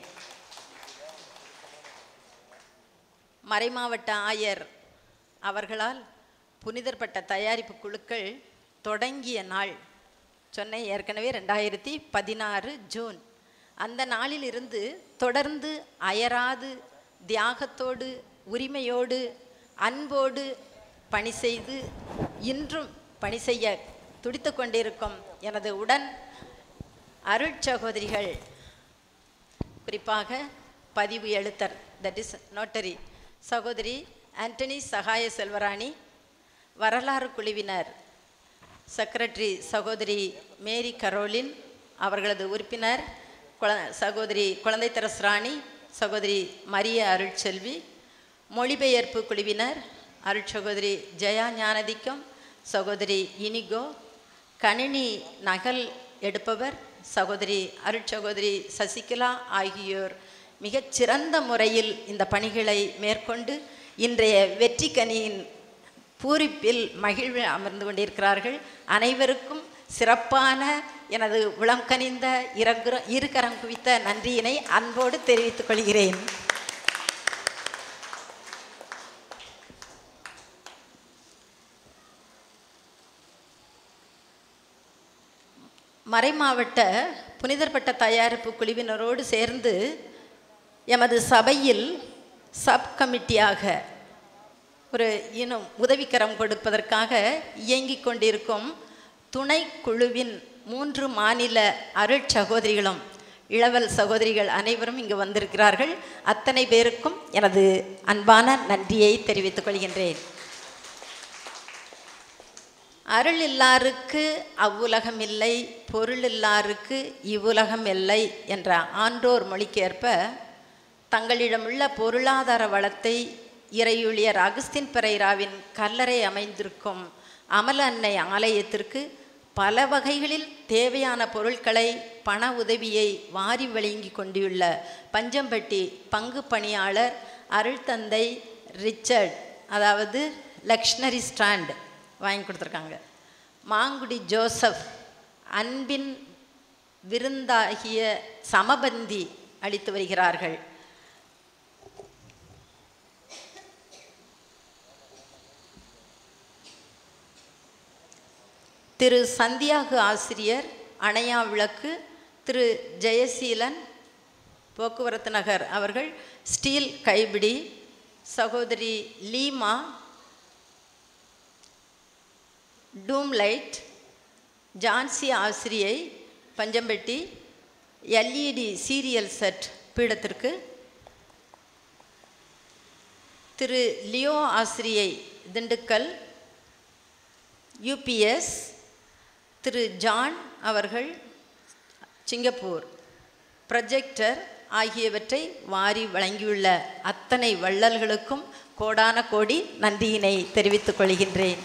மறைமாவட்ட ஆயர் அவர்களால் புனிதர் பட்ட தயாரிப்பு குழுக்கள் தொடங்கிய நாள் சொன்னேன் ஏற்கனவே ரெண்டாயிரத்தி பதினாறு ஜூன் அந்த நாளிலிருந்து தொடர்ந்து அயராது தியாகத்தோடு உரிமையோடு அன்போடு பணி செய்து இன்றும் பணி செய்ய துடித்து கொண்டிருக்கும் எனது உடன் அருட்சகோதரிகள் குறிப்பாக பதிவு எழுத்தர் தட் இஸ் நோட்டரி சகோதரி ஆண்டனி சகாய செல்வராணி வரலாறு குழுவினர் செக்ரட்டரி சகோதரி மேரி கரோலின் அவர்களது உறுப்பினர் குழ சகோதரி குழந்தை தரஸ் ராணி சகோதரி மரிய அருட்செல்வி மொழிபெயர்ப்பு குழுவினர் அருட்சகோதரி ஜெயா ஞானதிக்கம் சகோதரி இனிகோ கணினி நகல் எடுப்பவர் சகோதரி அருட்சகோதரி சசிகலா ஆகியோர் மிகச்சிறந்த முறையில் இந்த பணிகளை மேற்கொண்டு இன்றைய வெற்றி கனியின் பூரிப்பில் மகிழ்வு அமர்ந்து கொண்டிருக்கிறார்கள் அனைவருக்கும் சிறப்பான எனது உளம் கனிந்த இரகுர இருகரம் குவித்த நன்றியினை அன்போடு தெரிவித்துக் கொள்கிறேன் மறைமாவட்ட புனிதர்பட்ட தயாரிப்பு குழுவினரோடு சேர்ந்து எமது சபையில் சப் கமிட்டியாக ஒரு இன்னும் உதவிக்கரம் கொடுப்பதற்காக இயங்கிக் கொண்டிருக்கும் துணை குழுவின் மூன்று மாநில அருட் சகோதரிகளும் இளவல் சகோதரிகள் அனைவரும் இங்கு வந்திருக்கிறார்கள் அத்தனை பேருக்கும் எனது அன்பான நன்றியை தெரிவித்துக் கொள்கின்றேன் அருள் இல்லாருக்கு அவ்வுலகம் இல்லை பொருள் இல்லாருக்கு இவ்வுலகம் இல்லை என்ற ஆன்றோர் மொழிக்கேற்ப தங்களிடமுள்ள பொருளாதார வளத்தை இறையூழியர் அகஸ்தின் பெரைராவின் கல்லறை அமைந்திருக்கும் அமல அன்னை ஆலயத்திற்கு பல வகைகளில் தேவையான பொருட்களை பண உதவியை வாரி வழங்கி கொண்டுள்ள பஞ்சம்பட்டி பங்கு பணியாளர் அருள் தந்தை ரிச்சர்ட் அதாவது லக்ஷ்னரி ஸ்டாண்ட் வாங்கி கொடுத்துருக்காங்க மாங்குடி ஜோசப் அன்பின் விருந்தாகிய சமபந்தி அளித்து வருகிறார்கள் திரு சந்தியாகு ஆசிரியர் அணையா விளக்கு திரு ஜெயசீலன் போக்குவரத்து நகர் அவர்கள் ஸ்டீல் கைபிடி சகோதரி லீமா டூம் லைட் ஜான்சி ஆசிரியை பஞ்சம்பட்டி எல்இடி சீரியல் செட் பீடத்திற்கு திரு லியோ ஆசிரியை திண்டுக்கல் யூபிஎஸ் திரு ஜான் அவர்கள் சிங்கப்பூர் ப்ரொஜெக்டர் ஆகியவற்றை வாரி வழங்கியுள்ள அத்தனை வள்ளல்களுக்கும் கோடான கோடி நன்றியினை தெரிவித்துக் கொள்கின்றேன்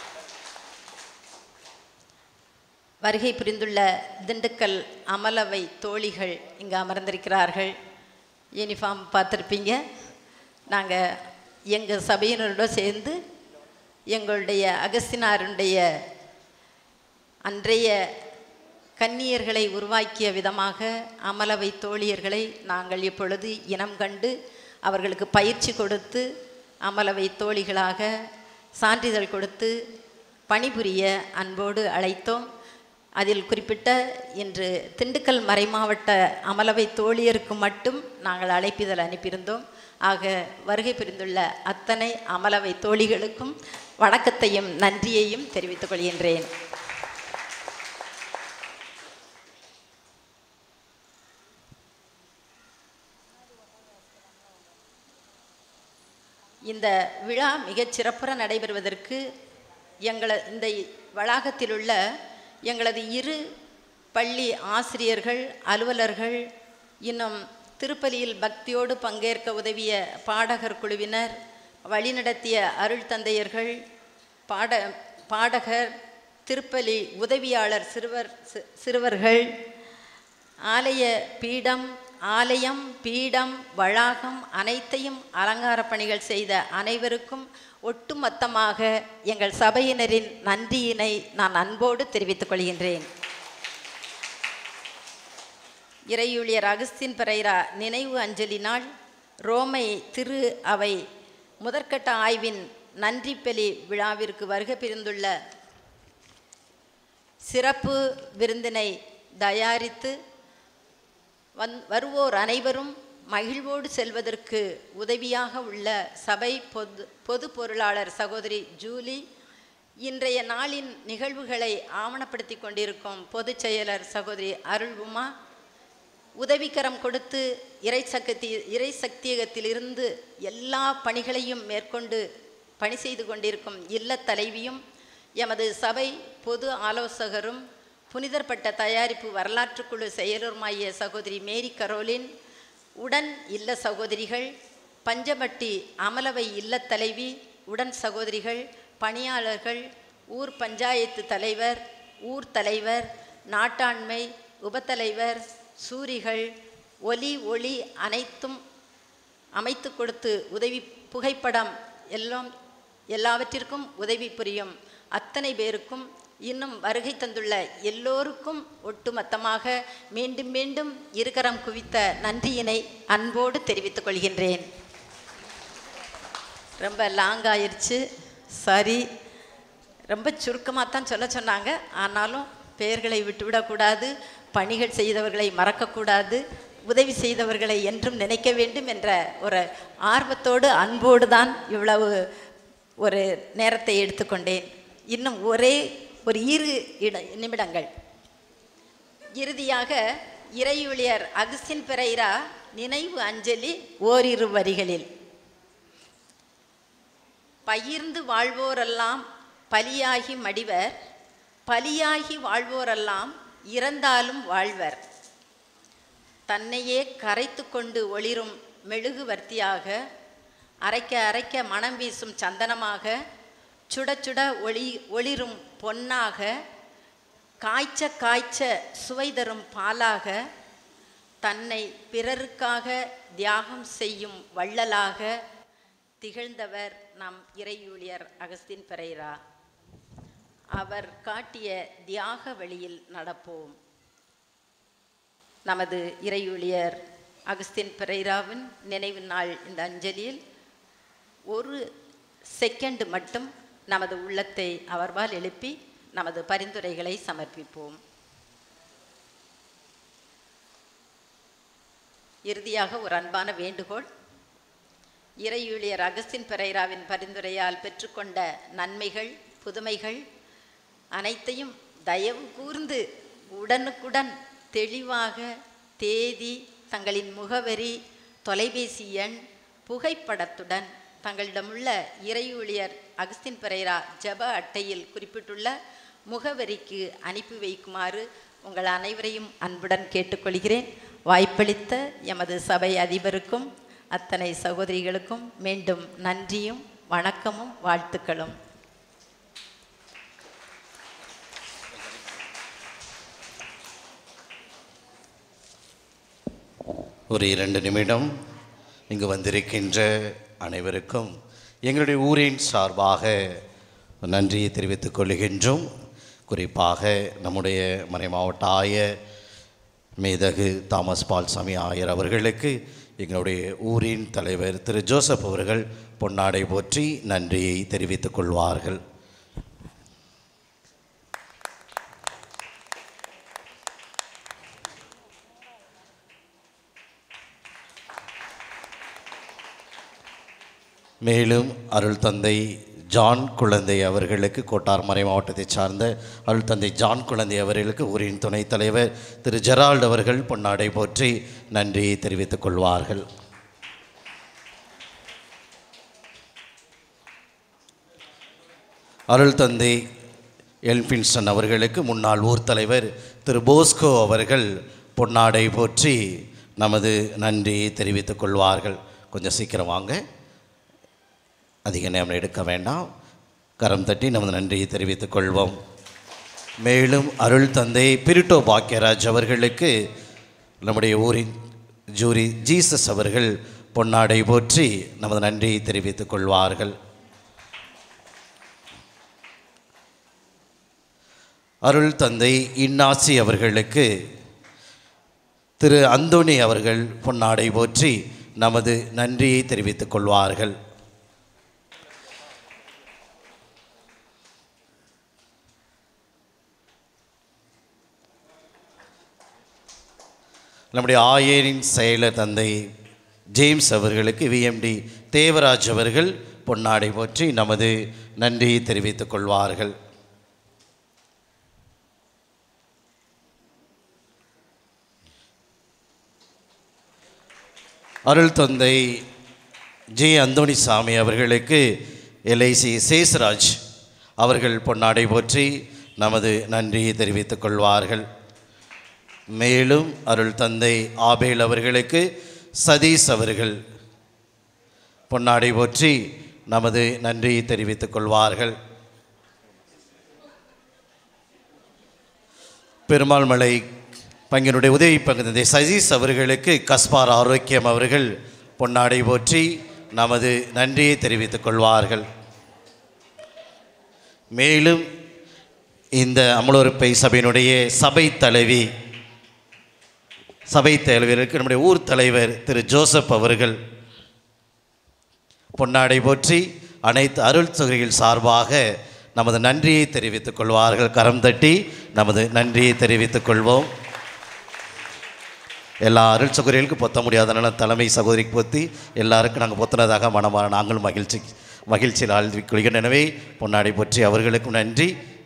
வருகை புரிந்துள்ள திண்டுக்கல் அமலவை தோழிகள் இங்கு அமர்ந்திருக்கிறார்கள் யூனிஃபார்ம் பார்த்துருப்பீங்க நாங்கள் எங்கள் சபையினரோட சேர்ந்து எங்களுடைய அகஸ்தினாருடைய அன்றைய கன்னியர்களை உருவாக்கிய விதமாக அமலவை தோழியர்களை நாங்கள் இப்பொழுது இனம் கண்டு அவர்களுக்கு பயிற்சி கொடுத்து அமலவை தோழிகளாக சான்றிதழ் கொடுத்து பணிபுரிய அன்போடு அழைத்தோம் அதில் குறிப்பிட்ட இன்று திண்டுக்கல் மறைமாவட்ட அமலவை தோழியருக்கு மட்டும் நாங்கள் அழைப்பிதழ் அனுப்பியிருந்தோம் ஆக வருகை புரிந்துள்ள அத்தனை அமலவை தோழிகளுக்கும் வணக்கத்தையும் நன்றியையும் தெரிவித்துக் கொள்கின்றேன் இந்த விழா மிகச் சிறப்புற நடைபெறுவதற்கு எங்கள இந்த வளாகத்தில் உள்ள எங்களது இரு பள்ளி ஆசிரியர்கள் அலுவலர்கள் இன்னும் திருப்பலியில் பக்தியோடு பங்கேற்க உதவிய பாடகர் குழுவினர் வழிநடத்திய அருள் தந்தையர்கள் பாட பாடகர் திருப்பலி உதவியாளர் சிறுவர் சி- சிறுவர்கள் ஆலய பீடம் ஆலயம் பீடம் வளாகம் அனைத்தையும் அலங்கார பணிகள் செய்த அனைவருக்கும் ஒட்டுமொத்தமாக எங்கள் சபையினரின் நன்றியினை நான் அன்போடு தெரிவித்துக் கொள்கின்றேன் இறையூழியர் அகஸ்தின் பெரைரா நினைவு அஞ்சலி நாள் ரோமை திரு அவை முதற்கட்ட ஆய்வின் நன்றி பெலி விழாவிற்கு வருகை பிரிந்துள்ள சிறப்பு விருந்தினை தயாரித்து வந் வருவோர் அனைவரும் மகிழ்வோடு செல்வதற்கு உதவியாக உள்ள சபை பொது பொது பொருளாளர் சகோதரி ஜூலி இன்றைய நாளின் நிகழ்வுகளை ஆவணப்படுத்தி கொண்டிருக்கும் பொதுச் செயலர் சகோதரி அருள் உமா உதவிக்கரம் கொடுத்து இறை சக்தி இறை சக்தியகத்திலிருந்து எல்லா பணிகளையும் மேற்கொண்டு பணி செய்து கொண்டிருக்கும் இல்லத் தலைவியும் எமது சபை பொது ஆலோசகரும் புனிதர்பட்ட தயாரிப்பு வரலாற்றுக் குழு செயலருமாகிய சகோதரி மேரி கரோலின் உடன் இல்ல சகோதரிகள் பஞ்சமட்டி அமலவை இல்லத் தலைவி உடன் சகோதரிகள் பணியாளர்கள் ஊர் பஞ்சாயத்து தலைவர் ஊர் தலைவர் நாட்டாண்மை உபத்தலைவர் சூரிகள் ஒலி ஒளி அனைத்தும் அமைத்து கொடுத்து உதவி புகைப்படம் எல்லாம் எல்லாவற்றிற்கும் உதவி புரியும் அத்தனை பேருக்கும் இன்னும் வருகை தந்துள்ள எல்லோருக்கும் ஒட்டுமொத்தமாக மீண்டும் மீண்டும் இருக்கரம் குவித்த நன்றியினை அன்போடு தெரிவித்துக் கொள்கின்றேன் ரொம்ப லாங் ஆயிருச்சு சாரி ரொம்ப சுருக்கமாக தான் சொல்ல சொன்னாங்க ஆனாலும் பெயர்களை விட்டுவிடக்கூடாது பணிகள் செய்தவர்களை மறக்கக்கூடாது உதவி செய்தவர்களை என்றும் நினைக்க வேண்டும் என்ற ஒரு ஆர்வத்தோடு அன்போடு தான் இவ்வளவு ஒரு நேரத்தை எடுத்துக்கொண்டேன் இன்னும் ஒரே ஒரு இரு இட நிமிடங்கள் இறுதியாக இறையூழியர் அகஸ்டின் பெரைரா நினைவு அஞ்சலி ஓரிரு வரிகளில் பகிர்ந்து வாழ்வோரெல்லாம் பலியாகி மடிவர் பலியாகி வாழ்வோரெல்லாம் இறந்தாலும் வாழ்வர் தன்னையே கரைத்து கொண்டு ஒளிரும் மெழுகுவர்த்தியாக அரைக்க அரைக்க மனம் வீசும் சந்தனமாக சுட சுட ஒளி ஒளிரும் பொன்னாக காய்ச்ச காய்ச்ச சுவை தரும் பாலாக தன்னை பிறருக்காக தியாகம் செய்யும் வள்ளலாக திகழ்ந்தவர் நம் இறையூழியர் அகஸ்தின் பெரைரா அவர் காட்டிய தியாக வழியில் நடப்போம் நமது இறையூழியர் அகஸ்தின் பெரைராவின் நினைவு நாள் இந்த அஞ்சலியில் ஒரு செகண்ட் மட்டும் நமது உள்ளத்தை அவர்பால் எழுப்பி நமது பரிந்துரைகளை சமர்ப்பிப்போம் இறுதியாக ஒரு அன்பான வேண்டுகோள் இறையூழியர் அகஸ்தின் பெரைராவின் பரிந்துரையால் பெற்றுக்கொண்ட நன்மைகள் புதுமைகள் அனைத்தையும் தயவு கூர்ந்து உடனுக்குடன் தெளிவாக தேதி தங்களின் முகவரி தொலைபேசி எண் புகைப்படத்துடன் தங்களிடமுள்ள இறை ஊழியர் அகஸ்தின் பெரைரா ஜெப அட்டையில் குறிப்பிட்டுள்ள முகவரிக்கு அனுப்பி வைக்குமாறு உங்கள் அனைவரையும் அன்புடன் கேட்டுக்கொள்கிறேன் வாய்ப்பளித்த எமது சபை அதிபருக்கும் அத்தனை சகோதரிகளுக்கும் மீண்டும் நன்றியும் வணக்கமும் வாழ்த்துக்களும் ஒரு இரண்டு நிமிடம் இங்கு வந்திருக்கின்ற அனைவருக்கும் எங்களுடைய ஊரின் சார்பாக நன்றியை தெரிவித்துக் கொள்கின்றோம் குறிப்பாக நம்முடைய மறை மாவட்ட ஆயர் மேதகு தாமஸ் பால்சாமி ஆயர் அவர்களுக்கு எங்களுடைய ஊரின் தலைவர் திரு ஜோசப் அவர்கள் பொன்னாடை போற்றி நன்றியை தெரிவித்துக் கொள்வார்கள் மேலும் அருள் தந்தை ஜான் குழந்தை அவர்களுக்கு கோட்டார் மறை மாவட்டத்தை சார்ந்த அருள் தந்தை ஜான் குழந்தை அவர்களுக்கு ஊரின் துணைத் தலைவர் திரு ஜெரால்ட் அவர்கள் பொன்னாடை போற்றி நன்றியை தெரிவித்துக் கொள்வார்கள் அருள் தந்தை எல்பின்சன் அவர்களுக்கு முன்னாள் ஊர் தலைவர் திரு போஸ்கோ அவர்கள் பொன்னாடை போற்றி நமது நன்றியை தெரிவித்துக் கொள்வார்கள் கொஞ்சம் சீக்கிரம் வாங்க அதிக நேரம் எடுக்க வேண்டாம் கரம் தட்டி நமது நன்றியை தெரிவித்துக் கொள்வோம் மேலும் அருள் தந்தை பிரிட்டோ பாக்கியராஜ் அவர்களுக்கு நம்முடைய ஊரின் ஜூரி ஜீசஸ் அவர்கள் பொன்னாடை போற்றி நமது நன்றியை தெரிவித்துக் கொள்வார்கள் அருள் தந்தை இன்னாசி அவர்களுக்கு திரு அந்தோணி அவர்கள் பொன்னாடை போற்றி நமது நன்றியை தெரிவித்துக் கொள்வார்கள் நம்முடைய ஆயரின் செயலர் தந்தை ஜேம்ஸ் அவர்களுக்கு விஎம்டி தேவராஜ் அவர்கள் பொன்னாடை போற்றி நமது நன்றியை தெரிவித்துக் கொள்வார்கள் அருள் தந்தை ஜே அந்தோணிசாமி அவர்களுக்கு எல்ஐசி சேஸ்ராஜ் அவர்கள் பொன்னாடை போற்றி நமது நன்றியை தெரிவித்துக் கொள்வார்கள் மேலும் அருள் தந்தை ஆபேல் அவர்களுக்கு சதீஷ் அவர்கள் பொன்னாடை போற்றி நமது நன்றியை தெரிவித்துக் கொள்வார்கள் பெருமாள் மலை பங்கினுடைய உதவி பங்கு சதீஷ் அவர்களுக்கு கஸ்பார் ஆரோக்கியம் அவர்கள் பொன்னாடை போற்றி நமது நன்றியை தெரிவித்துக் கொள்வார்கள் மேலும் இந்த அமலோருப்பை சபையினுடைய சபை தலைவி சபை தலைவருக்கு நம்முடைய ஊர் தலைவர் திரு ஜோசப் அவர்கள் பொன்னாடை போற்றி அனைத்து அருள் சகோதரிகள் சார்பாக நமது நன்றியை தெரிவித்துக் கொள்வார்கள் கரம் தட்டி நமது நன்றியை தெரிவித்துக் கொள்வோம் எல்லா அருள் சகோதரிகளுக்கும் பொத்த முடியாதனால தலைமை சகோதரிக்கு பொத்தி எல்லாருக்கும் நாங்கள் பொத்தினதாக மனமான நாங்களும் மகிழ்ச்சி மகிழ்ச்சியில் ஆழ்த்தி கொள்கிறோம் எனவே பொன்னாடை போற்றி அவர்களுக்கும் நன்றி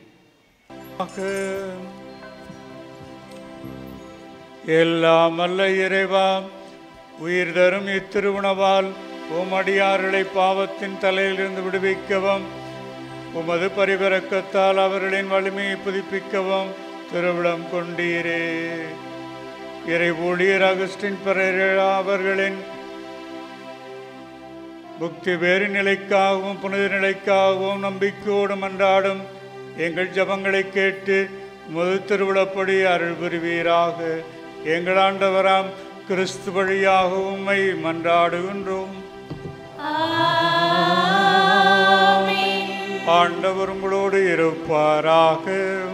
எல்லாம் அல்ல இறைவா உயிர் தரும் இத்திருவுணவால் உமடியார்களை பாவத்தின் தலையிலிருந்து விடுவிக்கவும் உமது பரிவிறக்கத்தால் அவர்களின் வலிமையை புதுப்பிக்கவும் திருவிழம் கொண்டீரே இறை ஊழியர் அகஸ்டின் பெரேரா அவர்களின் புக்தி வேறு நிலைக்காகவும் புனித நிலைக்காகவும் நம்பிக்கையோடு மன்றாடும் எங்கள் ஜபங்களை கேட்டு முது திருவிழப்படி அருள் புரிவீராக எங்கள் ஆண்டவராம் கிறிஸ்து வழியாக உம்மை மன்றாடுகின்றோம் ஆண்டவர் உங்களோடு இருப்பாராக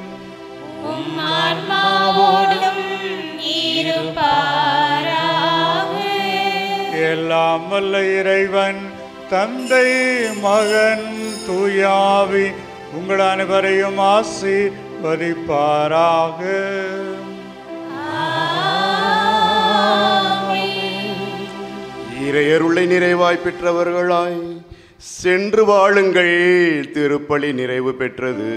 ஆன்மாவோடும் இருப்பாராக எல்லாம் வல்ல இறைவன் தந்தை மகன் தூயாவி உங்கள் அனைவரையும் ஆசீர்வதிப்பாராக இறையருளை நிறைவாய் பெற்றவர்களாய் சென்று வாழுங்கள் திருப்பலி நிறைவு பெற்றது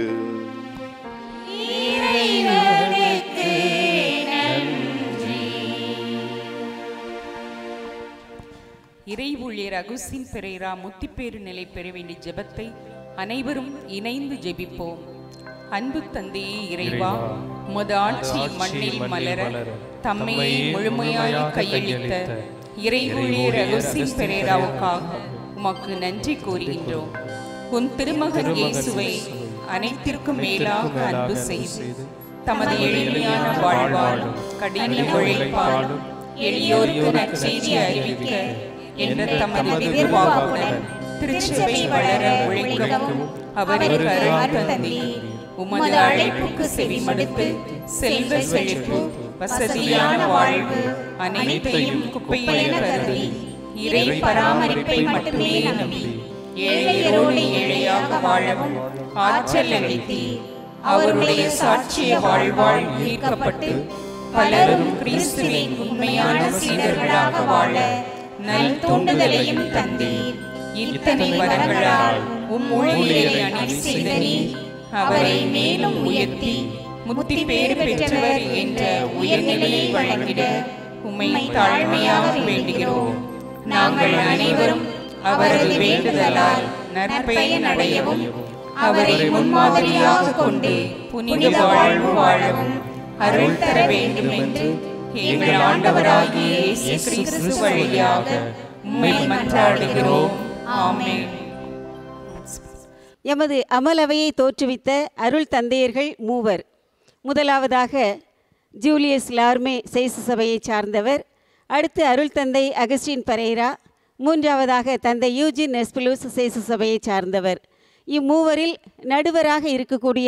இறைவனுக்கு நன்றி இறை ஊழியர் அகுஸ்தின் பெரேரா முத்திப்பேறு நிலை பெற வேண்டிய ஜெபத்தை அனைவரும் இணைந்து ஜெபிப்போம் அன்பு தந்தையே இறைவா உமது ஆட்சி மண்ணில் மலர தம்மையே முழுமையாக கையளித்த இறை ஊழியர் அகுஸ்தின் பெரேராவுக்காக உமக்கு நன்றி கூறுகின்றோம் உன் திருமகன் இயேசுவை அனைத்திற்கும் மேலாக அன்பு செய்து தமது எளிமையான வாழ்வாலும் கடின உழைப்பாலும் எளியோருக்கு நற்செய்தி அறிவிக்க என்ற தமது எதிர்பார்ப்புடன் திருச்சபை வளர உழைக்கவும் அவருக்கு அருள் தந்தி உமது அழைப்புக்கு செவிமடுத்து செல்வ செழிப்பு வசதியான வாழ்வு அனைத்தையும் குப்பையென கருதி இறை பராமரிப்பை மட்டுமே நம்பி ஏழையரோடு ஏழையாக வாழவும் ஆற்றல் அளித்தீர் அவருடைய சாட்சிய வாழ்வாள் ஈர்க்கப்பட்டு பலரும் கிறிஸ்துவின் உண்மையான சீடர்களாக வாழ நல் தூண்டுதலையும் தந்தீர் இத்தனை வரங்களால் உம் ஊழியரை அணி செய்த நீர் அவரை மேலும் உயர்த்தி முத்தி பேறு பெற்றவர் என்ற உயர்நிலையை வழங்கிட உம்மை தாழ்மையாக வேண்டுகிறோம் நாங்கள் அனைவரும் அவரது வேண்டுதலால் நற்பயன் அடையவும் அவரை முன்மாதிரியாக கொண்டு புனித வாழ்வு வாழவும் அருள் தர வேண்டும் என்று எங்கள் ஆண்டவராகிய இயேசு கிறிஸ்து வழியாக உம்மை மன்றாடுகிறோம் ஆமென் எமது அமலவையை தோற்றுவித்த அருள் தந்தையர்கள் மூவர் முதலாவதாக ஜூலியஸ் லார்மே சேசு சபையைச் சார்ந்தவர் அடுத்து அருள் தந்தை அகஸ்டின் பரேரா மூன்றாவதாக தந்தை யூஜின் நெஸ்பிலூஸ் சேசு சபையைச் சார்ந்தவர் இம்மூவரில் நடுவராக இருக்கக்கூடிய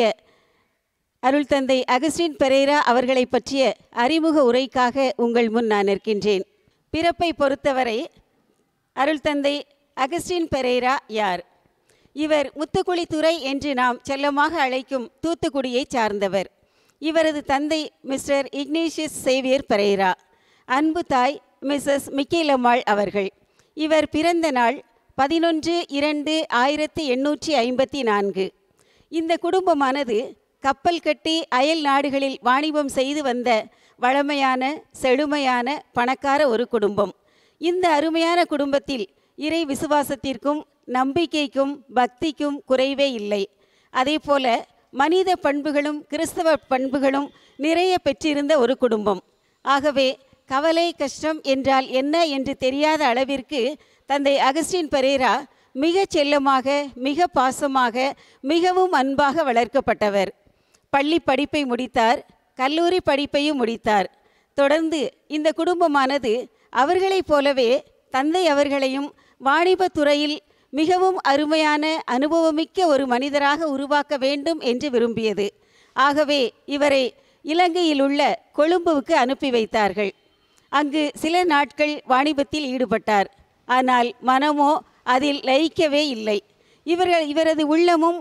அருள் தந்தை அகஸ்டின் பெரேரா அவர்களை பற்றிய அறிமுக உரைக்காக உங்கள் முன் நான் நிற்கின்றேன் பிறப்பை பொறுத்தவரை அருள் தந்தை அகஸ்டின் பெரேரா யார் இவர் முத்துக்குளித்துறை என்று நாம் செல்லமாக அழைக்கும் தூத்துக்குடியைச் சார்ந்தவர் இவரது தந்தை மிஸ்டர் இக்னேஷியஸ் சேவியர் பெரேரா அன்பு தாய் மிஸ்ஸஸ் மிக்கேலம்மாள் அவர்கள் இவர் பிறந்த நாள் பதினொன்று இரண்டு ஆயிரத்தி எண்ணூற்றி ஐம்பத்தி நான்கு இந்த குடும்பமானது கப்பல் கட்டி அயல் நாடுகளில் வாணிபம் செய்து வந்த வளமையான செழுமையான பணக்கார ஒரு குடும்பம் இந்த அருமையான குடும்பத்தில் இறை விசுவாசத்திற்கும் நம்பிக்கைக்கும் பக்திக்கும் குறைவே இல்லை அதேபோல மனித பண்புகளும் கிறிஸ்தவ பண்புகளும் நிறைய பெற்றிருந்த ஒரு குடும்பம் ஆகவே கவலை கஷ்டம் என்றால் என்ன என்று தெரியாத அளவிற்கு தந்தை அகஸ்டின் பெரேரா மிக செல்லமாக மிக பாசமாக மிகவும் அன்பாக வளர்க்கப்பட்டவர் பள்ளி படிப்பை முடித்தார் கல்லூரி படிப்பையும் முடித்தார் தொடர்ந்து இந்த குடும்பமானது அவர்களைப் போலவே தந்தை அவர்களையும் வாணிபத் துறையில் மிகவும் அருமையான அனுபவமிக்க ஒரு மனிதராக உருவாக்க வேண்டும் என்று விரும்பியது ஆகவே இவரை இலங்கையில் உள்ள கொழும்புவுக்கு அனுப்பி வைத்தார்கள் அங்கு சில நாட்கள் வாணிபத்தில் ஈடுபட்டார் ஆனால் மனமோ அதில் லயிக்கவே இல்லை இவர்கள் இவரது உள்ளமும்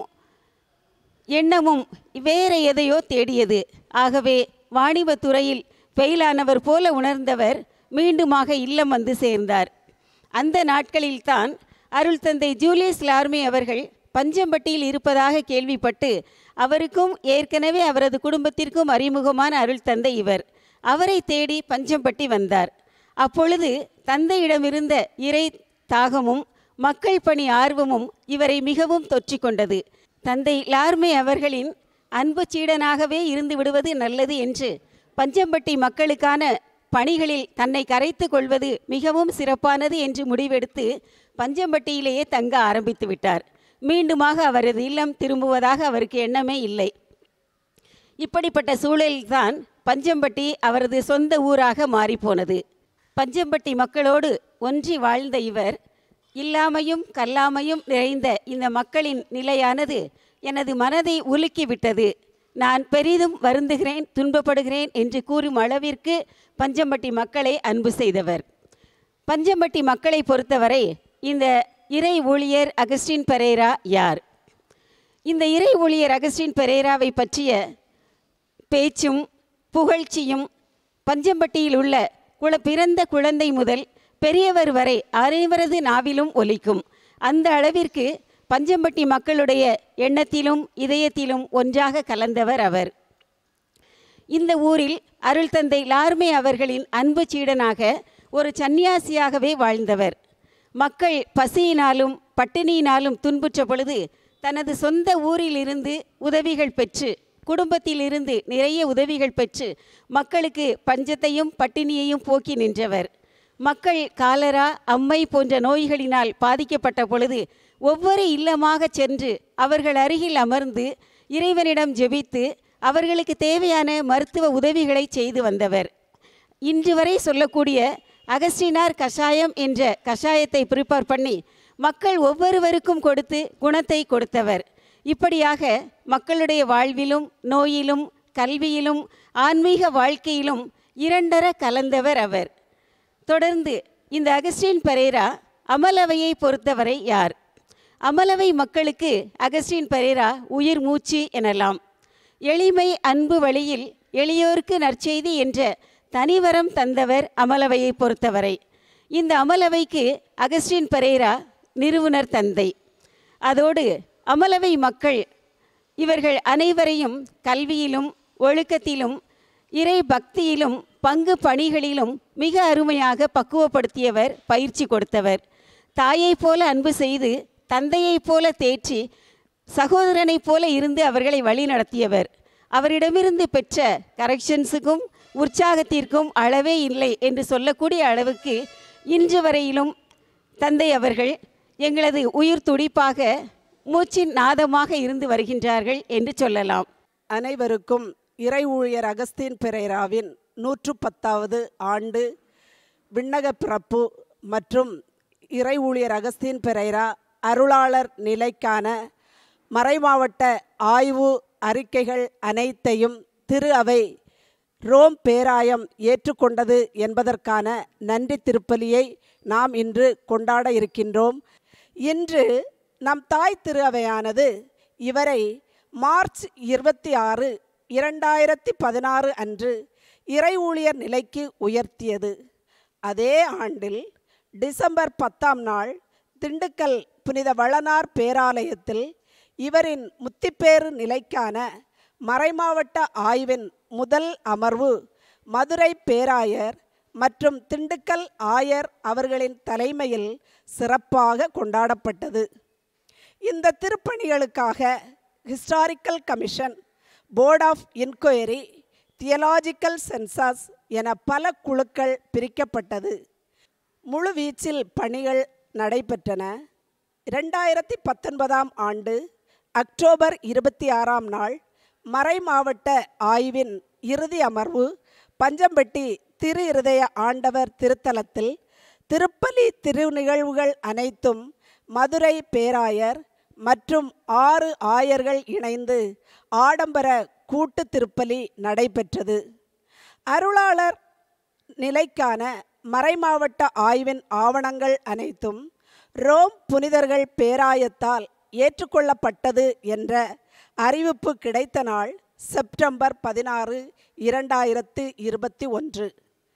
எண்ணமும் வேற எதையோ தேடியது ஆகவே வாணிபத் துறையில் ஃபெயிலானவர் போல உணர்ந்தவர் மீண்டுமாக இல்லம் வந்து சேர்ந்தார் அந்த நாட்களில்தான் அருள் தந்தை ஜூலியஸ் லார்மி அவர்கள் பஞ்சம்பட்டியில் இருப்பதாக கேள்விப்பட்டு அவருக்கும் ஏற்கனவே அவரது குடும்பத்திற்கும் அறிமுகமான அருள் தந்தை இவர் அவரை தேடி பஞ்சம்பட்டி வந்தார் அப்பொழுது தந்தையிடமிருந்த இறை தாகமும் மக்கள் பணி ஆர்வமும் இவரை மிகவும் தொற்றிக்கொண்டது தந்தை லார்மே அவர்களின் அன்பு சீடனாகவே இருந்து விடுவது நல்லது என்று பஞ்சம்பட்டி மக்களுக்கான பணிகளில் தன்னை கரைத்து கொள்வது மிகவும் சிறப்பானது என்று முடிவெடுத்து பஞ்சம்பட்டியிலேயே தங்க ஆரம்பித்து விட்டார் மீண்டுமாக அவரது இல்லம் திரும்புவதாக அவருக்கு எண்ணமே இல்லை இப்படிப்பட்ட சூழலில்தான் பஞ்சம்பட்டி அவரது சொந்த ஊராக மாறிப்போனது பஞ்சம்பட்டி மக்களோடு ஒன்றி வாழ்ந்த இவர் இல்லாமையும் கல்லாமையும் நிறைந்த இந்த மக்களின் நிலையானது எனது மனதை உலுக்கிவிட்டது நான் பெரிதும் வருந்துகிறேன் துன்பப்படுகிறேன் என்று கூறும் அளவிற்கு பஞ்சம்பட்டி மக்களை அன்பு செய்தவர் பஞ்சம்பட்டி மக்களை பொறுத்தவரை இந்த இறை ஊழியர் அகஸ்டின் பெரேரா யார் இந்த இறை ஊழியர் அகஸ்டின் பெரேராவை பற்றிய பேச்சும் புகழ்ச்சியும் பஞ்சம்பட்டியில் உள்ள குல பிறந்த குழந்தை முதல் பெரியவர் வரை அனைவரது நாவிலும் ஒலிக்கும் அந்த அளவிற்கு பஞ்சம்பட்டி மக்களுடைய எண்ணத்திலும் இதயத்திலும் ஒன்றாக கலந்தவர் அவர் இந்த ஊரில் அருள் தந்தை லார்மே அவர்களின் அன்பு சீடனாக ஒரு சந்நியாசியாகவே வாழ்ந்தவர் மக்கள் பசியினாலும் பட்டினியினாலும் துன்புற்ற பொழுது தனது சொந்த ஊரிலிருந்து உதவிகள் பெற்று குடும்பத்திலிருந்து நிறைய உதவிகள் பெற்று மக்களுக்கு பஞ்சத்தையும் பட்டினியையும் போக்கி நின்றவர் மக்கள் காலரா அம்மை போன்ற நோய்களினால் பாதிக்கப்பட்ட பொழுது ஒவ்வொரு இல்லமாக சென்று அவர்கள் அருகில் அமர்ந்து இறைவனிடம் ஜெபித்து அவர்களுக்கு தேவையான மருத்துவ உதவிகளை செய்து வந்தவர் இன்று வரை சொல்லக்கூடிய அகஸ்டினார் கஷாயம் என்ற கஷாயத்தை ப்ரிப்பேர் பண்ணி மக்கள் ஒவ்வொருவருக்கும் கொடுத்து குணத்தை கொடுத்தவர் இப்படியாக மக்களுடைய வாழ்விலும் நோயிலும் கல்வியிலும் ஆன்மீக வாழ்க்கையிலும் இரண்டர கலந்தவர் அவர் தொடர்ந்து இந்த அகஸ்டின் பெரேரா அமலவையை பொறுத்தவரை யார் அமலவை மக்களுக்கு அகஸ்டின் பெரேரா உயிர் மூச்சு எனலாம் எளிமை அன்பு வழியில் எளியோருக்கு நற்செய்தி என்ற தனிவரம் தந்தவர் அமலவையை பொறுத்தவரை இந்த அமலவைக்கு அகஸ்டின் பெரேரா நிறுவனர் தந்தை அதோடு அமலவை மக்கள் இவர்கள் அனைவரையும் கல்வியிலும் ஒழுக்கத்திலும் இறை பக்தியிலும் பங்கு பணிகளிலும் மிக அருமையாக பக்குவப்படுத்தியவர் பயிற்சி கொடுத்தவர் தாயைப் போல அன்பு செய்து தந்தையைப் போல தேற்றி சகோதரனைப் போல இருந்து அவர்களை வழி நடத்தியவர் அவரிடமிருந்து பெற்ற கரெக்ஷன்ஸுக்கும் உற்சாகத்திற்கும் அளவே இல்லை என்று சொல்லக்கூடிய அளவுக்கு இன்று வரையிலும் தந்தை அவர்கள் எங்களது உயிர் துடிப்பாக மூச்சின் நாதமாக இருந்து வருகின்றார்கள் என்று சொல்லலாம் அனைவருக்கும் இறை ஊழியர் அகஸ்தீன் பெரேராவின் நூற்று பத்தாவது ஆண்டு விண்ணக பிறப்பு மற்றும் இறை ஊழியர் அகஸ்தீன் பெரேரா அருளாளர் நிலைக்கான மறைமாவட்ட ஆய்வு அறிக்கைகள் அனைத்தையும் திரு அவை ரோம் பேராயம் ஏற்றுக்கொண்டது என்பதற்கான நன்றி திருப்பலியை நாம் இன்று கொண்டாட இருக்கின்றோம் இன்று நம் தாய் திரு அவையானது இவரை மார்ச் இருபத்தி ஆறு இரண்டாயிரத்தி பதினாறு அன்று இறை ஊழியர் நிலைக்கு உயர்த்தியது அதே ஆண்டில் டிசம்பர் பத்தாம் நாள் திண்டுக்கல் புனித வளனார் பேராலயத்தில் இவரின் முத்திப்பேறு நிலைக்கான மறைமாவட்ட ஆய்வின் முதல் அமர்வு மதுரை பேராயர் மற்றும் திண்டுக்கல் ஆயர் அவர்களின் தலைமையில் சிறப்பாக கொண்டாடப்பட்டது இந்த திருப்பணிகளுக்காக historical commission board of inquiry theological sciences என பல குழுக்கள் பிரிக்கப்பட்டது முழு வீச்சில் பணிகள் நடைபெற்றன இரண்டாயிரத்தி பத்தொன்பதாம் ஆண்டு அக்டோபர் இருபத்தி ஆறாம் நாள் மறை மாவட்ட ஆய்வின் இறுதி அமர்வு பஞ்சம்பட்டி திரு இருதய ஆண்டவர் திருத்தலத்தில் திருப்பலி திருநிகழ்வுகள் அனைத்தும் மதுரை பேராயர் மற்றும் ஆறு ஆயர்கள் இணைந்து ஆடம்பர கூட்டு திருப்பலி நடைபெற்றது அருளாளர் நிலைக்கான மறைமாவட்ட ஆய்வின் ஆவணங்கள் அனைத்தும் ரோம் புனிதர்கள் பேராயத்தால் ஏற்றுக்கொள்ளப்பட்டது என்ற அறிவிப்பு கிடைத்த நாள் செப்டம்பர் பதினாறு இரண்டாயிரத்து இருபத்தி ஒன்று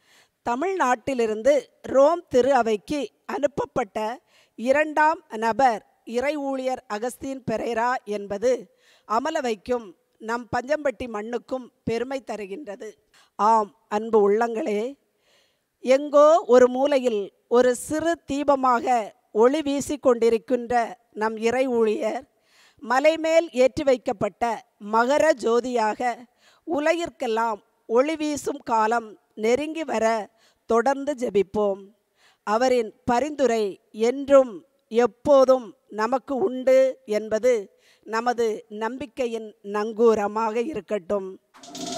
தமிழ்நாட்டிலிருந்து ரோம் திரு அவைக்கு அனுப்பப்பட்ட இரண்டாம் நபர் இறை ஊழியர் அகஸ்தீன் பெரேரா என்பது அமலவைக்கும் நம் பஞ்சம்பட்டி மண்ணுக்கும் பெருமை தருகின்றது ஆம் அன்பு உள்ளங்களே எங்கோ ஒரு மூலையில் ஒரு சிறு தீபமாக ஒளி வீசி கொண்டிருக்கின்ற நம் இறை ஊழியர் மலைமேல் ஏற்றி வைக்கப்பட்ட மகர ஜோதியாக உலகிற்கெல்லாம் ஒளி வீசும் காலம் நெருங்கி வர தொடர்ந்து ஜெபிப்போம் அவரின் பரிந்துரை என்றும் எப்போதும் நமக்கு உண்டு என்பது நமது நம்பிக்கையின் நங்கூரமாக இருக்கட்டும்